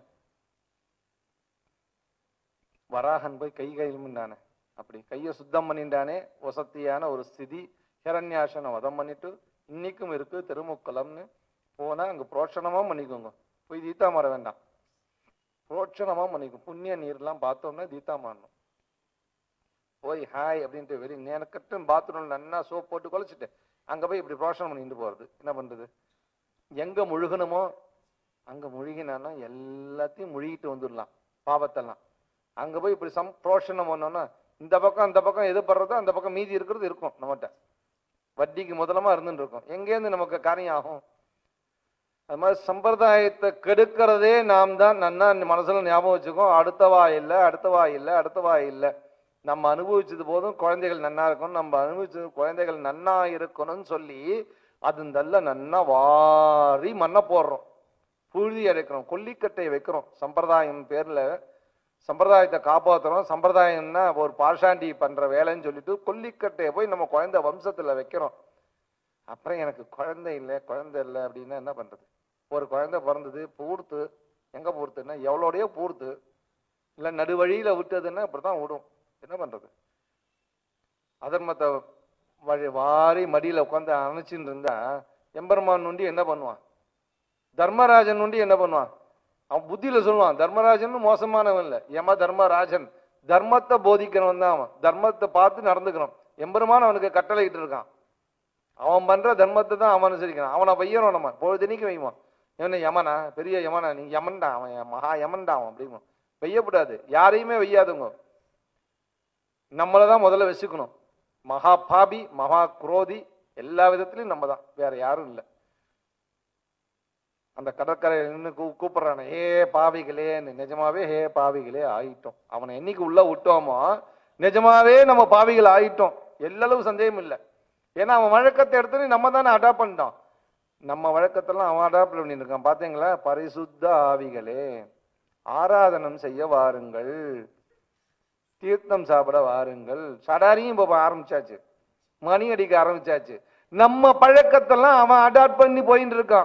வராகன் போய் கை கையிலும்னானே அப்படி கையை சுத்தம் பண்ணிட்டானே வசத்தியான ஒரு ஸ்திதி ஹிரண்யாசனை வதம் பண்ணிட்டு இன்னைக்கும் இருக்கு திருமுக்குளம்னு போனா அங்க புரோட்சணமா பண்ணிக்கோங்க போய் தீத்தா மாற வேண்டாம் புரோட்சணமா பண்ணிக்கும் புண்ணிய நீர்லாம் பார்த்தோம்னா தீத்தா மாறணும் போய் ஹாய் அப்படின்ட்டு வெறி நேனக்கட்டும் பாத்ரூம் நன்னா சோப் போட்டு குலைச்சிட்டு அங்க போய் இப்படி புரோஷனம் பண்ணிட்டு போறது என்ன பண்றது எங்க முழுகணுமோ அங்க முழுகினான்னா எல்லாத்தையும் முழுகிட்டு வந்துடலாம் பாவத்தெல்லாம் அங்க போய் இப்படி சம் புரோஷனம் பண்ணோம்னா இந்த பக்கம் அந்த பக்கம் எது படுறதோ அந்த பக்கம் மீதி இருக்கிறது இருக்கும் நம்மகிட்ட வட்டிக்கு முதலமா இருந்துட்டு இருக்கும் எங்கேருந்து நமக்கு காரியம் ஆகும் அது மாதிரி சம்பிரதாயத்தை கெடுக்கிறதே நாம் தான் நன்னா மனசுல ஞாபகம் வச்சுக்கோ அடுத்தவா இல்லை அடுத்தவா இல்லை அடுத்தவா இல்லை நம்ம அனுபவிச்சது போதும் குழந்தைகள் நன்னா இருக்கணும் நம்ம அனுபவிச்சது குழந்தைகள் நன்னா இருக்கணும்னு சொல்லி அது நல்ல நன்னா வாரி மண்ணை போடுறோம் புழுதி அடைக்கிறோம் கொல்லிக்கட்டையை வைக்கிறோம் சம்பிரதாயம் பேர்ல சம்பிரதாயத்தை காப்பாத்துறோம் சம்பிரதாயம்னா ஒரு பாஷாண்டி பண்ற வேலைன்னு சொல்லிட்டு கொல்லிக்கட்டையை போய் நம்ம குழந்தை வம்சத்துல வைக்கிறோம் அப்புறம் எனக்கு குழந்தை இல்லை குழந்தை இல்லை அப்படின்னா என்ன பண்றது ஒரு குழந்தை பிறந்தது பூர்த்து எங்க பூர்த்துன்னா எவ்வளோடையோ பூர்த்து இல்லை நடுவழியில விட்டதுன்னா இப்படிதான் விடும் என்ன பண்றது அதர்மத்தை வழி வாரி மடியில உட்காந்து அணைச்சின்னு இருந்தா எம்பெருமான் நொண்டி என்ன பண்ணுவான் தர்மராஜன் நொண்டி என்ன பண்ணுவான் அவன் புத்தியில சொல்லுவான் தர்மராஜன் மோசமானவன் இல்ல யம தர்மராஜன் தர்மத்தை போதிக்கிறவன் தான் அவன் தர்மத்தை பார்த்து நடந்துக்கணும் எம்பெருமான் அவனுக்கு கட்டளையிட்டு இருக்கான் அவன் பண்ற தர்மத்தை தான் அவன் அனுசரிக்கிறான் அவனை வையணும் நம்ம பொழுதுனிக்கு வைவான் இவனை யமனா பெரிய யமனா நீ யமன்டா அவன் மகா யமன்டா அவன் அப்படிமா வெய்யக்கூடாது யாரையுமே வெய்யாதுங்க நம்மளை தான் முதல்ல வச்சுக்கணும் மகா பாபி மகா குரோதி எல்லா விதத்திலையும் நம்ம தான் வேற யாரும் இல்லை அந்த கடற்கரையில் நின்று கூ கூப்பிடுறானே ஹே பாவிகளேன்னு நிஜமாவே ஹே பாவிகளே ஆயிட்டோம் அவனை என்னைக்கு உள்ள விட்டோமோ நிஜமாவே நம்ம பாவிகள் ஆயிட்டோம் எல்லளவு சந்தேகம் இல்லை ஏன்னா அவன் வழக்கத்தை எடுத்து நம்ம தானே அடாப்ட் பண்ணிட்டான் நம்ம வழக்கத்தெல்லாம் அவன் அடாப்ட் பண்ணியிருக்கான் பாத்தீங்களா பரிசுத்த ஆவிகளே ஆராதனம் செய்ய வாருங்கள் தீர்த்தம் சாப்பிட வாருங்கள் சடாரியும் இப்போ ஆரம்பிச்சாச்சு மணி அடிக்க ஆரம்பிச்சாச்சு நம்ம பழக்கத்தெல்லாம் அவன் அடாப்ட் பண்ணி போயிட்டு இருக்கான்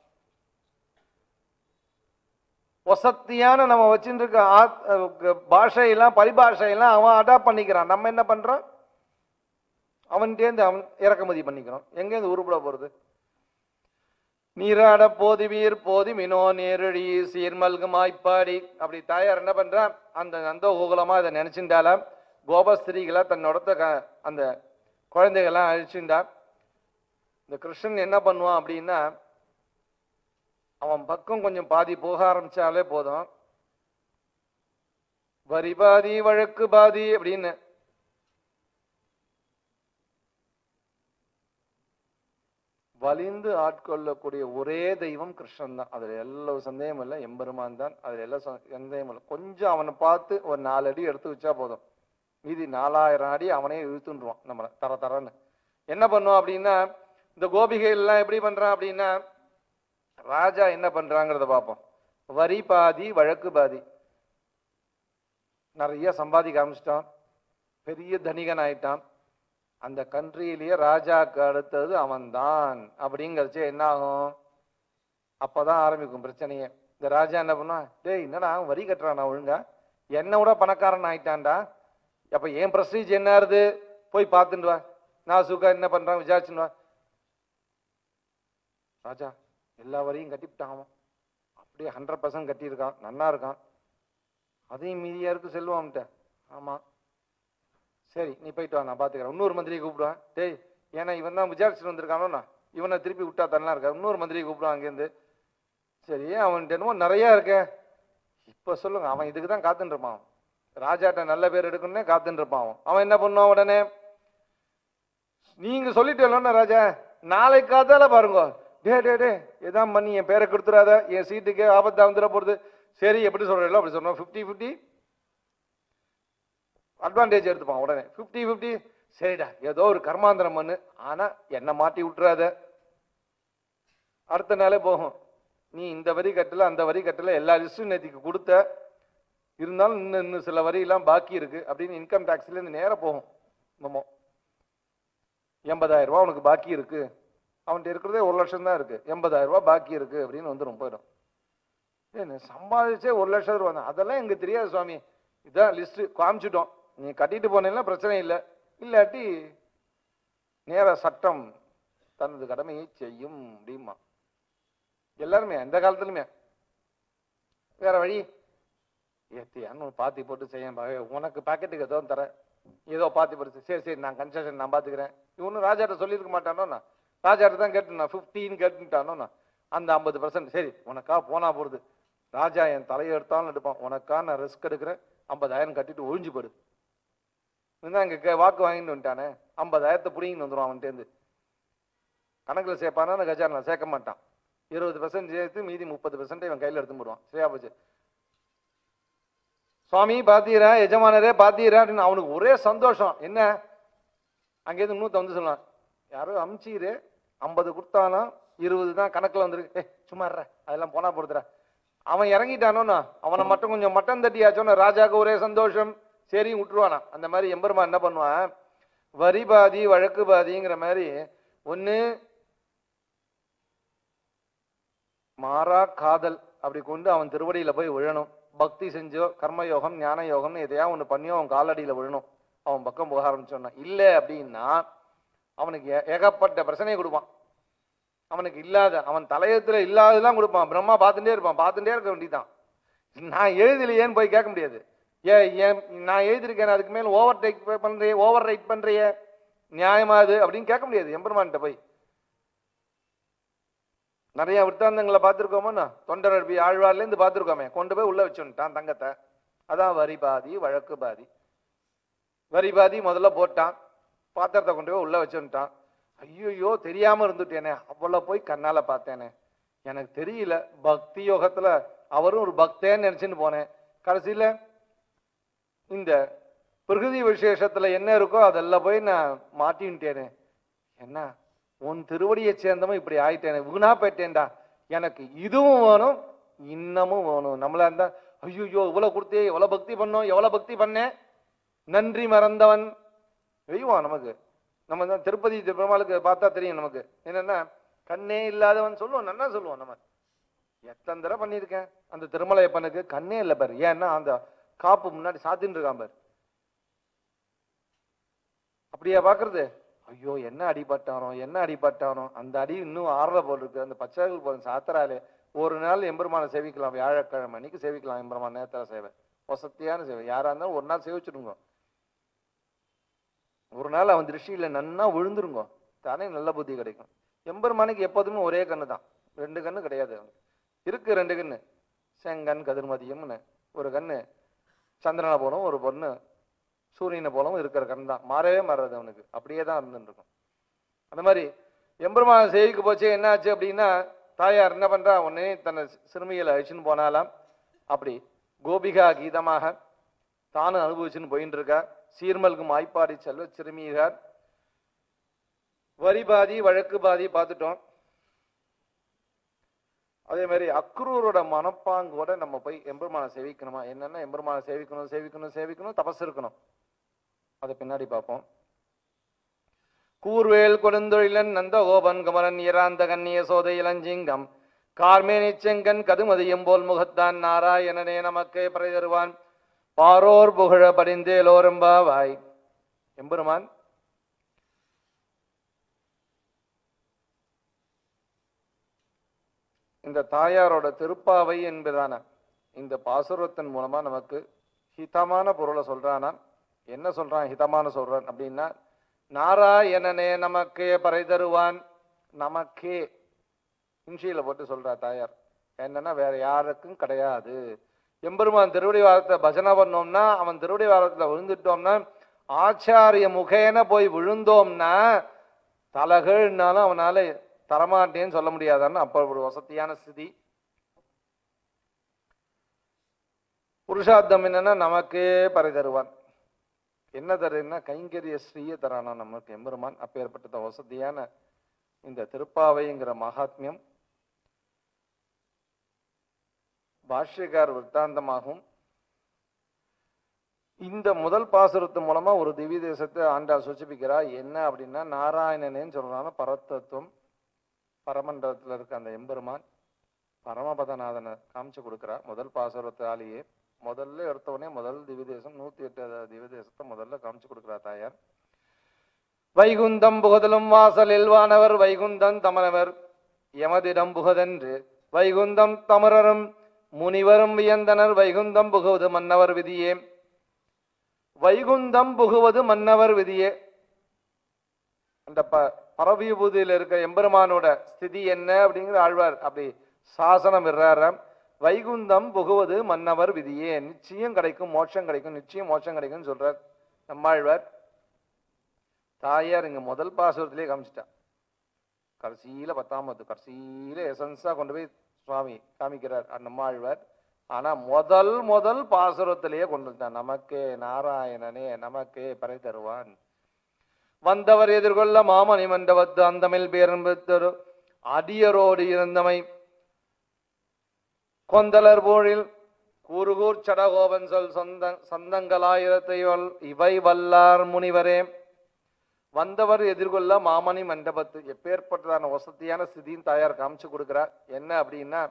வசத்தியான நம்ம வச்சுட்டு இருக்க ஆத்- அஹ் பாஷையெல்லாம் பரிபாஷையெல்லாம் அவன் அடாப்ட் பண்ணிக்கிறான் நம்ம என்ன பண்றோம் அவன்கிட்டேருந்து அவன் இறக்குமதி பண்ணிக்கிறோம் எங்கேருந்து உருப்பட போறது நீராட போதுவீர் போதி மினோ நேரடி சீர்மல்கு மாய்ப்பாடி அப்படி தாயார் என்ன பண்றா அந்த நந்த கோகுலமா இதை நினைச்சுட்டால கோபஸ்திரீகளை தன்னோட க- அந்த குழந்தைகள்லாம் அழிச்சுண்டா இந்த கிருஷ்ணன் என்ன பண்ணுவான் அப்படின்னா அவன் பக்கம் கொஞ்சம் பாதி போக ஆரம்பிச்சாலே போதும் வரி பாதி வழக்கு பாதி அப்படின்னு வலிந்து ஆட்கொள்ளக்கூடிய ஒரே தெய்வம் கிருஷ்ணன் தான் அதுல எல்லா சந்தேகம் இல்லை எம்பெருமான் தான் அதுல எல்லா ச- சந்தேகம் இல்லை கொஞ்சம் அவனை பார்த்து ஒரு நாலு அடி எடுத்து வச்சா போதும் மீதி நாலாயிரம் அடி அவனே இழுத்துன்றுவான் நம்மளை தர தரன்னு என்ன பண்ணுவான் அப்படின்னா இந்த கோபிகைகள் எல்லாம் எப்படி பண்றான் அப்படின்னா ராஜா என்ன பண்றாங்கிறத பார்ப்போம் வரி பாதி வழக்கு பாதி நிறைய சம்பாதிக்க ஆரம்பிச்சிட்டான் பெரிய தனிகன் ஆயிட்டான் அந்த கண்ட்ரியிலேயே ராஜாக்கு அடுத்தது அவன்தான் அப்படிங்கிறச்சே என்ன ஆகும் அப்பதான் ஆரம்பிக்கும் பிரச்சனையே இந்த ராஜா என்ன பண்ணுவான் டேய் என்னடா அவன் வரி கட்டுறானா ஒழுங்கா என்னை விட பணக்காரன் ஆயிட்டான்டா அப்ப என் பிரஸ்டீஜ் என்ன ஆறுது போய் பார்த்துட்டு வா நான் சுகா என்ன பண்றான் விசாரிச்சுன்னு வா ராஜா எல்லா வரியும் கட்டிவிட்டான் அவன் அப்படியே ஹண்ட்ரட் பர்சன்ட் கட்டியிருக்கான் நன்னா இருக்கான் அதையும் மீதியா இருக்கு செல்வம்ட்ட ஆமா சரி நீ போயிட்டு வா நான் பாத்துக்கிறேன் இன்னொரு மந்திரியை கூப்பிடுவேன் டேய் ஏன்னா இவன் தான் விசாரிச்சுட்டு வந்திருக்கானோண்ணா இவனை திருப்பி விட்டா தரலாம் இருக்கா இன்னொரு மந்திரியை கூப்பிடுவான் அங்கேருந்து சரி அவன்கிட்ட என்னமோ நிறைய இருக்க இப்ப சொல்லுங்க அவன் இதுக்கு தான் காத்துட்டு இருப்பான் அவன். ராஜாட்ட நல்ல பேர் எடுக்கணும்னே காத்துட்டு இருப்பான் அவன் அவன் என்ன பண்ணுவான் உடனே நீங்க சொல்லிட்டு ராஜா நாளைக்கு காத்தால பாருங்க டே டே டே எதான் பண்ணி என் பேரை கொடுத்துறாத என் சீட்டுக்கு ஆபத்தா வந்துட போறது சரி எப்படி சொல்றீங்களோ அப்படி சொன்னோம் ஃபிஃப்டி ஃபிஃப்டி அட்வான்டேஜ் எடுத்துப்பான் உடனே ஃபிஃப்டி ஃபிஃப்டி சரிடா ஏதோ ஒரு கர்மாந்திரம் பண்ணு ஆனா என்ன மாட்டி விட்டுறாத அடுத்த நாளே போகும் நீ இந்த வரி கட்டல அந்த வரி கட்டல எல்லா லிஸ்டும் நேத்திக்கு கொடுத்த இருந்தாலும் இன்னும் இன்னும் சில வரி எல்லாம் பாக்கி இருக்கு அப்படின்னு இன்கம் டேக்ஸ்ல இருந்து நேரா போகும் நம்ம எண்பதாயிரம் ரூபாய் உனக்கு பாக்கி இருக்கு அவன்கிட்ட இருக்கிறதே ஒரு லட்சம் தான் இருக்கு எண்பதாயிரம் ரூபாய் பாக்கி இருக்கு அப்படின்னு வந்துடும் போயிடும் ஏன்னு சம்பாதிச்சே ஒரு லட்சம் ரூபா தான் அதெல்லாம் எங்களுக்கு தெரியாது சுவாமி இதான் லிஸ்ட் காமிச்சிட்டோம் நீ கட்டிட்டு போனீங்கன்னா பிரச்சனை இல்லை இல்லாட்டி நேர சட்டம் தனது கடமையை செய்யும் அப்படிமா எல்லாருமே எந்த காலத்துலயுமே வேற வழி ஏத்தியான்னு பாத்தி போட்டு செய்ய உனக்கு பாக்கெட்டுக்கு ஏதோ தரேன் ஏதோ பாத்தி போட்டு சரி சரி நான் கன்செஷன் நான் பாத்துக்கிறேன் இவனு ராஜாட்ட சொல்லியிருக்க மாட்டானோ நான் ராஜாட்ட தான் கேட்டு நான் ஃபிஃப்டின்னு கேட்டுட்டானோ நான் அந்த ஐம்பது பர்சன்ட் சரி உனக்கா போனா போறது ராஜா என் தலையை எடுத்தாலும் எடுப்பான் உனக்கா நான் ரிஸ்க் எடுக்கிறேன் ஐம்பதாயிரம் கட்டிட்டு ஒழிஞ்சு போடு இருந்தா அங்க கே- வாக்கு வாங்கிட்டு வந்துட்டானே ஐம்பதாயிரத்தை புடிங்கிட்டு வந்துடும் அவன்கிட்டேருந்து கணக்குல சேர்ப்பானா அந்த கஜானா சேர்க்க மாட்டான் இருபது பர்சன்ட் சேர்த்து மீதி முப்பது பர்சன்ட் இவன் கையில எடுத்து போடுவான் சரியா போச்சு சுவாமி பாத்தீரா எஜமானரே பாத்தீரா அப்படின்னு அவனுக்கு ஒரே சந்தோஷம் என்ன அங்கேருந்து இன்னொருத்த வந்து சொல்லுவான் யாரோ அமிச்சீரு ஐம்பது கொடுத்தானா இருபது தான் கணக்குல வந்துருக்கு ஏ சும்மா இருடா, அதெல்லாம் போனா போடுதுடா அவன் இறங்கிட்டானோன்னா அவனை மட்டும் கொஞ்சம் மட்டன் தட்டியாச்சோன்னா ராஜாக்கு ஒரே சந்தோஷம் சரி விட்டுருவானா அந்த மாதிரி எம்பெருமான் என்ன பண்ணுவான் வரி பாதி வழக்கு பாதிங்கிற மாதிரி ஒண்ணு மாறா காதல் அப்படி கொண்டு அவன் திருவடியில போய் விழணும் பக்தி செஞ்சோ கர்ம யோகம் ஞான யோகம்னு எதையா ஒண்ணு பண்ணியோ அவன் காலடியில விழணும் அவன் பக்கம் போக ஆரம்பிச்சோன்னா இல்ல அப்படின்னா அவனுக்கு ஏ- ஏகப்பட்ட பிரச்சனையை கொடுப்பான் அவனுக்கு இல்லாத அவன் தலையத்துல இல்லாததெல்லாம் கொடுப்பான் பிரம்மா பார்த்துட்டே இருப்பான் பார்த்துட்டே இருக்க வேண்டியதான் நான் எழுதலையேன்னு போய் கேட்க முடியாது ஏ ஏன் நான் எழுதியிருக்கேன் அதுக்கு மேல ஓவர் டேக் பண்றியே ஓவர் ரைட் பண்றியே நியாயமா அது அப்படின்னு கேட்க முடியாது எம்பெருமான்கிட்ட போய் நிறைய விற்த்தாந்தங்களை பார்த்துருக்கோமோண்ணா தொண்டர் அருவி ஆழ்வார்ல இருந்து பார்த்துருக்கோமே கொண்டு போய் உள்ள வச்சுட்டான் தங்கத்தை அதான் வரி பாதி வழக்கு பாதி வரி பாதி முதல்ல போட்டான் பாத்திரத்தை கொண்டு போய் உள்ள வச்சுட்டான் ஐயோ தெரியாம இருந்துட்டேனே அவ்வளவு போய் கண்ணால பார்த்தேனே எனக்கு தெரியல பக்தி யோகத்துல அவரும் ஒரு பக்தேன்னு நினைச்சுன்னு போனேன் கடைசியில இந்த பிரகிருதி விசேஷத்துல என்ன இருக்கோ அதெல்லாம் போய் நான் மாட்டின்ட்டேனே என்ன உன் திருவடியை சேர்ந்தவன் இப்படி ஆயிட்டேனே வீணா போயிட்டேன்டா எனக்கு இதுவும் வேணும் இன்னமும் வேணும் நம்மளா இருந்தா ஐயோ இவ்வளவு கொடுத்தே எவ்வளவு பக்தி பண்ணோம் எவ்வளவு பக்தி பண்ணேன் நன்றி மறந்தவன் வெய்வான் நமக்கு நம்ம தான் திருப்பதி பெருமாளுக்கு பார்த்தா தெரியும் நமக்கு என்னன்னா கண்ணே இல்லாதவன் சொல்லுவோம் நல்லா சொல்லுவோம் நம்ம எத்தனை தடவை பண்ணியிருக்கேன் அந்த திருமலையப்பனுக்கு கண்ணே இல்லை பாரு ஏன்னா அந்த காப்பு முன்னாடி சாத்தின்னு இருக்கான் பாரு அப்படியா பாக்குறது ஐயோ என்ன அடிபட்டானோ என்ன அடிபட்டானோ அந்த அடி இன்னும் ஆறல போல் இருக்கு அந்த பச்சைகள் போல சாத்திராலே ஒரு நாள் எம்பெருமானை சேவிக்கலாம் வியாழக்கிழமை அன்னைக்கு சேவிக்கலாம் எம்பெருமான் நேத்திர சேவை வசத்தியான சேவை யாரா இருந்தாலும் ஒரு நாள் சேவிச்சிடுங்க ஒரு நாள் அவன் திருஷ்டியில நன்னா விழுந்துருங்க தானே நல்ல புத்தி கிடைக்கும் எம்பெருமானுக்கு எப்போதுமே ஒரே கண்ணு தான் ரெண்டு கண்ணு கிடையாது அவனுக்கு இருக்கு ரெண்டு கண்ணு செங்கன் கதிர்மதியம்னு ஒரு கண்ணு சந்திரனை போலும் ஒரு பொண்ணு சூரியனை போலவும் இருக்கிற கண் தான் மாறவே மாறாது அவனுக்கு அப்படியே தான் இருந்துட்டு இருக்கும் அந்த மாதிரி எம்பெருமான செய்திக்கு போச்சு என்ன ஆச்சு அப்படின்னா தாயார் என்ன பண்றா உடனே தன்னை சிறுமிகளை அழிச்சுன்னு போனாலாம் அப்படி கோபிகா கீதமாக தானும் அனுபவிச்சுன்னு போயின்னு இருக்கா சீர்மல்கு மாய்ப்பாடி செல்வ சிறுமியார் வரி பாதி வழக்கு பாதி பார்த்துட்டோம் அதே மாதிரி அக்ரூரோட மனப்பாங்கோட நம்ம போய் எம்பெருமானை சேவிக்கணுமா என்னன்னா எம்பெருமானை சேவிக்கணும் சேவிக்கணும் சேவிக்கணும் தபஸ் இருக்கணும் அதை பின்னாடி பார்ப்போம் கூர்வேல் கொடுந்தொழிலன் நந்தகோபன் குமரன் இராந்த கண்ணிய சோதை இளஞ்சிங்கம் கார்மேனி செங்கன் கதுமதியும் போல் முகத்தான் நாராயணனே நமக்கே பறை தருவான் பாரோர் புகழ படிந்தேலோரம்பாவாய் எம்பெருமான் இந்த தாயாரோட திருப்பாவை என்பதான இந்த பாசுரத்தின் மூலமா நமக்கு ஹிதமான பொருளை சொல்றானா என்ன சொல்றான் ஹிதமான சொல்றான் அப்படின்னா நாராயணனே நமக்கே பறை தருவான் நமக்கே இன்ஷியில போட்டு சொல்றா தாயார் என்னன்னா வேற யாருக்கும் கிடையாது எம்பெருமான் திருவடி வாரத்தை பஜனை பண்ணோம்னா அவன் திருவடி வாரத்துல விழுந்துட்டோம்னா ஆச்சாரிய முகேன போய் விழுந்தோம்னா தலகள்னாலும் அவனால தரமாட்டேன்னு சொல்ல முடியாதான்னு அப்ப ஒரு வசதியான ஸ்திதி புருஷார்த்தம் என்னன்னா நமக்கே பறை தருவான் என்ன தருன்னா கைங்கரிய ஸ்ரீய தரானா நமக்கு எம்பெருமான் அப்பேற்பட்ட வசதியான இந்த திருப்பாவைங்கிற மகாத்மியம் பாஷ்யக்கார் விற்த்தாந்தமாகும் இந்த முதல் பாசுரத்து மூலமா ஒரு திவ்ய தேசத்தை ஆண்டாள் சூச்சிப்பிக்கிறா என்ன அப்படின்னா நாராயணனேன்னு சொல்றாங்க பரத்தத்துவம் பரமண்டலத்துல இருக்க அந்த எம்பெருமான் பரமபதநாதனை காமிச்சு கொடுக்குறா முதல் பாசுரத்தாலேயே முதல்ல எடுத்தவொடனே முதல் திவ்ய தேசம் நூத்தி எட்டு திவ்ய தேசத்தை முதல்ல காமிச்சு கொடுக்குறா தாயார் வைகுந்தம் புகதலும் வாசலில் வானவர் வைகுந்தம் தமரவர் எமதிடம் புகதென்று வைகுந்தம் தமரரும் முனிவரும் வியந்தனர் வைகுந்தம் புகுவது மன்னவர் விதியே வைகுந்தம் புகுவது மன்னவர் விதியே அந்த ப பரவிபூதியில் இருக்க எம்பெருமானோட ஸ்திதி என்ன அப்படிங்கிற ஆழ்வார் அப்படி சாசனம் விடுறாராம் வைகுந்தம் புகுவது மன்னவர் விதியே நிச்சயம் கிடைக்கும் மோட்சம் கிடைக்கும் நிச்சயம் மோட்சம் கிடைக்கும்னு சொல்றார் நம்மாழ்வார் தாயார் இங்க முதல் பாசுரத்திலே காமிச்சிட்டா கடைசியில பத்தாம் பத்து கடைசியில எசன்ஸா கொண்டு போய் சுவாமி காமிக்கிறார் அந்த நம்மாழ்வார் ஆனா முதல் முதல் பாசுரத்திலேயே கொண்டு வந்தான் நமக்கே நாராயணனே நமக்கே பறை தருவான் வந்தவர் எதிர்கொள்ள மாமணி மண்டபத்து அந்தமில் பேரன்பத்தரு அடியரோடு இருந்தமை கொந்தலர் போழில் கூறுகூர் சடகோபன் சொல் சொந்த சந்தங்களாயிரத்தை வல்- இவை வல்லார் முனிவரே வந்தவர் எதிர்கொள்ள மாமணி மண்டபத்து எப்பேற்பட்டதான வசதியான ஸ்திதியும் தாயார் காமிச்சு கொடுக்கிறார் என்ன அப்படின்னா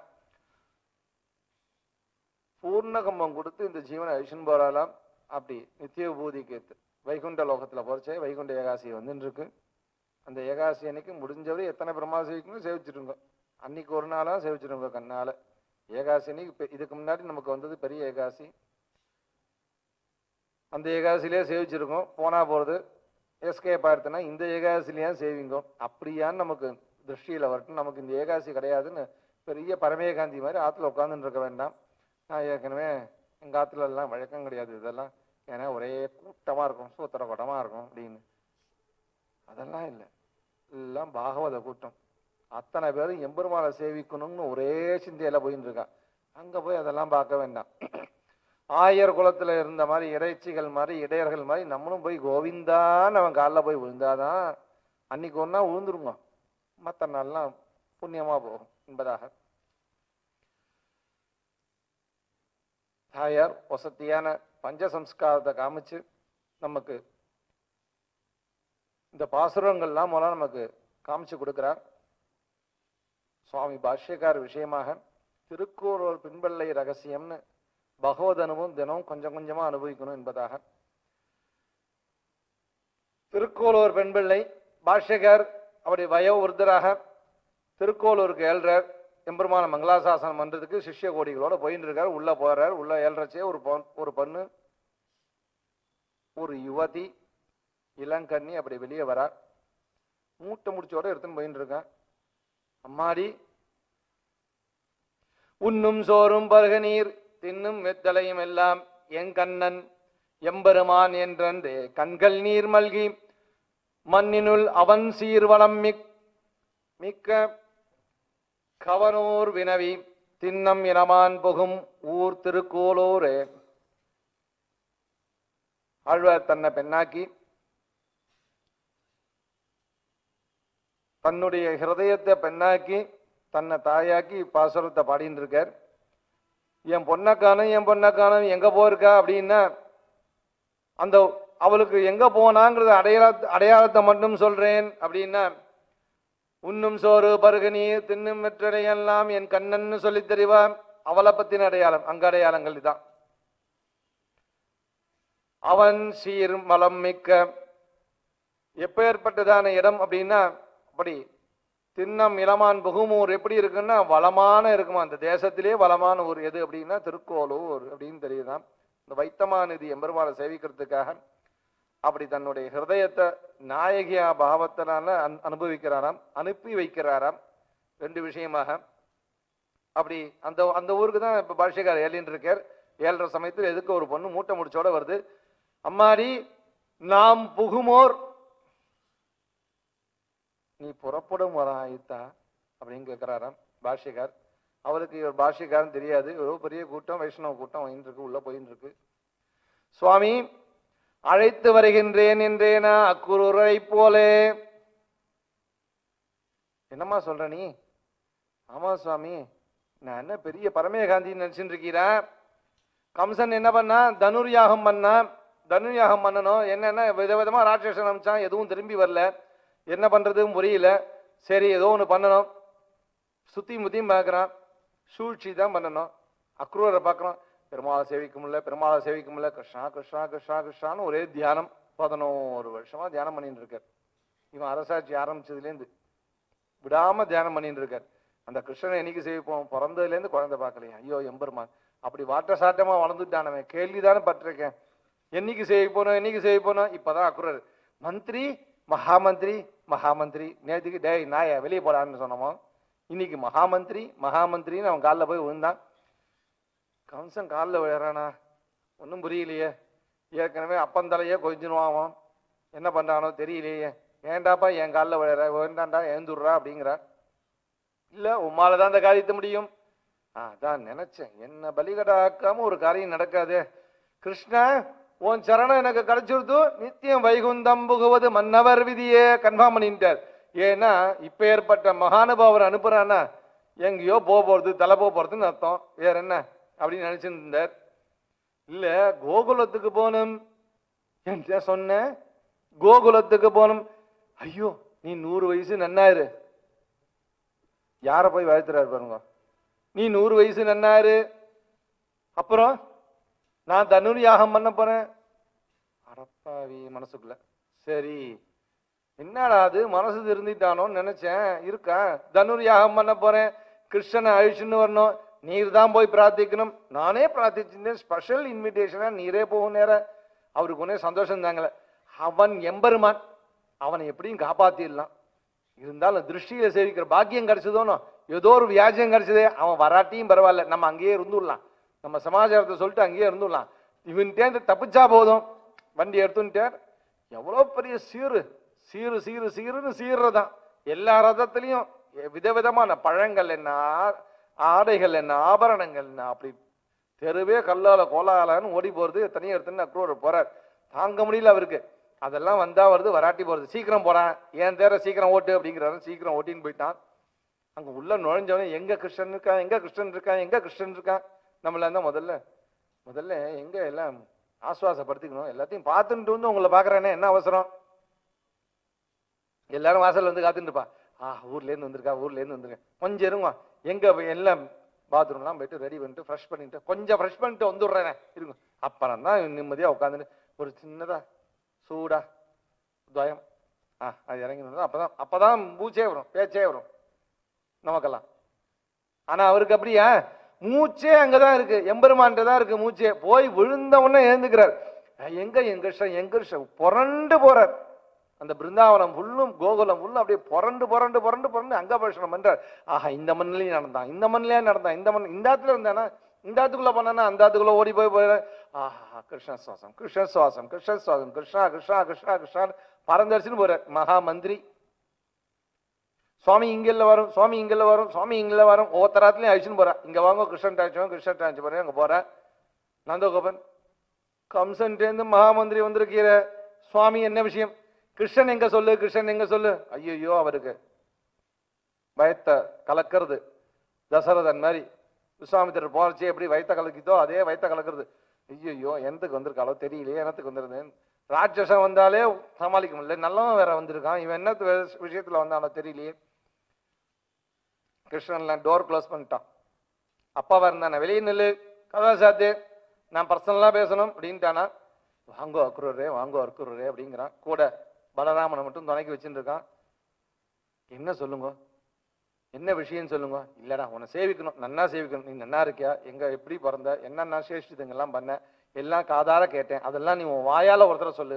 பூர்ணகம்பம் கொடுத்து இந்த ஜீவனை அழிச்சுன்னு போறாளாம் அப்படி நித்திய விபூதிக்கு ஏத்து. வைகுண்ட லோகத்துல போறச்சே வைகுண்ட ஏகாசி வந்துன்னு இருக்கு அந்த ஏகாசி அன்னைக்கு முடிஞ்சவரை எத்தனை பிரம்மா சேவிக்கணும் சேவிச்சிருங்க அன்னைக்கு ஒரு நாளா சேவிச்சிருங்க கண்ணால ஏகாசி அன்னைக்கு பெ- இதுக்கு முன்னாடி நமக்கு வந்தது பெரிய ஏகாசி அந்த ஏகாசிலேயே சேவிச்சிருக்கோம் போனா போறது எஸ்கேப் ஆயிடுத்துனா இந்த ஏகாசிலேயே சேவிங்க அப்படியான்னு நமக்கு திருஷ்டியில வரட்டும் நமக்கு இந்த ஏகாசி கிடையாதுன்னு பெரிய பரமேகாந்தி மாதிரி ஆத்துல உட்காந்துட்டு இருக்க வேண்டாம் நான் ஏற்கனவே எங்க ஆத்துல எல்லாம் வழக்கம் கிடையாது இதெல்லாம் ஏன்னா ஒரே கூட்டமா இருக்கும் சூத்திர கூட்டமா இருக்கும் அப்படின்னு அதெல்லாம் இல்லை எல்லாம் பாகவத கூட்டம் அத்தனை பேரும் எம்பெருமானை சேவிக்கணும்னு ஒரே சிந்தையில போயின்னு இருக்கான் அங்க போய் அதெல்லாம் பார்க்க வேண்டாம் ஆயர் குலத்துல இருந்த மாதிரி இறைச்சிகள் மாதிரி இடையர்கள் மாதிரி நம்மளும் போய் கோவிந்தான்னு அவன் காலில் போய் விழுந்தாதான் அன்னைக்கு ஒன்னா விழுந்துருங்க மற்ற நாள்லாம் புண்ணியமா போகும் என்பதாக தாயார் வசதியான பஞ்சசம்ஸ்காரத்தை காமிச்சு நமக்கு இந்த பாசுரங்கள்லாம் மூலம் நமக்கு காமிச்சு கொடுக்கிறார் சுவாமி பாஷ்யக்கார் விஷயமாக திருக்கூறோர் பின்பள்ளை ரகசியம்னு பகவத் அனுபவம் தினம் கொஞ்சம் கொஞ்சமா அனுபவிக்கணும் என்பதாக திருக்கோளூர் பெண்பிள்ளை பாஷ்யகர் அப்படி வயோ விருத்தராக திருக்கோளூருக்கு ஏழ்றார் எம்பெருமான மங்களாசாசனம் பண்றதுக்கு சிஷ்ய கோடிகளோட போயின்னு இருக்கார் உள்ள போறார் உள்ள ஏழ்றச்சே ஒரு பொன் ஒரு பொண்ணு ஒரு யுவதி இளங்கண்ணி அப்படி வெளியே வரார் மூட்டை முடிச்சோட எடுத்துன்னு போயின்னு இருக்கான் அம்மாடி உண்ணும் சோறும் பருக நீர் தின்னும் வெத்தலையும் எல்லாம் என் கண்ணன் எம்பெருமான் என்றே கண்கள் நீர் மல்கி மண்ணினுள் அவன் சீர்வளம் மிக் மிக்க கவனூர் வினவி தின்னம் இனமான் புகும் ஊர் திருக்கோலூரே ஆழ்வார் தன்னை பெண்ணாக்கி தன்னுடைய ஹிருதயத்தை பெண்ணாக்கி தன்னை தாயாக்கி பாசுரத்தை பாடின்னு இருக்கார் என் பொண்ணை காணும் என் பொண்ணை காணும் எங்க போயிருக்கா அப்படின்னா அந்த அவளுக்கு எங்க போனாங்கிறது அடையாள அடையாளத்தை மட்டும் சொல்றேன் அப்படின்னா உண்ணும் சோறு பருகு நீர் தின்னும் வெற்றடையெல்லாம் என் கண்ணன்னு சொல்லி தெரிவா அவளை பத்தின அடையாளம் அங்க அடையாளங்கள் இதான் அவன் சீர் மலம் மிக்க எப்பேற்பட்டதான இடம் அப்படின்னா அப்படி திண்ணம் இளமான் புகுமூர் எப்படி இருக்குன்னா வளமான இருக்குமா அந்த தேசத்திலே வளமான ஊர் எது அப்படின்னா திருக்கோலூர் அப்படின்னு தெரியுதாம் இந்த வைத்தமாநிதி எம்பெருமானை சேவிக்கிறதுக்காக அப்படி தன்னுடைய ஹிருதயத்தை நாயகியா பாவத்தினால அன்- அனுபவிக்கிறாராம் அனுப்பி வைக்கிறாராம் ரெண்டு விஷயமாக அப்படி அந்த அந்த ஊருக்கு தான் இப்ப பாஷ்யக்கார் ஏழின்னு இருக்கார் ஏழரை சமயத்தில் எதுக்கு ஒரு பொண்ணு மூட்டை முடிச்சோட வருது அம்மாடி நாம் புகுமோர் நீ புறப்படும் வர ஆயித்தா அப்படின்னு கேட்கிறாராம் பாஷ்யக்கார் அவருக்கு இவர் பாஷ்யக்காரன் தெரியாது ஏதோ பெரிய கூட்டம் வைஷ்ணவ கூட்டம் வந்துட்டு இருக்கு உள்ள போயின்னு இருக்கு சுவாமி அழைத்து வருகின்றேன் என்றேனா அக்குருரை போலே என்னம்மா சொல்ற நீ ஆமா சுவாமி நான் என்ன பெரிய பரமேகாந்தின்னு நினைச்சுட்டு இருக்கிறா கம்சன் என்ன பண்ணா தனுர் யாகம் பண்ணா தனுர் யாகம் பண்ணணும் என்னன்னா விதவிதமா ராட்சசன் அமிச்சான் எதுவும் திரும்பி வரல என்ன பண்றதுன்னு புரியல சரி ஏதோ ஒன்று பண்ணணும் சுத்தி முத்தியும் பார்க்கறான் சூழ்ச்சி தான் பண்ணணும் அக்ரூரை பார்க்கறான் பெருமாளை சேவிக்க முடியல பெருமாளை சேவிக்க முடியல கிருஷ்ணா கிருஷ்ணா கிருஷ்ணா கிருஷ்ணான்னு ஒரே தியானம் பதினோரு வருஷமா தியானம் பண்ணிட்டு இருக்கார் இவன் அரசாட்சி ஆரம்பிச்சதுலேருந்து விடாம தியானம் பண்ணிட்டு இருக்கார் அந்த கிருஷ்ணனை என்னைக்கு சேவிப்போம் பிறந்ததுலேருந்து குழந்தை பார்க்கலையா ஐயோ எம்பெருமான் அப்படி வாட்ட சாட்டமா வளர்ந்துட்டானவன் கேள்விதானே பட்டிருக்கேன் என்னைக்கு சேவிப்போனோம் என்னைக்கு சேவிப்போனோம் இப்பதான் அக்குரர் மந்திரி மகாமந்திரி மகாமந்திரி நேற்றுக்கு டேய் நாய வெளியே போடான்னு சொன்னோமோ இன்னைக்கு மகாமந்திரி மகாமந்திரின்னு அவன் காலில் போய் விழுந்தான் கம்சன் காலில் விழுறானா ஒன்றும் புரியலையே ஏற்கனவே அப்பந்தலையே கொஞ்சினுவான் அவன் என்ன பண்றானோ தெரியலையே ஏன்டாப்பா என் காலில் விழுற வேண்டாண்டா ஏந்துடுறா அப்படிங்கிறா இல்ல உம்மால தான் அந்த காரியத்தை முடியும் ஆ, அதான் நினைச்சேன் என்ன பலிகடாக்காம ஒரு காரியம் நடக்காதே கிருஷ்ணா உன் சரணம் எனக்கு கிடைச்சிருது நித்தியம் வைகுந்தம் புகுவது மன்னவர் விதியே கன்ஃபார்ம் பண்ணிட்டார் ஏன்னா இப்ப ஏற்பட்ட மகானுபாவர் அனுப்புறான்னா எங்கேயோ போக போறது தலை போக போறதுன்னு அர்த்தம் வேற என்ன அப்படின்னு நினைச்சிட்டு இருந்தார் இல்ல கோகுலத்துக்கு போகணும் என்ன சொன்ன கோகுலத்துக்கு போகணும் ஐயோ நீ நூறு வயசு நன்னாயிரு யார போய் வாழ்த்துறாரு பாருங்க நீ நூறு வயசு நன்னாரு அப்புறம் நான் தனுர் யாகம் பண்ண போறேன் அடப்பாவி மனசுக்குள்ள சரி என்னடா அது மனசு திருந்திட்டானோன்னு நினைச்சேன் இருக்கா தனுர் யாகம் பண்ண போறேன் கிருஷ்ணனை அழிச்சுன்னு வரணும் நீர் தான் போய் பிரார்த்திக்கணும் நானே பிரார்த்திச்சிருந்தேன் ஸ்பெஷல் இன்விடேஷனா நீரே போகும் நேரம் அவருக்கு ஒன்னே சந்தோஷம் தாங்கல அவன் எம்பெருமான் அவனை எப்படியும் காப்பாத்திடலாம் இருந்தாலும் திருஷ்டியில சேவிக்கிற பாக்கியம் கிடைச்சதோனோ ஏதோ ஒரு வியாஜம் கிடைச்சதே அவன் வராட்டியும் பரவாயில்ல நம்ம அங்கேயே இருந்துடலாம் நம்ம சமாச்சாரத்தை சொல்லிட்டு அங்கேயே இருந்துடலாம் இவன்ட்டேந்து தப்பிச்சா போதும் வண்டி எடுத்துட்டார் எவ்வளோ பெரிய சீரு சீரு சீரு சீருன்னு சீர்றதான் எல்லா ரதத்துலையும் விதவிதமான பழங்கள் என்ன ஆ- ஆடைகள் என்ன ஆபரணங்கள் என்ன அப்படி தெருவே கல்லால கோலாலன்னு ஓடி போறது தனியாக எடுத்துன்னு அக்ரூர் போறார் தாங்க முடியல அவருக்கு அதெல்லாம் வந்தா வருது வராட்டி போறது சீக்கிரம் போறேன் ஏன் தேர சீக்கிரம் ஓட்டு அப்படிங்கிறாரு சீக்கிரம் ஓட்டின்னு போயிட்டான் அங்க உள்ள நுழைஞ்சவனே எங்க கிருஷ்ணன் இருக்கான் எங்க கிருஷ்ணன் இருக்கான் எங்க கிருஷ்ணன் இருக்கான் நம்மள இருந்தா முதல்ல முதல்ல எங்க எல்லாம் ஆசுவாசப்படுத்திக்கணும் எல்லாத்தையும் பார்த்துட்டு வந்து உங்களை பாக்குறேனே என்ன அவசரம் எல்லாரும் வாசல்ல வந்து காத்துட்டு இருப்பா ஆ ஊர்ல இருந்து வந்திருக்கா ஊர்ல இருந்து வந்திருக்கேன் கொஞ்சம் இருங்க எங்க போய் எல்லாம் பாத்ரூம்லாம் போயிட்டு ரெடி பண்ணிட்டு ஃப்ரெஷ் பண்ணிட்டு கொஞ்சம் ஃப்ரெஷ் பண்ணிட்டு வந்துடுறேனே இருங்க அப்புறம் தான் நிம்மதியா உட்காந்துட்டு ஒரு சின்னதா சூடா துவயம் ஆ அது இறங்கி வந்தா அப்பதான் அப்பதான் மூச்சே வரும் பேச்சே வரும் நமக்கெல்லாம் ஆனா அவருக்கு அப்படியா மூச்சே அங்கதான் இருக்கு எம்பெருமான்ட்ட தான் இருக்கு மூச்சே போய் விழுந்த உடனே எழுந்துக்கிறார் அஹ் எங்க என் கிருஷ்ணன் என் கிருஷ்ணன் புரண்டு போறார் அந்த பிருந்தாவனம் ஃபுல்லும் கோகுலம் ஃபுல்லும் அப்படியே புரண்டு புரண்டு புரண்டு புரண்டு அங்கபர்ஷனம் பண்றார் ஆஹா இந்த மண்ணிலையும் நடந்தான் இந்த மண்ணிலேயே நடந்தான் இந்த மண் இந்த இடத்துல இருந்தானா இந்த இடத்துக்குள்ள போனானா அந்த இடத்துக்குள்ள ஓடி போய் போய் ஆஹா கிருஷ்ண சுவாசம் கிருஷ்ண சுவாசம் கிருஷ்ண சுவாசம் கிருஷ்ணா கிருஷ்ணா கிருஷ்ணா கிருஷ்ணா பரந்தரிசின்னு போறார் மகா மந்திரி சுவாமி இங்கல்ல வரும் சுவாமி இங்கல்ல வரும் சுவாமி இங்கல்ல வரும் ஒவ்வொருத்தராத்துலயும் அழிச்சுன்னு போறேன் இங்க வாங்க கிருஷ்ணன் டாச்சுவோம் கிருஷ்ணன் டாச்சு போறேன் அங்க போறேன் நந்தகோபன் கம்சன்டேந்து மகாமந்திரி வந்திருக்கிற சுவாமி என்ன விஷயம் கிருஷ்ணன் எங்க சொல்லு கிருஷ்ணன் எங்க சொல்லு ஐயோ அவருக்கு பயத்தை கலக்கிறது தசரதன் மாதிரி விஸ்வாமித்திரர் போறச்சு எப்படி வயத்த கலக்கிதோ அதே வயத்த கலக்கிறது ஐயோ என்னத்துக்கு வந்திருக்காளோ தெரியலையே என்னத்துக்கு வந்திருந்தேன் ராட்சசன் வந்தாலே சமாளிக்க முடியல நல்லவன் வேற வந்திருக்கான் இவன் என்ன விஷயத்துல வந்தானோ தெரியலையே கிருஷ்ணன்லாம் டோர் க்ளோஸ் பண்ணிட்டான் அப்பாவா இருந்தானே வெளியே நில்லு கதா சாத்து நான் பர்சனலா பேசணும் அப்படின்ட்டானா வாங்கோ அக்குரரே வாங்கோ அக்குரரே அப்படிங்கிறான் கூட பலராமனை மட்டும் துணைக்கி வச்சுட்டு இருக்கான் என்ன சொல்லுங்க என்ன விஷயம் சொல்லுங்க இல்லடா உன்னை சேவிக்கணும் நன்னா சேவிக்கணும் நீ நன்னா இருக்கியா எங்க எப்படி பிறந்த என்னென்ன சேஷ்டிதங்கெல்லாம் பண்ண எல்லாம் காதார கேட்டேன் அதெல்லாம் நீ உன் வாயால ஒருத்தர சொல்லு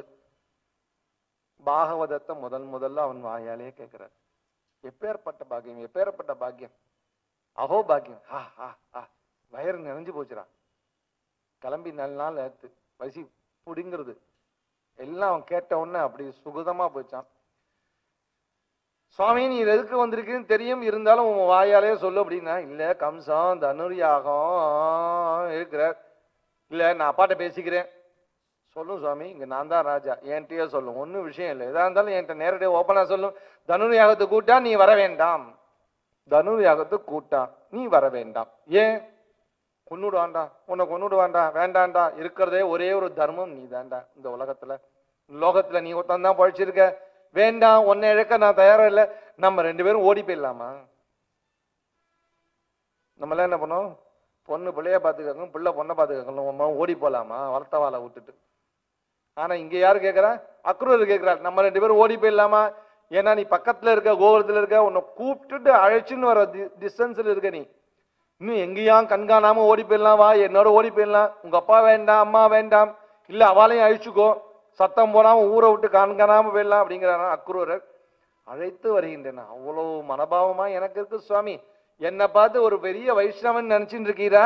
பாகவதத்தை முதல் முதல்ல அவன் வாயாலே கேட்கிறார் எப்பேற்பட்ட பாக்கியம் எப்பேற்பட்ட பாக்கியம் அஹோ பாக்கியம் ஆ ஆ ஆ வயிறு நிறைஞ்சு போச்சுடா கிளம்பி நல்ல நாள் ஆத்து பசி புடிங்கிறது எல்லாம் அவன் கேட்ட உடனே அப்படி சுகதமா போச்சான் சுவாமி நீ எதுக்கு வந்திருக்குன்னு தெரியும் இருந்தாலும் உன் வாயாலே சொல்லு அப்படின்னா இல்ல கம்சம் தனுர்யாகம் இருக்கிறார் இல்ல நான் அப்பாட்ட பேசிக்கிறேன் சொல்லும் சுவாமி இங்க நான் தான் ராஜா என்கிட்டயே சொல்லும் ஒன்றும் விஷயம் இல்லை எதா இருந்தாலும் என்கிட்ட நேரடியாக ஓப்பனா சொல்லும் தனுர் யாகத்தை கூட்டா நீ வர வேண்டாம் தனுர் யாகத்தை கூட்டா நீ வர வேண்டாம் ஏன் கொன்னுடுவான்டா உன்னை கொன்னுடுவான்டா வேண்டாம்டா இருக்கிறதே ஒரே ஒரு தர்மம் நீ தான்டா இந்த உலகத்துல லோகத்துல நீ ஒருத்தன் தான் பழிச்சிருக்க வேண்டாம் உன்னை இழக்க நான் தயாரா இல்லை நம்ம ரெண்டு பேரும் ஓடி போயிடலாமா நம்மளாம் என்ன பண்ணோம் பொண்ணு பிள்ளைய பார்த்துக்கணும் பிள்ளை பொண்ணை பார்த்துக்கணும் நம்ம ஓடி போலாமா வளர்த்தவாளை விட்டுட்டு ஆனா இங்க யாரு கேக்குறா அக்ரூர் கேக்குறாரு நம்ம ரெண்டு பேரும் ஓடி போயிடலாமா ஏன்னா நீ பக்கத்துல இருக்க கோபுரத்துல இருக்க உன்னை கூப்பிட்டுட்டு அழைச்சின்னு வர டிஸ்டன்ஸ்ல இருக்க நீ இன்னும் எங்கேயும் கண்காணாம ஓடி போயிடலாம் வா என்னோட ஓடி போயிடலாம் உங்க அப்பா வேண்டாம் அம்மா வேண்டாம் இல்ல அவளையும் அழிச்சுக்கோ சத்தம் போடாம ஊரை விட்டு கண்காணாம போயிடலாம் அப்படிங்கிறாரா அக்ரூரர் அழைத்து வருகின்றன அவ்வளவு மனபாவமா எனக்கு இருக்கு சுவாமி என்னை பார்த்து ஒரு பெரிய வைஷ்ணவன் நினைச்சிட்டு இருக்கீரா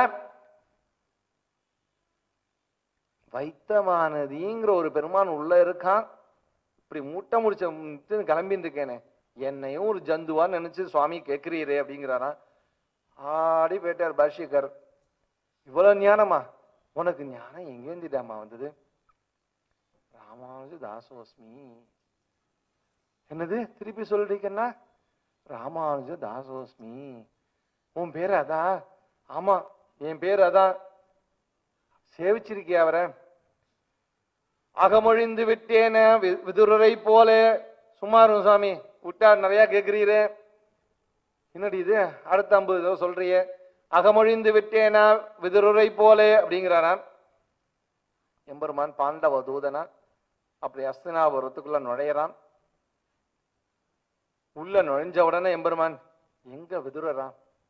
வைத்தமானதிங்கிற ஒரு பெருமான் உள்ள இருக்கான் இப்படி மூட்டை முடிச்ச கிளம்பின்னு இருக்கேனே என்னையும் ஒரு ஜந்துவா நினைச்சு சுவாமி கேட்கிறீரே அப்படிங்கிறாரா ஆடி போயிட்டார் பாஷ்யக்கர் இவ்வளவு ஞானமா உனக்கு ஞானம் எங்கேருந்துட்டாமா வந்தது ராமானுஜ தாசோஸ்மி என்னது திருப்பி சொல்றீங்கன்னா ராமானுஜ தாசோஸ்மி உன் பேர் அதான் ஆமா என் பேர் அதான் சேவிச்சிருக்கியா அவரை அகமொழிந்து விட்டேன வி- விதுரரை போல சும்மா இருங்க சுவாமி விட்டா நிறைய கேக்குறீரே என்னடி இது அடுத்த ஐம்பது ஏதோ சொல்றியே அகமொழிந்து விட்டேனா விதுரரை போல அப்படிங்கிறாராம் எம்பெருமான் பாண்டவ தூதனா அப்படி அஸ்தினாபுரத்துக்குள்ள நுழையறான் உள்ள நுழைஞ்ச உடனே எம்பெருமான் எங்க விதுரரா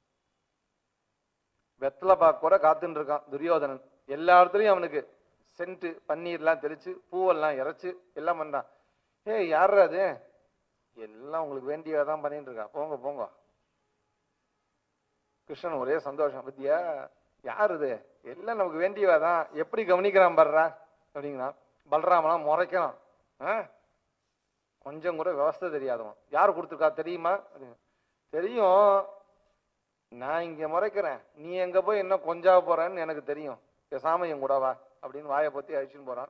வெத்தலை பாக்க கூட காத்துன்னு இருக்கான் துரியோதனன் எல்லா இடத்துலயும் அவனுக்கு சென்ட் பன்னீர்லாம் தெளிச்சு பூவெல்லாம் இறைச்சு எல்லாம் பண்றான் ஏய் யாரா அது எல்லாம் உங்களுக்கு வேண்டியதான் பண்ணிட்டு இருக்கா போங்க போங்க கிருஷ்ணன் ஒரே சந்தோஷம் பத்தியா யார் இது எல்லாம் நமக்கு வேண்டியவா தான் எப்படி கவனிக்கிறான் பர்றா அப்படிங்கிறான் பலராமலாம் முறைக்கிறான் ஆ? கொஞ்சம் கூட விவஸ்தை தெரியாதவன் யார் கொடுத்துருக்கா தெரியுமா அப்படின்னு. தெரியும் நான் இங்க முறைக்கிறேன் நீ எங்க போய் என்ன கொஞ்சா போறேன்னு எனக்கு தெரியும் பேசாம என் கூட வா அப்படின்னு வாயை பத்தி அழிச்சுன்னு போறான்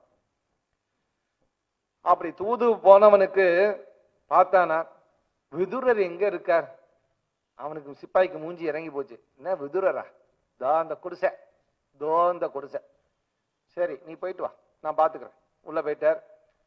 அப்படி தூது போனவனுக்கு பார்த்தானா விதுரர் எங்க இருக்கார் அவனுக்கு சிப்பாய்க்கு மூஞ்சி இறங்கி போச்சு என்ன விதுரரா தோ அந்த குடிசை தோ இந்த குடிசை சரி நீ போயிட்டு வா நான் பாத்துக்கிறேன் உள்ள போயிட்டார்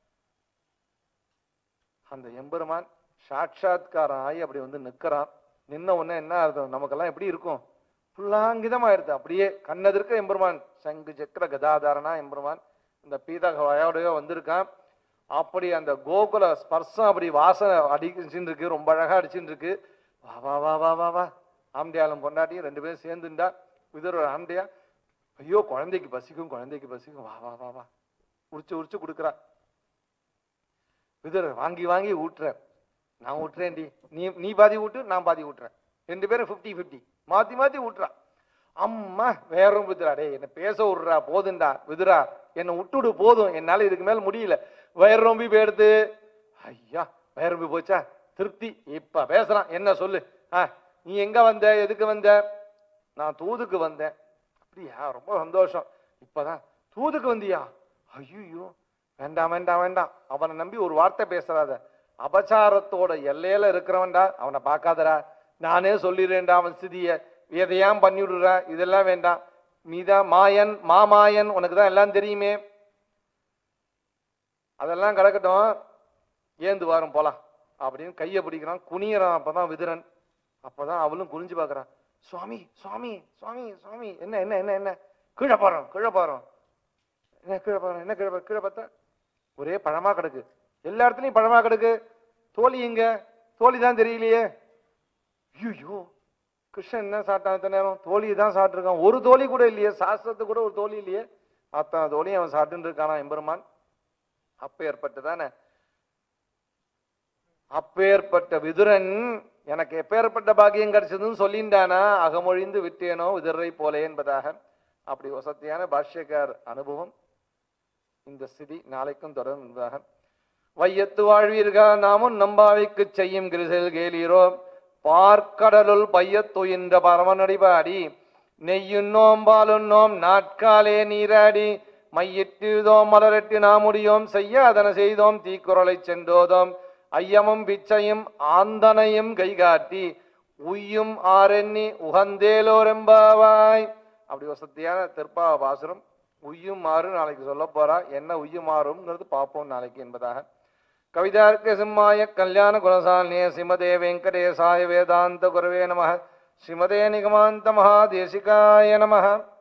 அந்த எம்பெருமான் சாட்சாத்காரம் ஆகி அப்படி வந்து நிக்கிறான் நின்ன உடனே என்ன அர்த்தம் நமக்கெல்லாம் எப்படி இருக்கும் புல்லாங்கிதமாயிருது அப்படியே கண்ணெதிர்க்க எம்பெருமான் சங்கு சக்கர கதாதாரனா எம்பெருமான் இந்த பீதக வயோடையோ வந்திருக்கான் அப்படி அந்த கோகுல ஸ்பர்சம் அப்படி வாசனை அடிச்சுன்னு இருக்கு ரொம்ப அழகா அடிச்சுன்னு இருக்கு வா வா வா வா வா வா ஆம்டியாலும் பொண்டாட்டியும் ரெண்டு பேரும் சேர்ந்துண்டா விதர் ஆம்டியா ஐயோ குழந்தைக்கு பசிக்கும் குழந்தைக்கு பசிக்கும் வா வா வா வா உரிச்சு உரிச்சு கொடுக்குறா விதர் வாங்கி வாங்கி ஊட்டுற நான் ஊட்டுறேன்டி நீ நீ பாதி ஊட்டு நான் பாதி ஊட்டுறேன் ரெண்டு பேரும் 50 50 மாத்தி மாத்தி ஊட்டுறா அம்மா வேற விதுரா டேய் என்ன பேச விடுறா போதுண்டா விதுரா என்னை விட்டுடு போதும் என்னால இதுக்கு மேல முடியல வயிறு ரொம்பி போயிடுது ஐயா வயிறு ரொம்பி போச்சா திருப்தி இப்ப பேசுறான் என்ன சொல்லு ஆ நீ எங்க வந்த எதுக்கு வந்த நான் தூதுக்கு வந்தேன் அப்படியா ரொம்ப சந்தோஷம் இப்பதான் தூதுக்கு வந்தியா ஐயோ வேண்டாம் வேண்டாம் வேண்டாம் அவனை நம்பி ஒரு வார்த்தை பேசுறாத அபச்சாரத்தோட எல்லையில இருக்கிறவன்டா அவனை பார்க்காதடா நானே சொல்லிடுறேன்டா அவன் ஸ்திதிய எதையாம் பண்ணி விடுறா இதெல்லாம் வேண்டாம் நீதான் மாயன் மாமாயன் உனக்கு தான் எல்லாம் தெரியுமே அதெல்லாம் கிடக்கட்டும் ஏந்து வாரம் போலாம் அப்படின்னு கையை பிடிக்கிறான் குனியறான் அப்பதான் விதுரன் அப்பதான் அவளும் குனிஞ்சு பார்க்கறான் சுவாமி சுவாமி சுவாமி சுவாமி என்ன என்ன என்ன என்ன கீழே போறோம் கீழே போறோம் என்ன கீழே போறோம் என்ன கீழே போ- கீழே பார்த்தா ஒரே பழமா கிடக்கு எல்லா இடத்துலயும் பழமா கிடக்கு தோழி எங்க தோழி தான் தெரியலையே ஐயோ கிருஷ்ணன் என்ன சாப்பிட்டான் இத்தனை நேரம் தோழியை தான் சாப்பிட்டுருக்கான் ஒரு தோழி கூட இல்லையே சாஸ்திரத்துக்கு கூட ஒரு தோழி இல்லையே அத்தனை தோழியும் அவன் சாப்பிட்டு இருக்கானா எம்பெருமான் அப்பேற்பட்டதானே அப்பேற்பட்ட விதுரன் எனக்கு எப்பேற்பட்ட பாக்கியம் கிடைச்சதுன்னு சொல்லிண்டானா அகமொழிந்து விட்டேனோ விதுரை போலே என்பதாக அப்படி வசத்தியான பாஷ்யக்கார் அனுபவம் இந்த ஸ்திதி நாளைக்கும் தொடரும் என்பதாக வையத்து வாழ்வீர்கள் நாமும் நம்பாவைக்கு செய்யும் கிரிசல் கேளீரோ பார்க்கடலுள் பையத்துயின்ற பரமனடிபாடி நெய்யுண்ணோம் பாலுண்ணோம் நாட்காலே நீராடி மையிட்டுதோம் மலரட்டு நாமுடியோம் செய்யாதன செய்தோம் தீக்குறளை சென்றோதோம் ஐயமும் பிச்சையும் ஆந்தனையும் கைகாட்டி உய்யும் ஆரெண்ணி உகந்தேலோரெம்பாவாய் அப்படி வசதியான திருப்பாவ பாசுரம் உய்யும் மாறு நாளைக்கு சொல்ல போறா என்ன உய்யுமாறும்ங்கிறது பார்ப்போம் நாளைக்கு என்பதாக கவிதார்க்க சிம்மாய கல்யாண குணசாலினே சிமதே வெங்கடேசாய வேதாந்த குரவே நம ஸ்ரீமதே நிகமாந்த மகாதேசிகாய நம